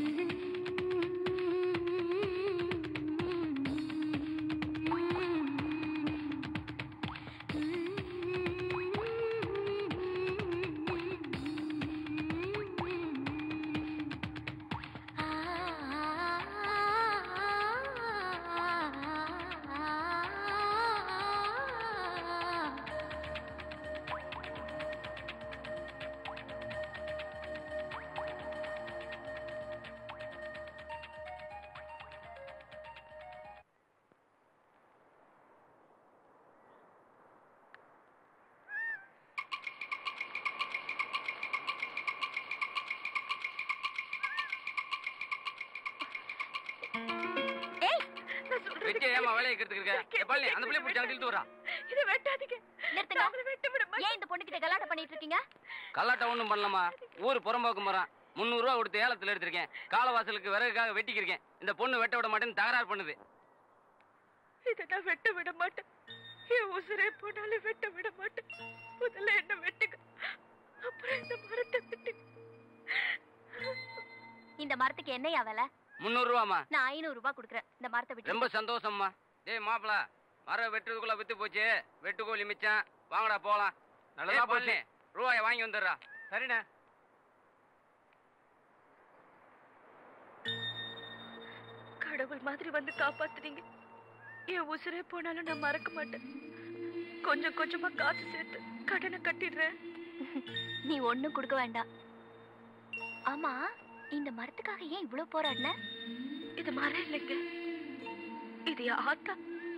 வெட்டி ஏமா வேலையை கெடுத்துக்கிட்டு இருக்க பழனி அந்த பிள்ளை பிடிச்சி அங்கிட்டு வரா இதை வெட்டாதீங்க நிறுத்துங்க ஏன் இந்த பொண்ணுகிட்ட கலாட்டம் பண்ணிட்டு இருக்கீங்க கல்லாட்ட ஒண்ணும் பண்ணலாமா ஊர் புறம்போக்கு மரம் முந்நூறு ரூபா கொடுத்து ஏலத்துல எடுத்திருக்கேன் காலவாசலுக்கு விறகுக்காக வெட்டிக்கிருக்கேன் இந்த பொண்ணு வெட்ட விட மாட்டேன்னு தகராறு பண்ணுது இதை நான் வெட்ட விட மாட்டேன் என் உசுரே போனாலும் வெட்ட விட மாட்டேன் முதல்ல என்ன வெட்டுங்க அப்புறம் இந்த மரத்தை வெட்டுங்க இந்த மரத்துக்கு என்னையா விலை முந்நூறு ரூபாமா நான் ஐநூறு ரூபாய் கொடுக்குறேன் இந்த மரத்தை விட்டு ரொம்ப சந்தோஷம்மா டேய் மாப்பிள மரம் வெட்டுறதுக்குள்ள வித்து போச்சு வெட்டுக்கோழி மிச்சம் வாங்கடா போலாம் நல்லதா ஏய், போச்சு. பழனி, ரூபாயை வாங்கி வந்துடுறா சரிண்ணே கடவுள் மாதிரி வந்து காப்பாத்துனீங்க என் உசுரே போனாலும் நான் மறக்க மாட்டேன் கொஞ்சம் கொஞ்சமா காசு சேர்த்து கடனை கட்டிடுறேன் நீ ஒண்ணும் கொடுக்க வேண்டாம் ஆமா இந்த மரத்துக்காக ஏன் இவ்ளோ போராடின இது மரம் இல்லைங்க இது என் ஆத்தா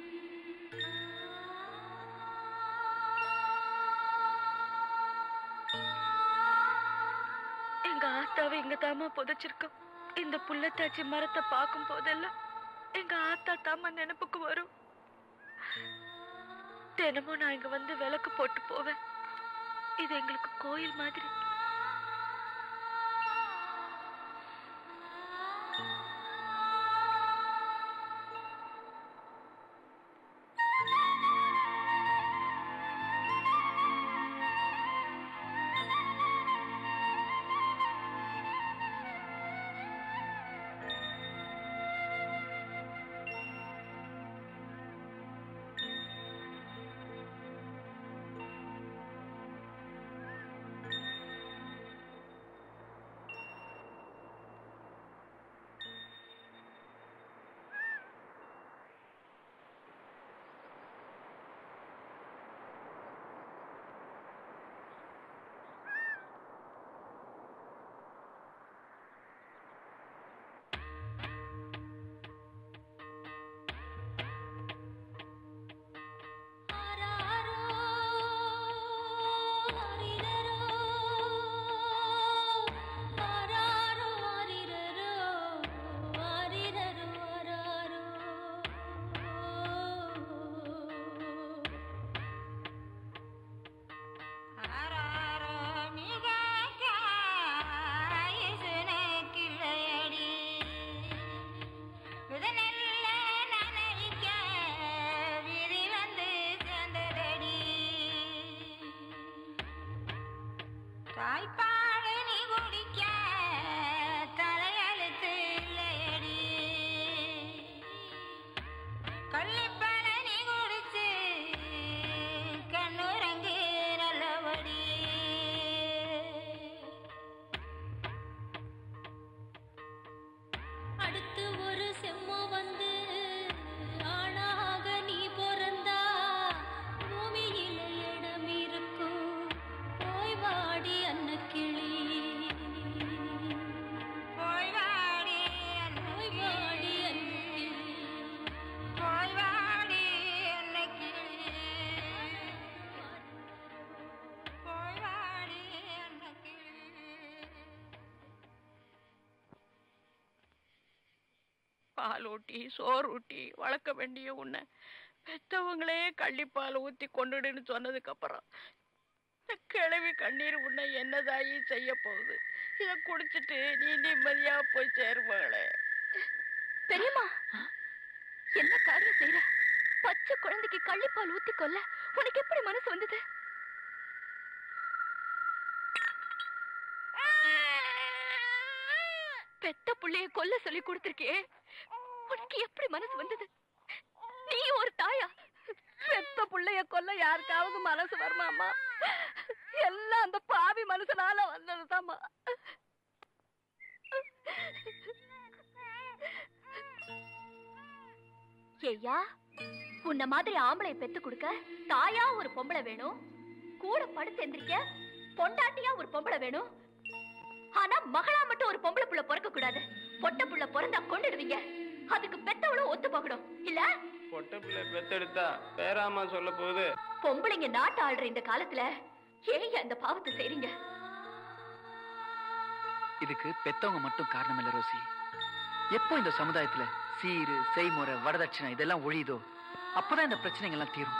எங்க ஆத்தாவை இங்க தாமா புதைச்சிருக்கோம் இந்த புள்ளத்தாச்சி மரத்தை பார்க்கும் போதெல்லாம் எங்க ஆத்தா தாமா நினைப்புக்கு வரும் தினமும் நான் இங்க வந்து விளக்கு போட்டு போவேன் இது எங்களுக்கு கோயில் மாதிரி பால் ஊட்டி சோறு ஊட்டி வளர்க்க வேண்டிய உன்னை பெத்தவங்களே கள்ளிப்பால் ஊத்தி கொண்டுடுன்னு சொன்னதுக்கு அப்புறம் இந்த கிழவி கண்ணீர் உன்னை என்னதாயி செய்ய போகுது இத குடிச்சிட்டு நீ நிம்மதியா போய் சேருவாளே பெரியம்மா என்ன காரியம் செய்யற பச்சை குழந்தைக்கு கள்ளிப்பால் ஊத்தி கொல்ல உனக்கு எப்படி மனசு வந்தது பெத்த புள்ளைய கொல்ல சொல்லி கொடுத்திருக்கியே உனக்கு எப்படி மனசு வந்தது நீ ஒரு தாயா பெத்த புள்ளைய கொல்ல யாருக்காவது மனசு வருமாமா எல்லாம் அந்த பாவி மனசனால வந்ததுதாம்மா ஏய்யா உன்ன மாதிரி ஆம்பளை பெத்து கொடுக்க தாயா ஒரு பொம்பளை வேணும் கூட படுத்து எந்திரிக்க பொண்டாட்டியா ஒரு பொம்பளை வேணும் ஆனா மகளா மட்டும் ஒரு பொம்பளை புள்ள பிறக்க கூடாது பொட்ட புள்ள பிறந்தா கொண்டுடுவீங்க அதுக்கு பெத்தவளும் ஒத்து போகணும் இல்ல பொட்டை பிள்ளை பெத்தெடுத்தா பேராமா சொல்ல போகுது பொம்பளைங்க நாட்டு ஆடுற இந்த காலத்துல ஏன் அந்த பாவத்தை செய்றீங்க இதுக்கு பெத்தவங்க மட்டும் காரணம் இல்ல ரோசி எப்போ இந்த சமுதாயத்துல சீரு செய்முறை வரதட்சணை இதெல்லாம் ஒழியுதோ அப்பதான் இந்த பிரச்சனைகள் எல்லாம் தீரும்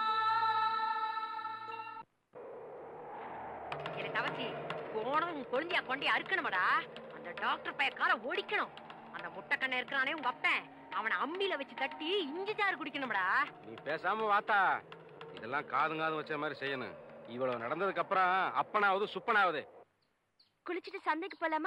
எனக்கு அவசி போனவன் உன் கொழுந்தியா கொண்டி அறுக்கணுமாடா அந்த டாக்டர் பைய கால ஓடிக்கணும் அந்த முட்டைக்கண்ண இருக்கிறானே உங்க அப்பன் அவனை அம்மியில வச்சு தட்டி இஞ்சி சாறு குடிக்கணும்டா நீ பேசாம வாத்தா இதெல்லாம் காதும் காதும் வச்ச மாதிரி செய்யணும் இவ்வளவு நடந்ததுக்கு அப்புறம் அப்பனாவது சுப்பனாவது குளிச்சிட்டு சந்தைக்கு போலாமா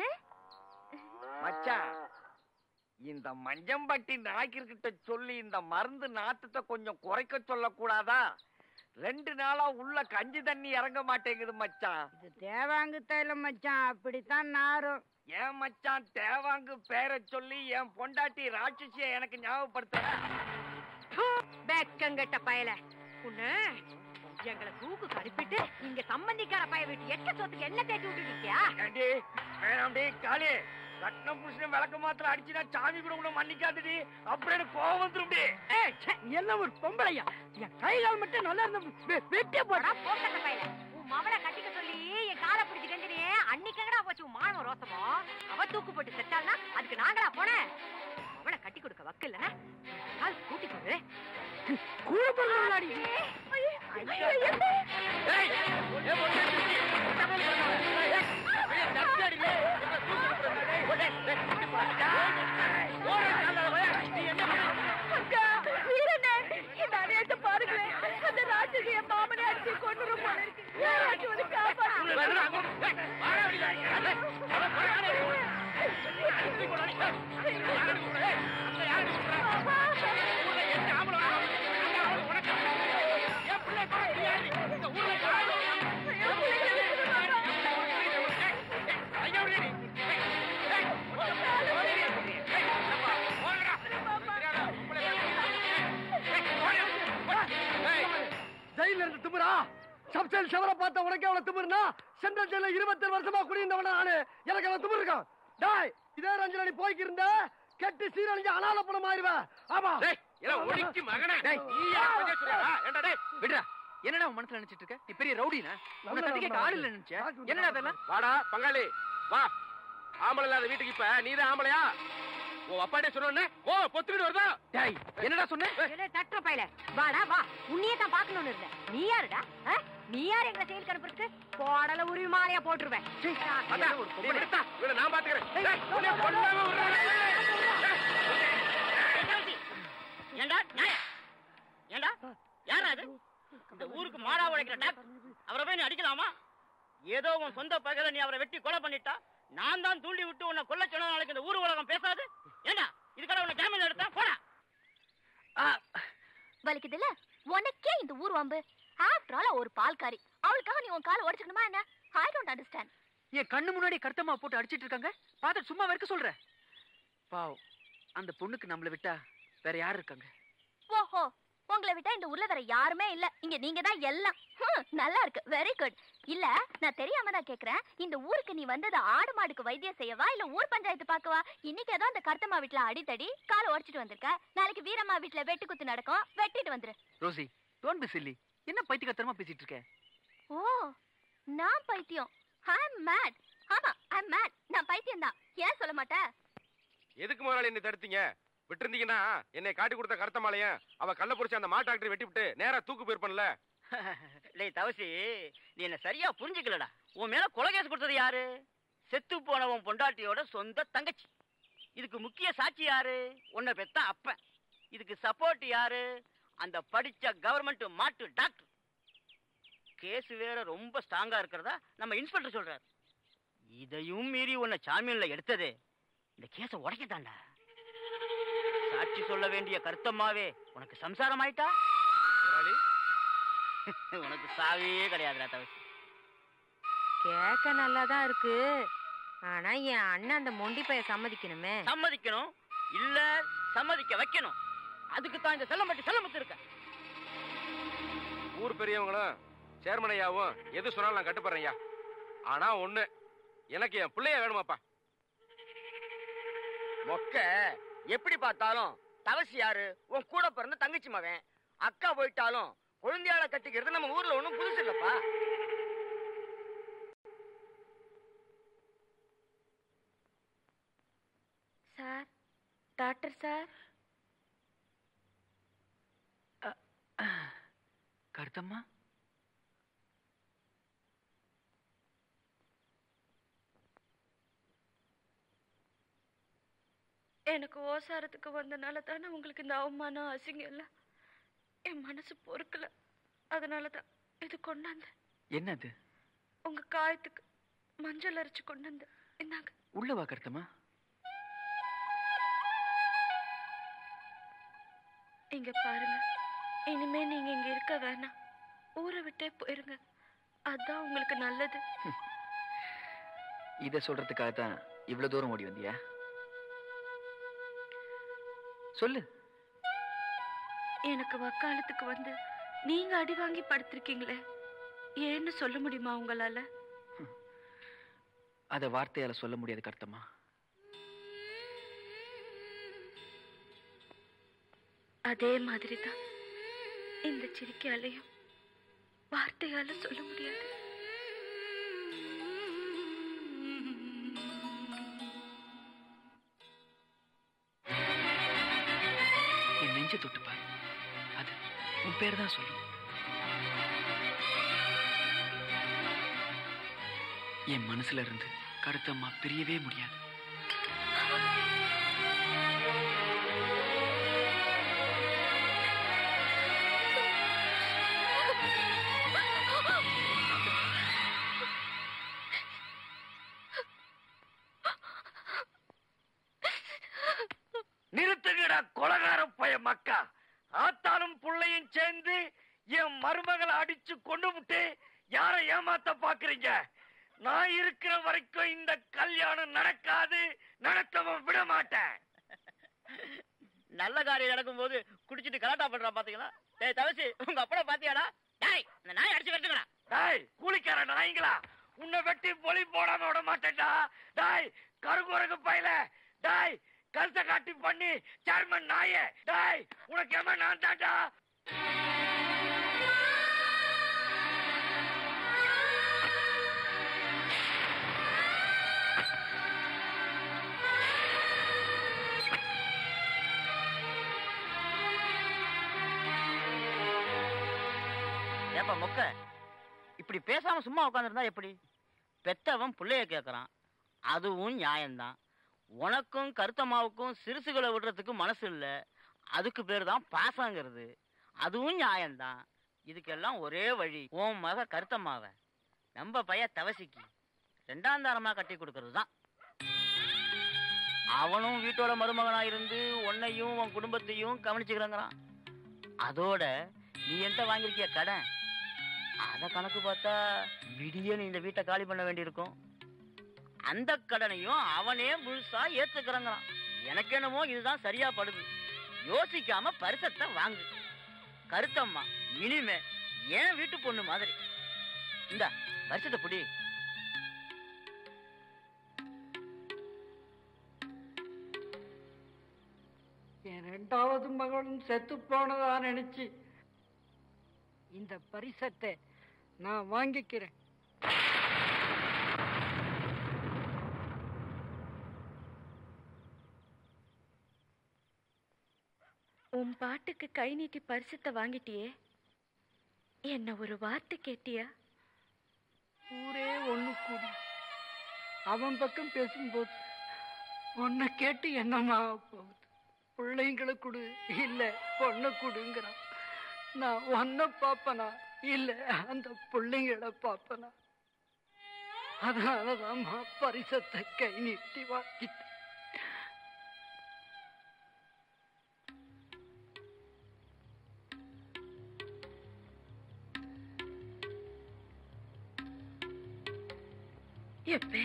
மச்சான் இந்த மஞ்சம்பட்டி நாய்க்கிட்ட சொல்லி இந்த மருந்து நாத்தத்தை கொஞ்சம் குறைக்க சொல்லக்கூடாதா ரெண்டு நாளா உள்ள கஞ்சி தண்ணி இறங்க மாட்டேங்குது மச்சான் இது தேவாங்கு தைலம் மச்சான் அப்படித்தான் நாரும் ஏன் மச்சான் தேவாங்கு பேரை சொல்லி என் பொண்டாட்டி ராட்சசிய எனக்கு ஞாபகப்படுத்த பேக்கங்கட்ட பயல உன்ன எங்களை தூக்கு அனுப்பிட்டு இங்க சம்பந்திக்கார பைய வீட்டு எட்ட சொத்துக்கு என்ன தேடி விட்டுட்டியா ஏண்டி வேணாம்டி காளி ரத்ன புருஷன் விளக்க மாத்திரம் அடிச்சுனா சாமி கூட உன்னை மன்னிக்காதுடி அப்புறம் எனக்கு கோவம் வந்துரும்டி ஏய், ச்சே, நீ எல்லாம் ஒரு பொம்பளையா என் கை கால் மட்டும் நல்லா இருந்த வெ- வெட்டி போடா போட்டந்த பையல உன் மவளை கட்டிக்க சொல்லி என் காலை பிடிச்சு கெஞ்சினே அன்னைக்கங்கடா போச்சு உன் மானவ ரோசமோ அவ தூக்கு போட்டு செத்தாள்னா அதுக்கு நாங்களா போனேன் அவளை கட்டி கொடுக்க வக்கு இல்லனா கால் கூட்டி கொடு கூட பிறந்தவளாடி வீரனே இந்த அநியாயத்தை பாருங்களேன் அந்த ராட்சசி என் மாமனை அடிச்சு கொண்டு போல இருக்கு யாராச்சும் வந்து ஜெயில இருந்து திமிரா சப்செல் செவரை பார்த்த உனக்கு அவளை திமிருனா சென்ட்ரல் ஜெயில இருபத்தேழு வருஷமா குடியிருந்தவன நானு எனக்கு அவன் திமிர் இருக்கான் டாய் இதே ரஞ்சன நீ போய்க்கு இருந்த கெட்டு சீரழிஞ்சு அனால பணம் ஆயிருவேன் ஆமா ஒடுக்கி மகனே டேய், நீயா கொஞ்சம் சொல்றா? ஏன்டா டேய்? விடுறா என்னடா உன் மனசுல நினைச்சிட்டு இருக்க நீ பெரிய ரவுடினா உன்னை தட்டி கேட்க ஆள் இல்ல நினைச்சேன் என்னடா அதெல்லாம் வாடா பங்காளி வா ஆம்பளை இல்லாத வீட்டுக்கு இப்ப நீதான் ஆம்பளையா உன் அப்பாட்டே சொன்னோன்னே ஓ பொத்துக்கிட்டு வருதா டேய் என்னடா சொன்ன தட்டுற பையல வாடா வா உன்னையே தான் பாக்கணும்னு இருந்தேன் நீ யாருடா ஆ? நீ யார் எங்களை செயல் அனுப்புறதுக்கு போடல உருவி மாலையா போட்டுருவேன் சீ, அதான், நீ விடுத்தா, இவனை நான் பாத்துக்கிறேன் டேய், உன்னை கொல்லாம விடுறேன். ஏண்டா நியாய ஏண்டா யாரா அது இந்த ஊருக்கு மாடா உழைக்கிற டாக் அவரை போய் நீ அடிக்கலாமா ஏதோ உன் சொந்த பகையில நீ அவரை வெட்டி கொலை பண்ணிட்டா நான் தான் தூண்டி விட்டு உன்னை கொல்ல சொன்ன நாளைக்கு இந்த ஊர் உலகம் பேசாது ஏண்டா இதுக்காக உன்னை ஜாமீன் எடுத்தா போடா வலிக்குதுல்ல உனக்கே இந்த ஊர் வம்பு ஆஃப்டர் ஆல் ஒரு பால்காரி அவளுக்காக நீ உன் காலை உடைச்சுக்கணுமா என்ன ஐ டோன்ட் அண்டர்ஸ்டாண்ட் என் கண்ணு முன்னாடி கருத்தம்மா போட்டு அடிச்சிட்டு இருக்காங்க பார்த்துட்டு சும்மா இருக்க சொல்ற பாவம் அந்த பொண்ணுக்கு நம்மளை விட்டா வேற யார் இருக்காங்க ஓஹோ உங்களை விட்டா இந்த ஊர்ல வேற யாருமே இல்ல இங்க நீங்க தான் எல்லாம் ஹம், நல்லா இருக்கு வெரி குட் இல்ல நான் தெரியாம தான் கேக்குறேன் இந்த ஊருக்கு நீ வந்தது ஆடு மாடுக்கு வைத்தியம் செய்யவா இல்ல ஊர் பஞ்சாயத்து பார்க்கவா இன்னைக்கு ஏதோ அந்த கருத்தம்மா வீட்டுல அடித்தடி காலை உடைச்சிட்டு வந்திருக்க நாளைக்கு வீரம்மா வீட்டுல வெட்டு குத்து நடக்கும் வெட்டிட்டு வந்துரு ரோசி டோன்ட் பி சில்லி என்ன பைத்தியக்காரத்தனமா பேசிட்டு இருக்க ஓ நான் பைத்தியம் ஐ அம் மேட் ஆமா ஐ அம் மேட் நான் பைத்தியம் தான் ஏன் சொல்ல மாட்டேன் எதுக்கு முதலாளி என்ன தடுத்தீங்க விட்டுருந்தீங்கன்னா என்னை காட்டி கொடுத்த கருத்தமாலையும் அவ கள்ள புடிச்ச அந்த மாட்டாக்டரி வெட்டி விட்டு நேரா தூக்கு போயிருப்பேன்ல டேய் தவசி நீ என்ன சரியா புரிஞ்சுக்கலடா உன் மேல கொலை கேஸ் கொடுத்தது யாரு செத்து போனவன் பொண்டாட்டியோட சொந்த தங்கச்சி இதுக்கு முக்கிய சாட்சி யாரு உன்னை பெத்த அப்பன் இதுக்கு சப்போர்ட் யாரு அந்த படிச்ச கவர்மெண்ட் மாட்டு டாக்டர் கேஸ் வேற ரொம்ப ஸ்ட்ராங்கா இருக்கிறதா நம்ம இன்ஸ்பெக்டர் சொல்றாரு இதையும் மீறி உன்னை ஜாமீன்ல எடுத்ததே இந்த கேஸை உடைக்கத்தாண்டா சாட்சி சொல்ல வேண்டிய கருத்தம்மாவே உனக்கு சம்சாரம் ஆயிட்டா உனக்கு சாவே கிடையாதுடா தவசி கேட்க நல்லாதான் இருக்கு ஆனா என் அண்ணன் அந்த மொண்டி பைய சம்மதிக்கணுமே சம்மதிக்கணும் இல்ல சம்மதிக்க வைக்கணும் அதுக்கு தான் இந்த செல்லம்பட்டி செல்லமுத்து இருக்க ஊர் பெரியவங்களும் சேர்மன் ஐயாவும் எது சொன்னாலும் நான் கட்டுப்படுறேன்யா ஆனா ஒண்ணு எனக்கு என் பிள்ளைய வேணுமாப்பா மொக்க எப்படி பார்த்தாலும் தவசி யாரு உன் கூட பிறந்த தங்கச்சி மகன் அக்கா போயிட்டாலும் குழந்தையால கட்டிக்கிறது நம்ம ஊர்ல ஒண்ணும் புதுசு இல்லப்பா சார் டாக்டர் சார் கருத்தம்மா எனக்கு ஓசாரத்துக்கு வந்தனால தானே உங்களுக்கு இந்த அவமானம் அசிங்கம் இல்லை என் மனசு பொறுக்கல அதனால தான் இது கொண்டாந்தேன் என்னது உங்க காயத்துக்கு மஞ்சள் அரைச்சு கொண்டாந்தேன் இந்தாங்க உள்ள வா கருத்தம்மா இங்க பாருங்க இனிமே நீங்க இங்க இருக்க வேணாம் ஊரை விட்டே போயிருங்க அதான் உங்களுக்கு நல்லது இத சொல்றதுக்காக தான் இவ்வளவு தூரம் ஓடி வந்தியா சொல்லு எனக்கு வக்காலத்துக்கு வந்து நீங்க அடி வாங்கி படுத்திருக்கீங்களே ஏன்னு சொல்ல முடியுமா உங்களால அத வார்த்தையால சொல்ல முடியாது கருத்தம்மா அதே மாதிரி தான் இந்த சிரிக்கையாலையும் வார்த்தையால சொல்ல முடியாது என் நெஞ்ச தொட்டு பாரு அது உன் பேர் தான் சொல்லும் என் மனசுல இருந்து கருத்தம்மா பிரியவே முடியாது நிறுத்துங்கடா கொலகார பய மக்கா ஆத்தாலும் புள்ளையும் சேர்ந்து என் மருமகளை அடிச்சு கொண்டு விட்டு யாரை ஏமாத்த பாக்குறீங்க நான் இருக்கிற வரைக்கும் இந்த கல்யாணம் நடக்காது நடத்தவும் விட மாட்டேன் நல்ல காரியம் நடக்கும்போது குடிச்சிட்டு கலாட்டா பண்றான் பாத்தீங்களா டேய் தவசி உங்க அப்பட பாத்தியாடா டேய் இந்த நாய் அடிச்சு கட்டுங்கடா டேய் கூலிக்கார நாய்ங்களா உன்னை வெட்டி பொலி போடாம விட மாட்டேன்டா டேய் கருங்குரங்கு பையல டேய் கருத்தை காட்டி பண்ணி சேர்மன் நாயே டேய் உனக்கு ஏமா நான் தாண்டா ஏப்பா மொக்க இப்படி பேசாம சும்மா உட்காந்துருந்தா எப்படி பெத்தவன் புள்ளைய கேட்கறான் அதுவும் நியாயம்தான் உனக்கும் கருத்தம்மாவுக்கும் சிறுசுகளை விடுறதுக்கு மனசு இல்ல அதுக்கு பேர் தான் பாசங்கிறது அதுவும் நியாயம்தான் இதுக்கெல்லாம் ஒரே வழி உன் மக கருத்தம்மாவ நம்ம பைய தவசிக்கு ரெண்டாம் தாரமா கட்டி கொடுக்கறது தான் அவனும் வீட்டோட மருமகனா இருந்து உன்னையும் உன் குடும்பத்தையும் கவனிச்சுக்கிறங்கிறான் அதோட நீ என்கிட்ட வாங்கியிருக்கிய கடன் அத கணக்கு பார்த்தா விடிய நீ இந்த வீட்டை காலி பண்ண வேண்டியிருக்கும் அந்த கடனையும் அவனே முழுசா ஏத்துக்கிறங்கிறான் எனக்கு என்னமோ இதுதான் சரியா படுது யோசிக்காம பரிசத்தை வாங்கு கருத்தம்மா இனிமே ஏன் வீட்டு பொண்ணு மாதிரி இந்த பரிசத்தை புடி என் ரெண்டாவது மகளும் செத்து போனதா நினைச்சு இந்த பரிசத்தை நான் வாங்கிக்கிறேன் உன் பாட்டுக்கு கை நீட்டி பரிசுத்த வாங்கிட்டியே என்ன ஒரு வார்த்தை கேட்டியா ஊரே ஒண்ணு கூடி அவன் பக்கம் பேசும்போது உன்னை கேட்டு என்னம்மா போகுது பிள்ளைங்களை கொடு இல்ல பொண்ணை கொடுங்கிறான் நான் ஒன்ன பாப்பனா இல்ல அந்த பிள்ளைங்களை பாப்பனா அதனாலதான்மா பரிசத்தை கை நீட்டி வாங்கிட்டேன் எப்பே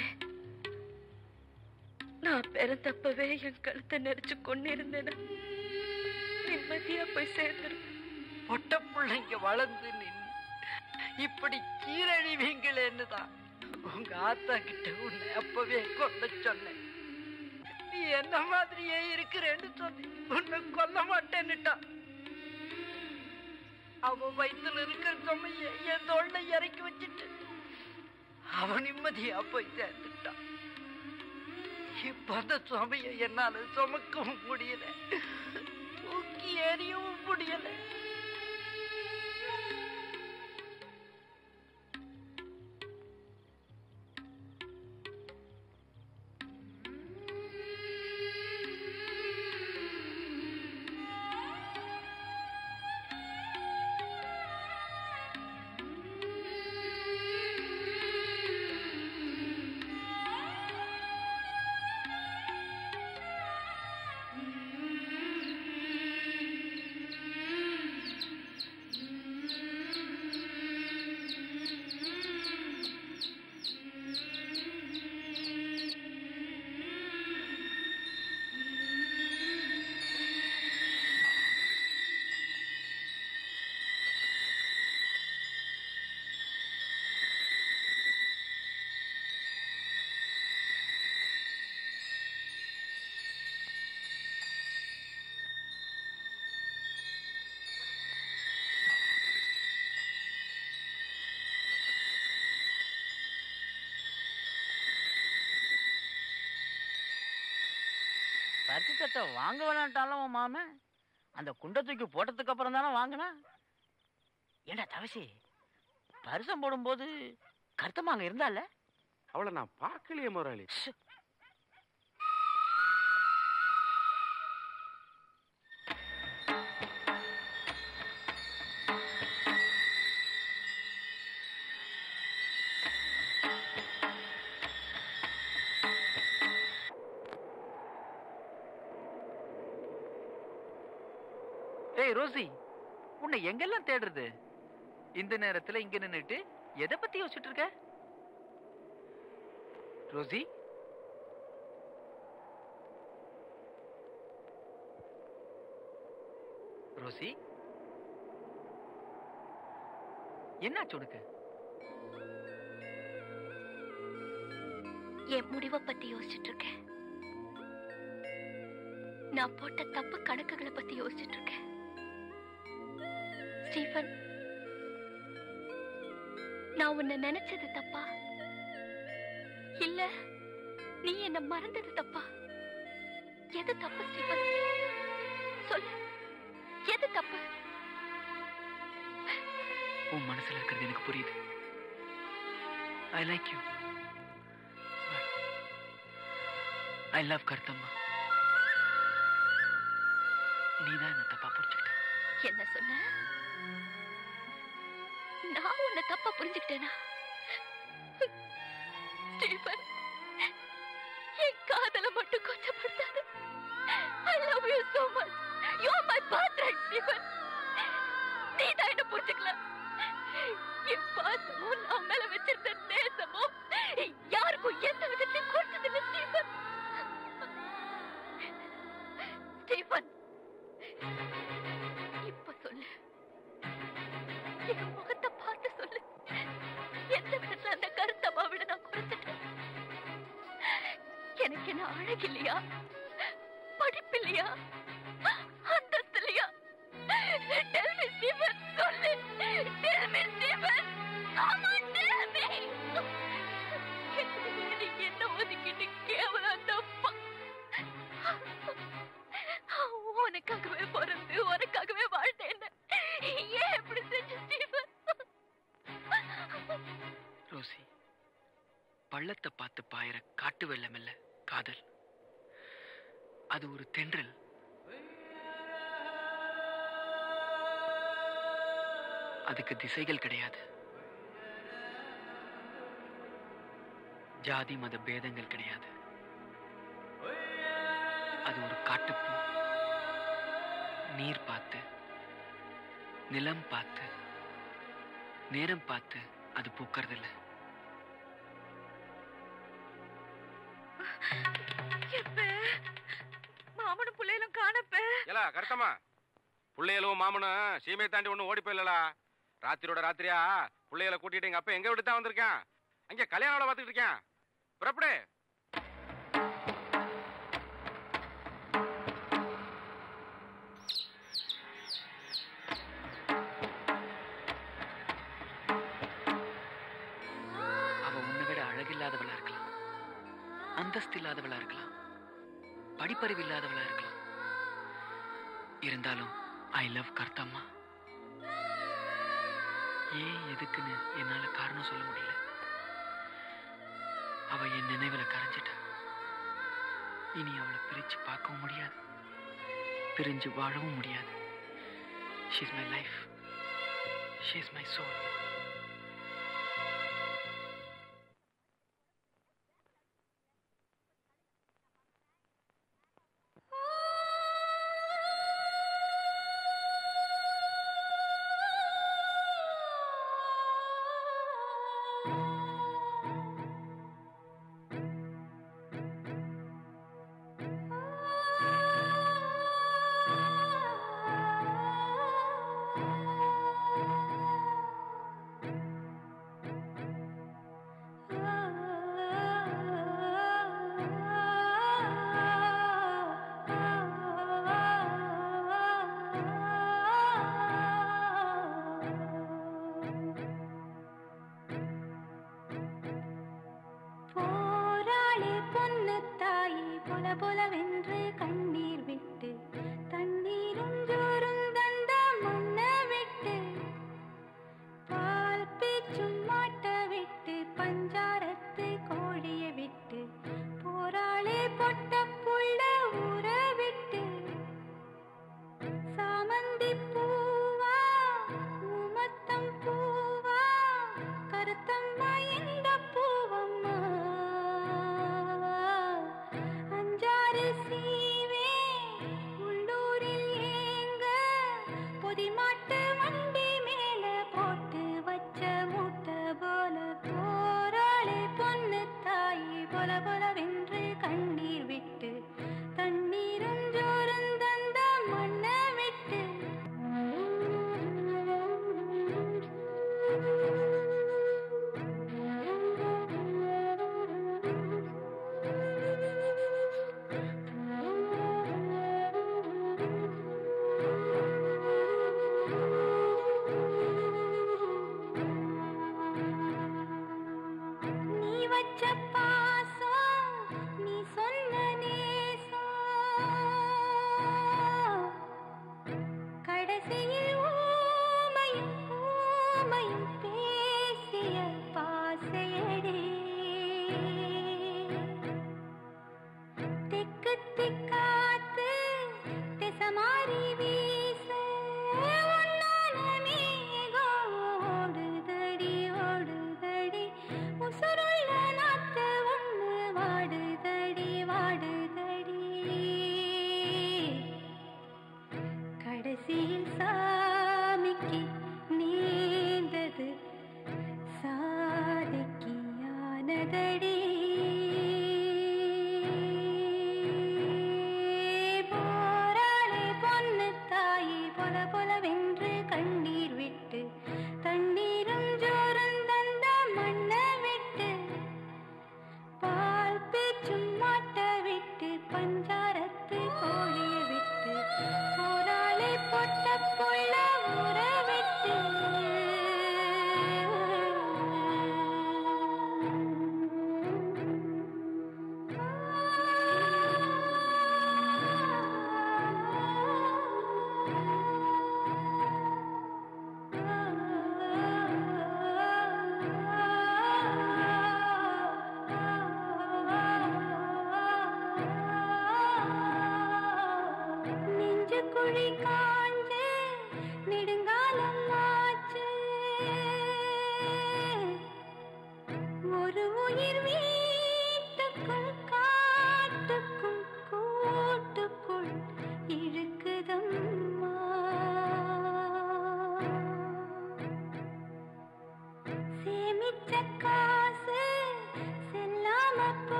நான் பிறந்தப்பவே என் கழுத்தை நெரிச்சு கொண்டு இருந்தேனா நிம்மதியா போய் சேர்ந்துருப்பேன் பொட்ட பிள்ளைங்க வளர்ந்து நின்னு இப்படி கீழழிவீங்களேன்னு தான் உங்க ஆத்தா கிட்ட உன்னை அப்பவே கொல்ல சொன்னேன் நீ என்ன மாதிரியே இருக்கிறேன்னு சொல்லி உன்னை கொல்ல மாட்டேன்னுட்டான் அவ வயித்துல இருக்கிற சுமைய என் தோல்ல இறக்கி வச்சுட்டு அவன் நிம்மதியா போய் சேர்ந்துட்டான் இப்ப அந்த சுமைய என்னால சுமக்கவும் முடியல தூக்கி எறியவும் முடியல பருத்தி சட்டை வாங்க வேணான்ட்டாலும் உன் மாமன் அந்த குண்டை தூக்கி போட்டதுக்கு அப்புறம் தானே வாங்கினா ஏண்டா தவசி பரிசம் போடும்போது கருத்தம்மா அங்க இருந்தால அவளை நான் பார்க்கலையே முதலாளி ஏய் ரோசி உன்னை எங்கெல்லாம் தேடுறது இந்த நேரத்துல இங்க நின்னுட்டு எதை பத்தி யோசிச்சுட்டு இருக்க ரோசி ரோசி என்னாச்சு உனக்கு என் முடிவை பத்தி யோசிச்சுட்டு இருக்கேன் நான் போட்ட தப்பு கணக்குகளை பத்தி யோசிச்சுட்டு இருக்கேன் ஸ்டீஃபன் நான் உன்னை நினைச்சது தப்பா இல்ல நீ என்ன மறந்தது தப்பா எது தப்பு ஸ்டீஃபன் சொல்லு எது தப்பு உன் மனசுல இருக்கிறது எனக்கு புரியுது I like you I love Karuthamma நீதான் என்ன தப்பா புரிஞ்சுக்கிட்ட என்ன சொன்ன நான் உன்னை தப்பா புரிஞ்சுக்கிட்டேனா ஸ்டீஃபன் என் காதல மட்டும் கொச்சப்படுத்தாத I love you so much you are my birthright Stephen நீ தான் என்ன புரிஞ்சுக்கல என் பாசமும் நான் மேல வச்சிருந்த நேசமும் யாருக்கும் எந்த விதத்தையும் கொடுத்ததில்லை ஸ்டீஃபன் ஸ்டீஃபன் இப்ப சொல்லு என் முகத்தை பார்த்து சொல்லு எந்த விதத்துல அந்த கருத்தம்மா விட நான் குறைச்சிட்டேன் எனக்கு என்ன அழகு இல்லையா படிப்பு இல்லையா அந்தஸ்து இல்லையா Tell me, Stephen, சொல்லு Tell me, Stephen. Come on, tell me. நீ என்ன ஒதுக்கிட்டு கேவலம் அந்த அப்பா உனக்காகவே பிறந்து பள்ளத்தை பார்த்து பாயிற காட்டு வெள்ளம் இல்ல காதல் அது ஒரு தென்றல் அதுக்கு திசைகள் கிடையாது ஜாதி மத பேதங்கள் கிடையாது அது ஒரு காட்டுப்பூ நீர் பார்த்து நிலம் பார்த்து நேரம் பார்த்து அது பூக்கறதில்ல மாமனும் பிள்ளைகளும் காணப்ப ஏலா கருத்தம்மா பிள்ளைகளும் மாமனும் சீமையை தாண்டி ஒன்றும் ஓடி போயிடலா ராத்திரியோட ராத்திரியா பிள்ளைகளை கூட்டிட்டு எங்க அப்பா எங்க விட்டு தான் வந்திருக்கேன் அங்க கல்யாணம் வேலை பார்த்துக்கிட்டு இருக்கேன் புறப்படு அவ உன்னை விட அழகில்லாதவளா இருக்கலாம் அந்தஸ்து இல்லாதவளா இருக்கலாம் படிப்பறிவு இல்லாதவளா இருக்கலாம் இருந்தாலும் ஐ லவ் கர்த்தம்மா ஏன் எதுக்குன்னு என்னால காரணம் சொல்ல முடியல அவ என் நினைவுல கரைஞ்சிட்டா இனி அவளை பிரிச்சு பார்க்கவும் முடியாது பிரிஞ்சு வாழவும் முடியாது she's my life she's my soul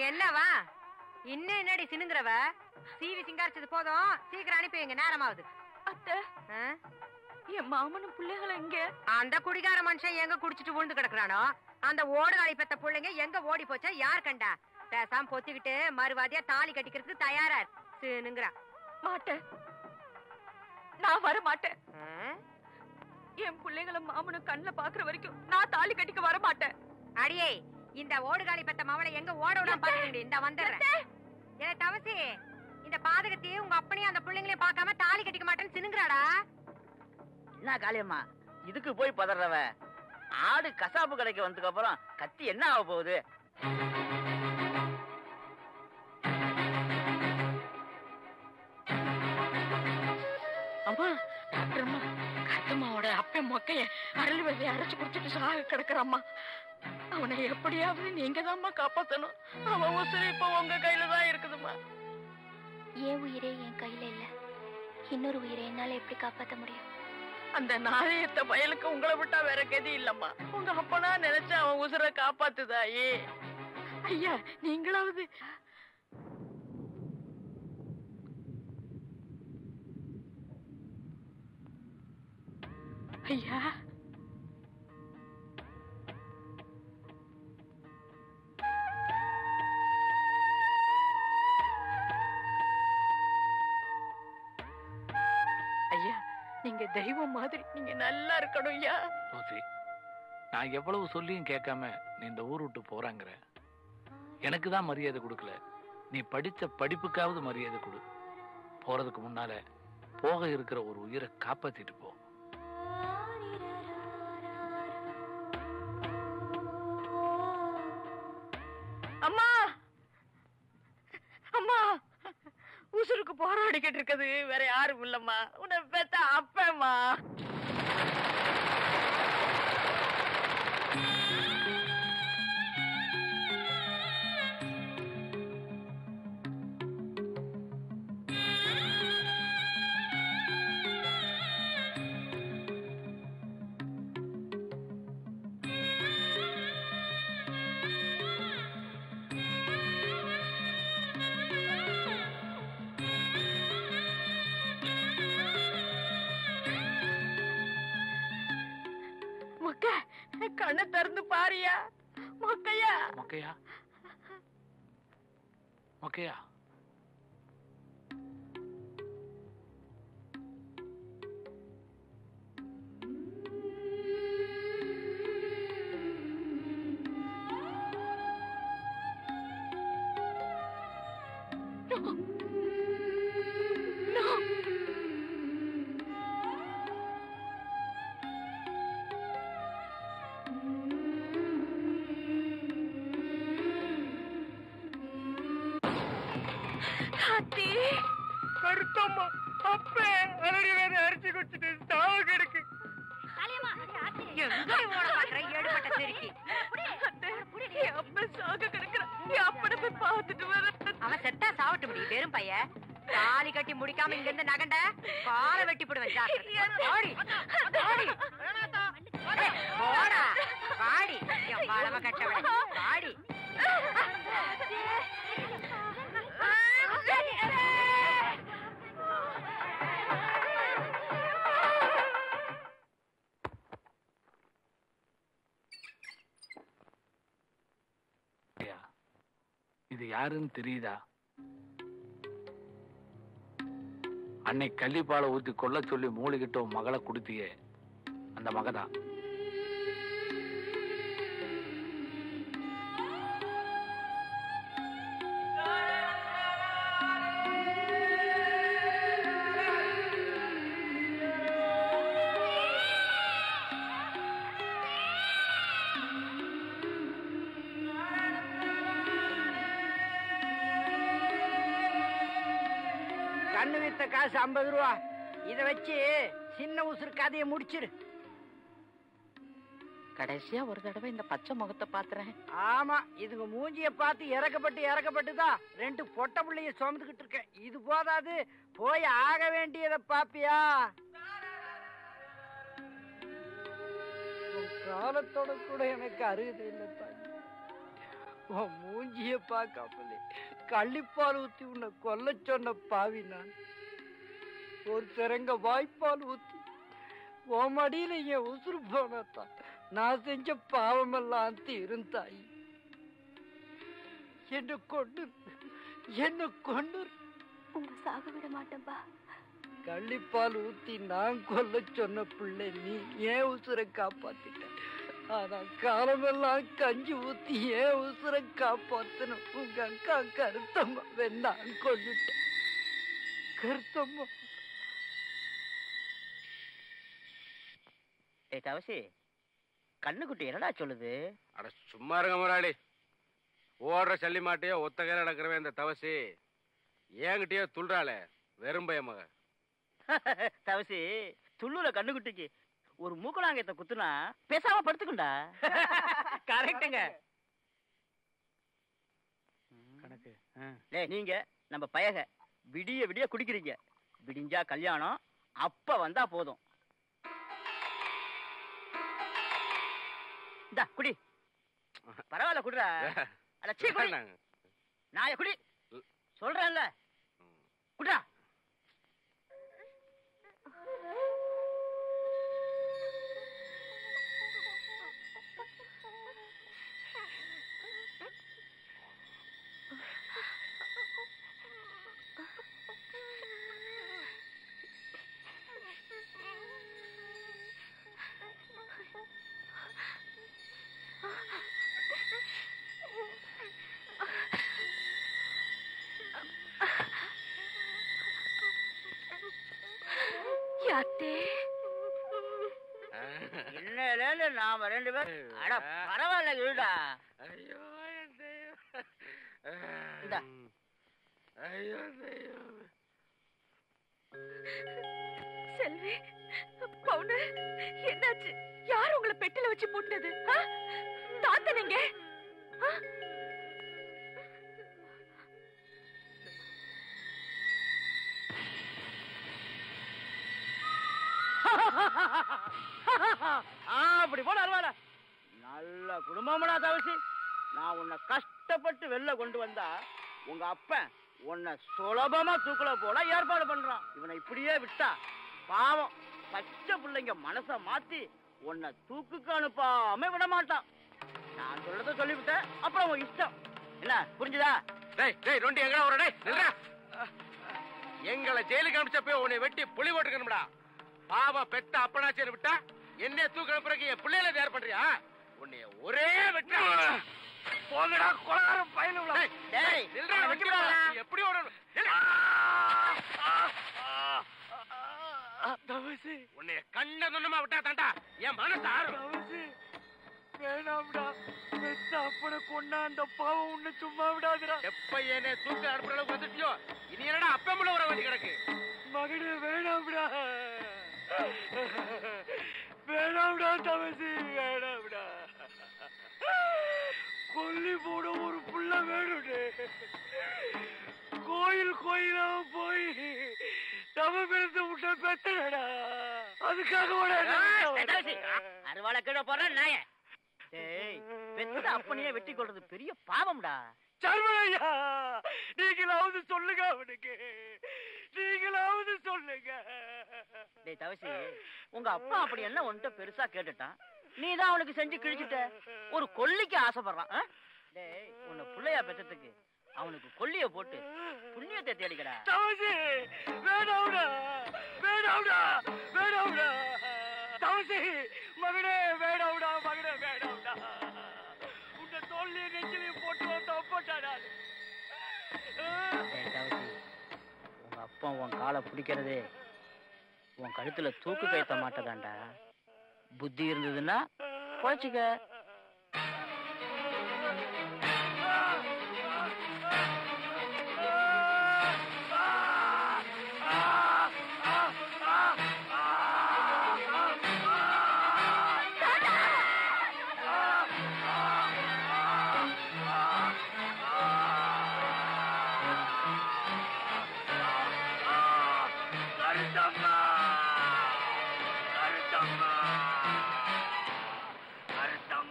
என்னவா இன்னும் என்னடி சினுங்குறவ சீவி சிங்காரிச்சது போதும் சீக்கிரம் அனுப்பி வைங்க நேரமாவது அத்தை என் மாமனும் பிள்ளைகளை இங்க அந்த குடிகார மனுஷன் எங்க குடிச்சிட்டு விழுந்து கிடக்குறானோ அந்த ஓடுகாலி பெத்த பிள்ளைங்க எங்க ஓடி போச்சா யார் கண்டா பேசாம பொத்திக்கிட்டு மறுவாதியா தாலி கட்டிக்கிறதுக்கு தயாரா இரு. சினுங்குறா மாட்டேன் நான் வர மாட்டேன் என் பிள்ளைகளை மாமனும் கண்ணுல பாக்குற வரைக்கும் நான் தாலி கட்டிக்க வர மாட்டேன் அடியே இந்த ஓடுகாலி பெத்த மவளை எங்க ஓட விடாம பாத்துக்கிட்டு இந்த வந்துடுறேன் ஏ தவசி இந்த பாதகத்தி உங்க அப்பனையும் அந்த பிள்ளைங்களையும் பார்க்காம தாலி கட்டிக்க மாட்டேன்னு சினுங்குறாடா என்ன காளியம்மா இதுக்கு போய் பதறவ ஆடு கசாப்பு கடைக்கு வந்ததுக்கு அப்புறம் கத்தி என்ன ஆக போகுது அம்மா டாக்டர் அம்மா கத்தம்மாவோட அப்ப மொக்கைய அரளி விதைய அரைச்சு குடிச்சிட்டு சாக கிடக்குறம்மா அவனை எப்படியாவது நீங்க தான்மா காப்பாத்தணும் அவன் உசுறு இப்ப உங்க கையில தான் இருக்குதும்மா என் உயிரே என் கையில இல்ல இன்னொரு உயிரை என்னால எப்படி காப்பாத்த முடியும் அந்த நாணயத்த பயலுக்கு உங்களை விட்டா வேற கதி இல்லம்மா உங்க அப்பனா நினைச்சு அவன் உசுரை காப்பாத்துதாயே ஐயா நீங்களாவது ஐயா ஐயா நீங்க தெய்வம் மாதிரி நீங்க நல்லா இருக்கணும் ஐயா ரோசி நான் எவ்வளவு சொல்லியும் கேட்காம நீ இந்த ஊர் விட்டு போறாங்கிற எனக்கு தான் மரியாதை கொடுக்கல நீ படிச்ச படிப்புக்காவது மரியாதை கொடு போறதுக்கு முன்னால போக இருக்கிற ஒரு உயிரை காப்பாத்திட்டு போ அம்மா அம்மா உசுருக்கு போராடிக்கிட்டு இருக்குது வேற யாரும் இல்லம்மா உன்னை பெத்த அப்பம்மா மொக்க கண்ணை திறந்து பாரியா மொக்கையா மொக்கையா மொக்கையா அத்தி கருத்தம்மா அப்பே அரடி வேற அரிசி குடிச்சிட்டு சாவ கிடக்கு எங்க ஓட பாக்குற ஏடுபட்ட செருக்கி அப்ப சாக கிடக்குறான் என் அப்பனை போய் பார்த்துட்டு வர அவன் செத்தா சாவட்டு முடியும் வெறும் பையன் தாலி கட்டி முடிக்காம இங்க இருந்து நகண்ட காலை வெட்டி போடுவேன் ஜாக்கிரதை. ஓடி ஓடி ஏய், போடா வாடி என் வளவ கட்டவள வாடி ஐயா, இது யாருன்னு தெரியுதா அன்னை கள்ளிப்பாலை ஊத்தி கொல்ல சொல்லி மூழ்கிட்ட உன் மகளை கொடுத்தியே அந்த மகதான் கண்ணு வித்த காசு ஐம்பது ரூபா இத வச்சு சின்ன உசுறு கதையை முடிச்சிரு கடைசியா ஒரு தடவை இந்த பச்சை முகத்தை பாத்துறேன் ஆமா இதுங்க மூஞ்சிய பார்த்து இறக்கப்பட்டு இறக்கப்பட்டு தான் ரெண்டு பொட்டை புள்ளைய சுமந்துக்கிட்டு இருக்கேன் இது போதாது போய் ஆக வேண்டியதை பாப்பியா உன் காலத்தோட கூட எனக்கு அருகதை இல்லை தாய் உன் மூஞ்சிய பார்க்காமலே கள்ளிப்பால் ஊத்தி உன்னை கொல்ல சொன்ன பாவி நான் ஒரு திறங்க வாய்ப்பால் ஊத்தி உன் மடியில என் உசுறு போனத்தான் நான் செஞ்ச பாவமெல்லாம் தீரும் தாயி என்ன கொண்டு என்ன கொண்டு உங்க சாக விட மாட்டேன்பா கள்ளிப்பால் ஊத்தி நான் கொல்ல சொன்ன பிள்ளை நீ ஏன் உசுரை காப்பாத்திட்ட ஆனா காலமெல்லாம் கஞ்சி ஊத்தி ஏன் உசுரை காப்பாத்தணும் உங்க அக்கா கருத்தம்மாவை நான் கொண்டுட்டேன் கருத்தம்மா ஏய் தவசி கண்ணுக்குட்டி என்னடா சொல்லுது அட சும்மா இருங்க முறாளி ஓடுற சல்லி மாட்டையோ ஒத்த கையில நடக்கிறவன் இந்த தவசி ஏங்கிட்டயோ துள்றாளே வெறும்பய மக தவசி துள்ளுல கண்ணுக்குட்டிக்கு ஒரு மூக்கலாங்கத்தை குத்துனா பேசாம படுத்துக்குண்டா கரெக்டுங்க கணக்கு டேய் நீங்க நம்ம பயக விடிய விடிய குடிக்கிறீங்க விடிஞ்சா கல்யாணம் அப்ப வந்தா போதும் இந்தா குடி பரவாயில்ல குடுறா அட சீ குடி நாய குடி சொல்றேன்ல குடுறா யாத்தே இன்னையில நாம ரெண்டு பேரும் அட பரவாயில்ல இருடா ஐயோ என் தெய்வம். இந்தா. ஐயோ தெய்வம். செல்வி பவுனு என்னாச்சு யார் உங்களை பெட்டில வச்சு போட்டது தாத்த நீங்க ஆ? ஆ, அப்படி போல அருவால நல்ல குடும்பம்டா தவசி நான் உன்னை கஷ்டப்பட்டு வெளில கொண்டு வந்தா உங்க அப்பன் உன்னை சுலபமா தூக்குல போல ஏற்பாடு பண்றான் இவனை இப்படியே விட்டா பாவம் பச்சை பிள்ளைங்க மனச மாத்தி உன்னை தூக்குக்கு அனுப்பாம விட மாட்டான் நான் சொல்றத சொல்லிவிட்டேன் அப்புறம் உன் இஷ்டம் என்ன புரிஞ்சுதா டேய் டேய் நொண்டி எங்கடா வர டேய் நில்றா எங்களை ஜெயிலுக்கு அனுப்பிச்சப்போ உன்னை வெட்டி புலி போட்டுக்கணும்டா பாவம் பெத்த அப்பனாச்சேன்னு விட்டா என்னைய தூக்க அனுப்புறதுக்கு என் பிள்ளைகளை தயார் பண்றியா உன்னைய ஒரே வெட்டா போங்கடா கொலகார பயிலுங்களா டேய், நில்றா அவனை வெட்டி வைக்கிறா. போடா. நீ எப்படி ஓடணும் நில்லு. தவசி உன்னைய கண்ண சொன்னமா விட்டா தாண்டா என் மனசு ஆறும் தவசி வேணாம்டா பெத்த அப்பனை கொண்டா அந்த பாவம் உன்னை சும்மா விடாதுடா எப்ப என்னை தூக்க அனுப்புற அளவுக்கு வந்துட்டியோ இனி என்னடா அப்பமுள்ள உறவு வந்து கிடக்கு மகனே வேணாம்டா வேணாம்டா தவசி வேணாம்டா கொல்லி போட ஒரு புள்ள வேணும்டே கோயில் கோயிலா போய் தவ பிறந்து விட்ட பெத்தடா அதுக்காக அருவாளை கீழே போடுற நாய டேய் பெத்த அப்பனையே வெட்டி கொள்றது பெரிய பாவம்டா சர்வனையா நீங்களாவது சொல்லுங்க அவனுக்கு நீங்களாவது சொல்லுங்க டேய் தவசி உங்க அப்பா அப்படி என்ன உன்கிட்ட பெருசா கேட்டுட்டான் நீ தான் அவனுக்கு செஞ்சு கிழிச்சிட்ட ஒரு கொல்லிக்கு ஆசைப்படுறான் ஆ? டேய் உன்னை புள்ளையா பெற்றதுக்கு அவனுக்கு கொல்லிய போட்டு புண்ணியத்தை தேடிக்கடா தவசி வேணாம்டா வேணாம்டா வேணாம்டா தவசி மகனே வேணாம்டா மகனே வேணாம்டா உன்னை தோல்லையும் நெஞ்சிலையும் போட்டு தப்பட்டாடா டேய் தவசி உங்க அப்பா உன் காலை பிடிக்கிறதே உன் கழுத்துல தூக்கு கயத்த மாட்டதாண்டா புத்தி இருந்ததுன்னா குழைச்சிக்க கருத்தம்மா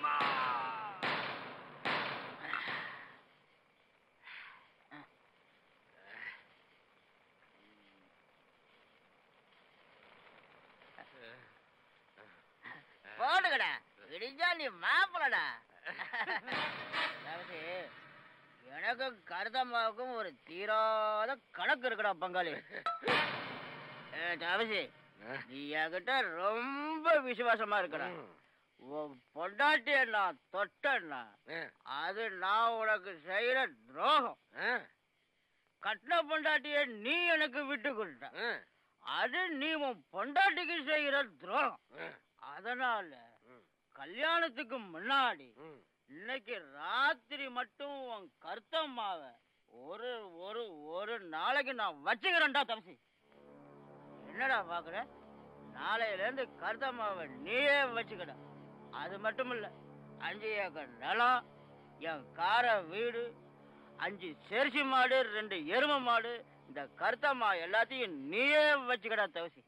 மாப்பிளடா விடிஞ்சா நீ மாப்பிளடா அதாவது, எனக்கும் கருதம்மாவுக்கும் ஒரு தீராத கணக்கு இருக்குடா பங்காளி ஏ, தவசி நீ என்கிட்ட ரொம்ப விசுவாசமா இருக்கடா உன் பொண்டாட்டிய நான் தொட்டேன்னா அது நான் உனக்கு செய்யற துரோகம் கட்டின பொண்டாட்டிய நீ எனக்கு விட்டு கொடுத்த அது நீ உன் பொண்டாட்டிக்கு செய்யற துரோகம் அதனால கல்யாணத்துக்கு முன்னாடி இன்னைக்கு ராத்திரி மட்டும் உன் கருத்தம்மாவ ஒரு ஒரு ஒரு நாளைக்கு நான் வச்சுக்கிறேன்டா தம்சி என்னடா பாக்குற நாளையில இருந்து கருத்தம்மாவை நீயே வச்சுக்கடா அது மட்டும் இல்ல அஞ்சு ஏக்கர் நிலம் என் கார வீடு அஞ்சு செரிசி மாடு ரெண்டு எருமை மாடு இந்த கருத்தம்மா எல்லாத்தையும் நீயே வச்சுக்கடா தவசி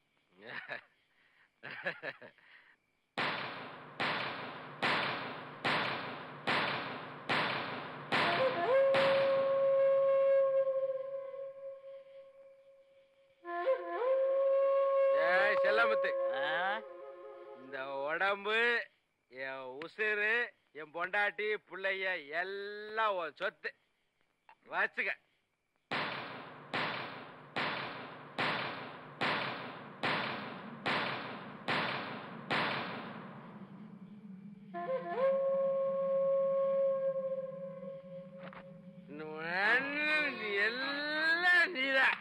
ஏய் செல்லமுத்து இந்த உடம்பு என் உசுறு என் பொண்டாட்டி பிள்ளைய எல்லாம் உன் சொத்து வச்சுக்க இன்னும் எல்லாம் நீதான்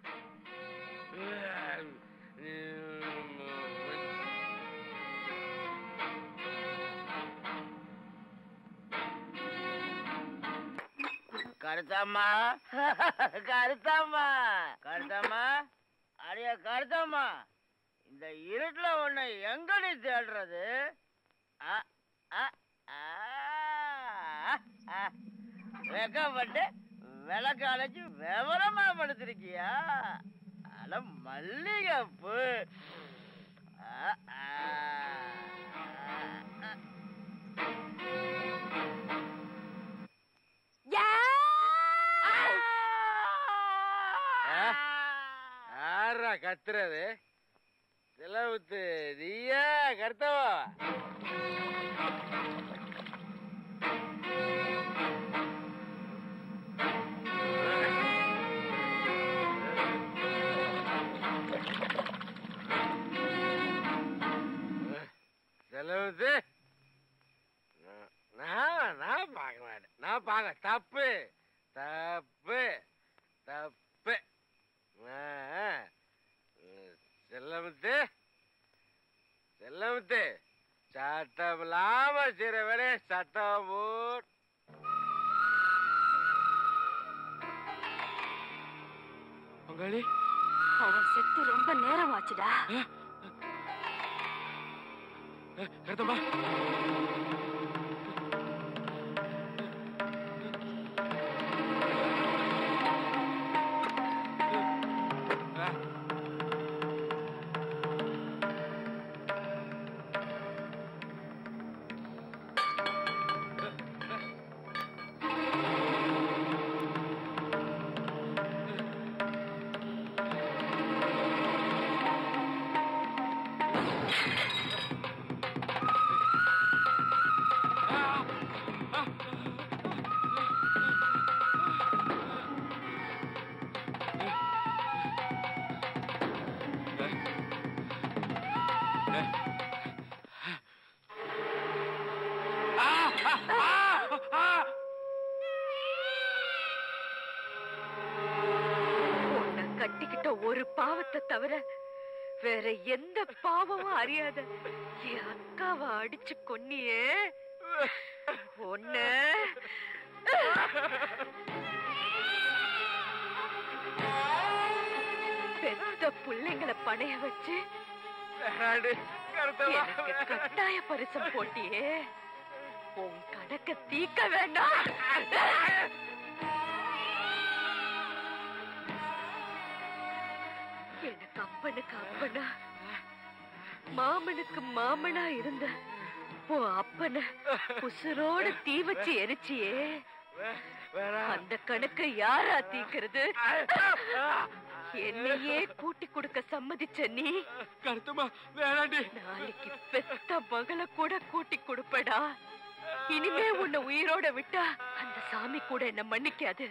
கருத்தம்மா கருத்தம்மா கருத்தம்மா அடைய கருத்தம்மா இந்த இருட்டுல உன்னை எங்கடி தேடுறது அ, அ, ஆ, ஆ. வெக்கப்பட்டு விளக்கு அழைச்சு விவரமா படுத்திருக்கியா அட மல்லிகைப்பூ ஆ, ஆ, ஆ. யாரா கத்துறது செலவுத்து நீயா கர்த்தவா செலவுத்து நான் நான் பார்க்க மாட்டேன் நான் பார்க்க தப்பு தப்பு தப்பு ஆ, ம், செல்லமுத்து செல்லமுத்து சட்டம் இல்லாம செய்யற வேலையை சட்டம் போட் பங்காளி அவன் செத்து ரொம்ப நேரம் ஆச்சுடா கருத்தம்மா உன்னை கட்டிக்கிட்ட ஒரு பாவத்தை தவிர வேற எந்த பாவமும் அறியாத என் அக்காவை அடிச்சு கொன்னியே ஒன்ன பெத்த பிள்ளைங்களை பணைய வச்சு எனக்கு கட்டாய பரிசம் போட்டியே உன் கணக்க தீக்க வேண்டாம் எனக்கு அப்பனுக்கு அப்பனா மாமனுக்கு மாமனா இருந்த உன் அப்பனை உசுரோட தீ வச்சு எரிச்சியே அந்த கணக்கை யாரா தீக்கிறது என்னையே கூட்டி கொடுக்க சம்மதிச்ச நீ கருத்தம்மா வேணாண்டி நாளைக்கு பெத்த மகளை கூட கூட்டி கொடுப்படா இனிமே உன்னை உயிரோட விட்டா அந்த சாமி கூட என்ன மன்னிக்காது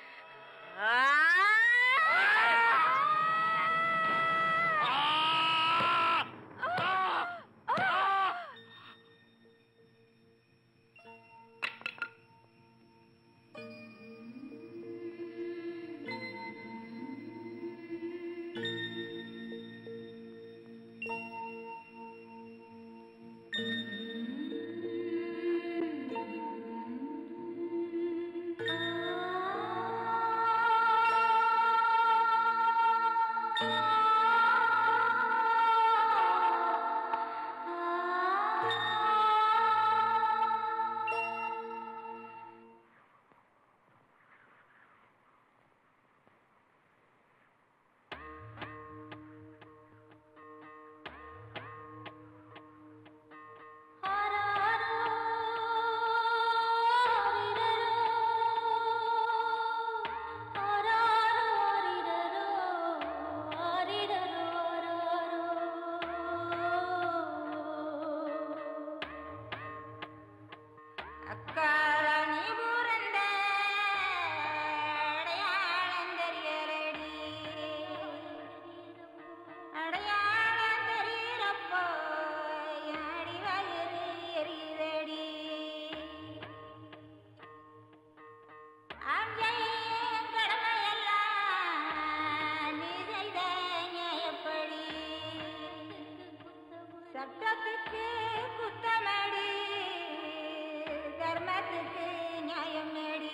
சட்டத்துக்கு குத்தமடி தர்மத்துக்கு நியாயம் நடி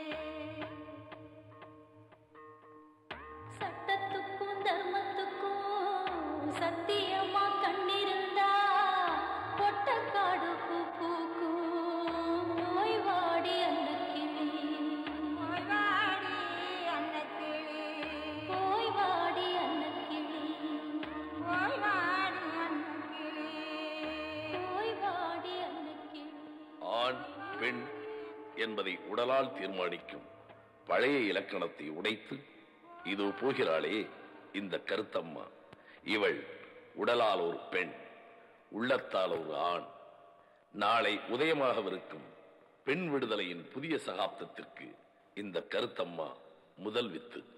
சட்டத்துக்கும் தர்மத்துக்கும் சத்தியமா கண்ணிருந்தா பொட்டக்காடு பூ பூக்கும் நோய் வாடி அன்னக்கிளி போய் வாடி அன்னக்கிளி போய் வாடி அன்னக்கிளி போய் வாடி அன்னக்கிளி போய் வாடி அன்னக்கிளி ஆண் பெண் என்பதை உடலால் தீர்மானிக்கும் பழைய இலக்கணத்தை உடைத்து இதோ போகிறாளே இந்த கருத்தம்மா இவள் உடலால் ஒரு பெண் உள்ளத்தால் ஒரு ஆண் நாளை உதயமாகவிருக்கும் பெண் விடுதலையின் புதிய சகாப்தத்திற்கு இந்த கருத்தம்மா முதல் வித்து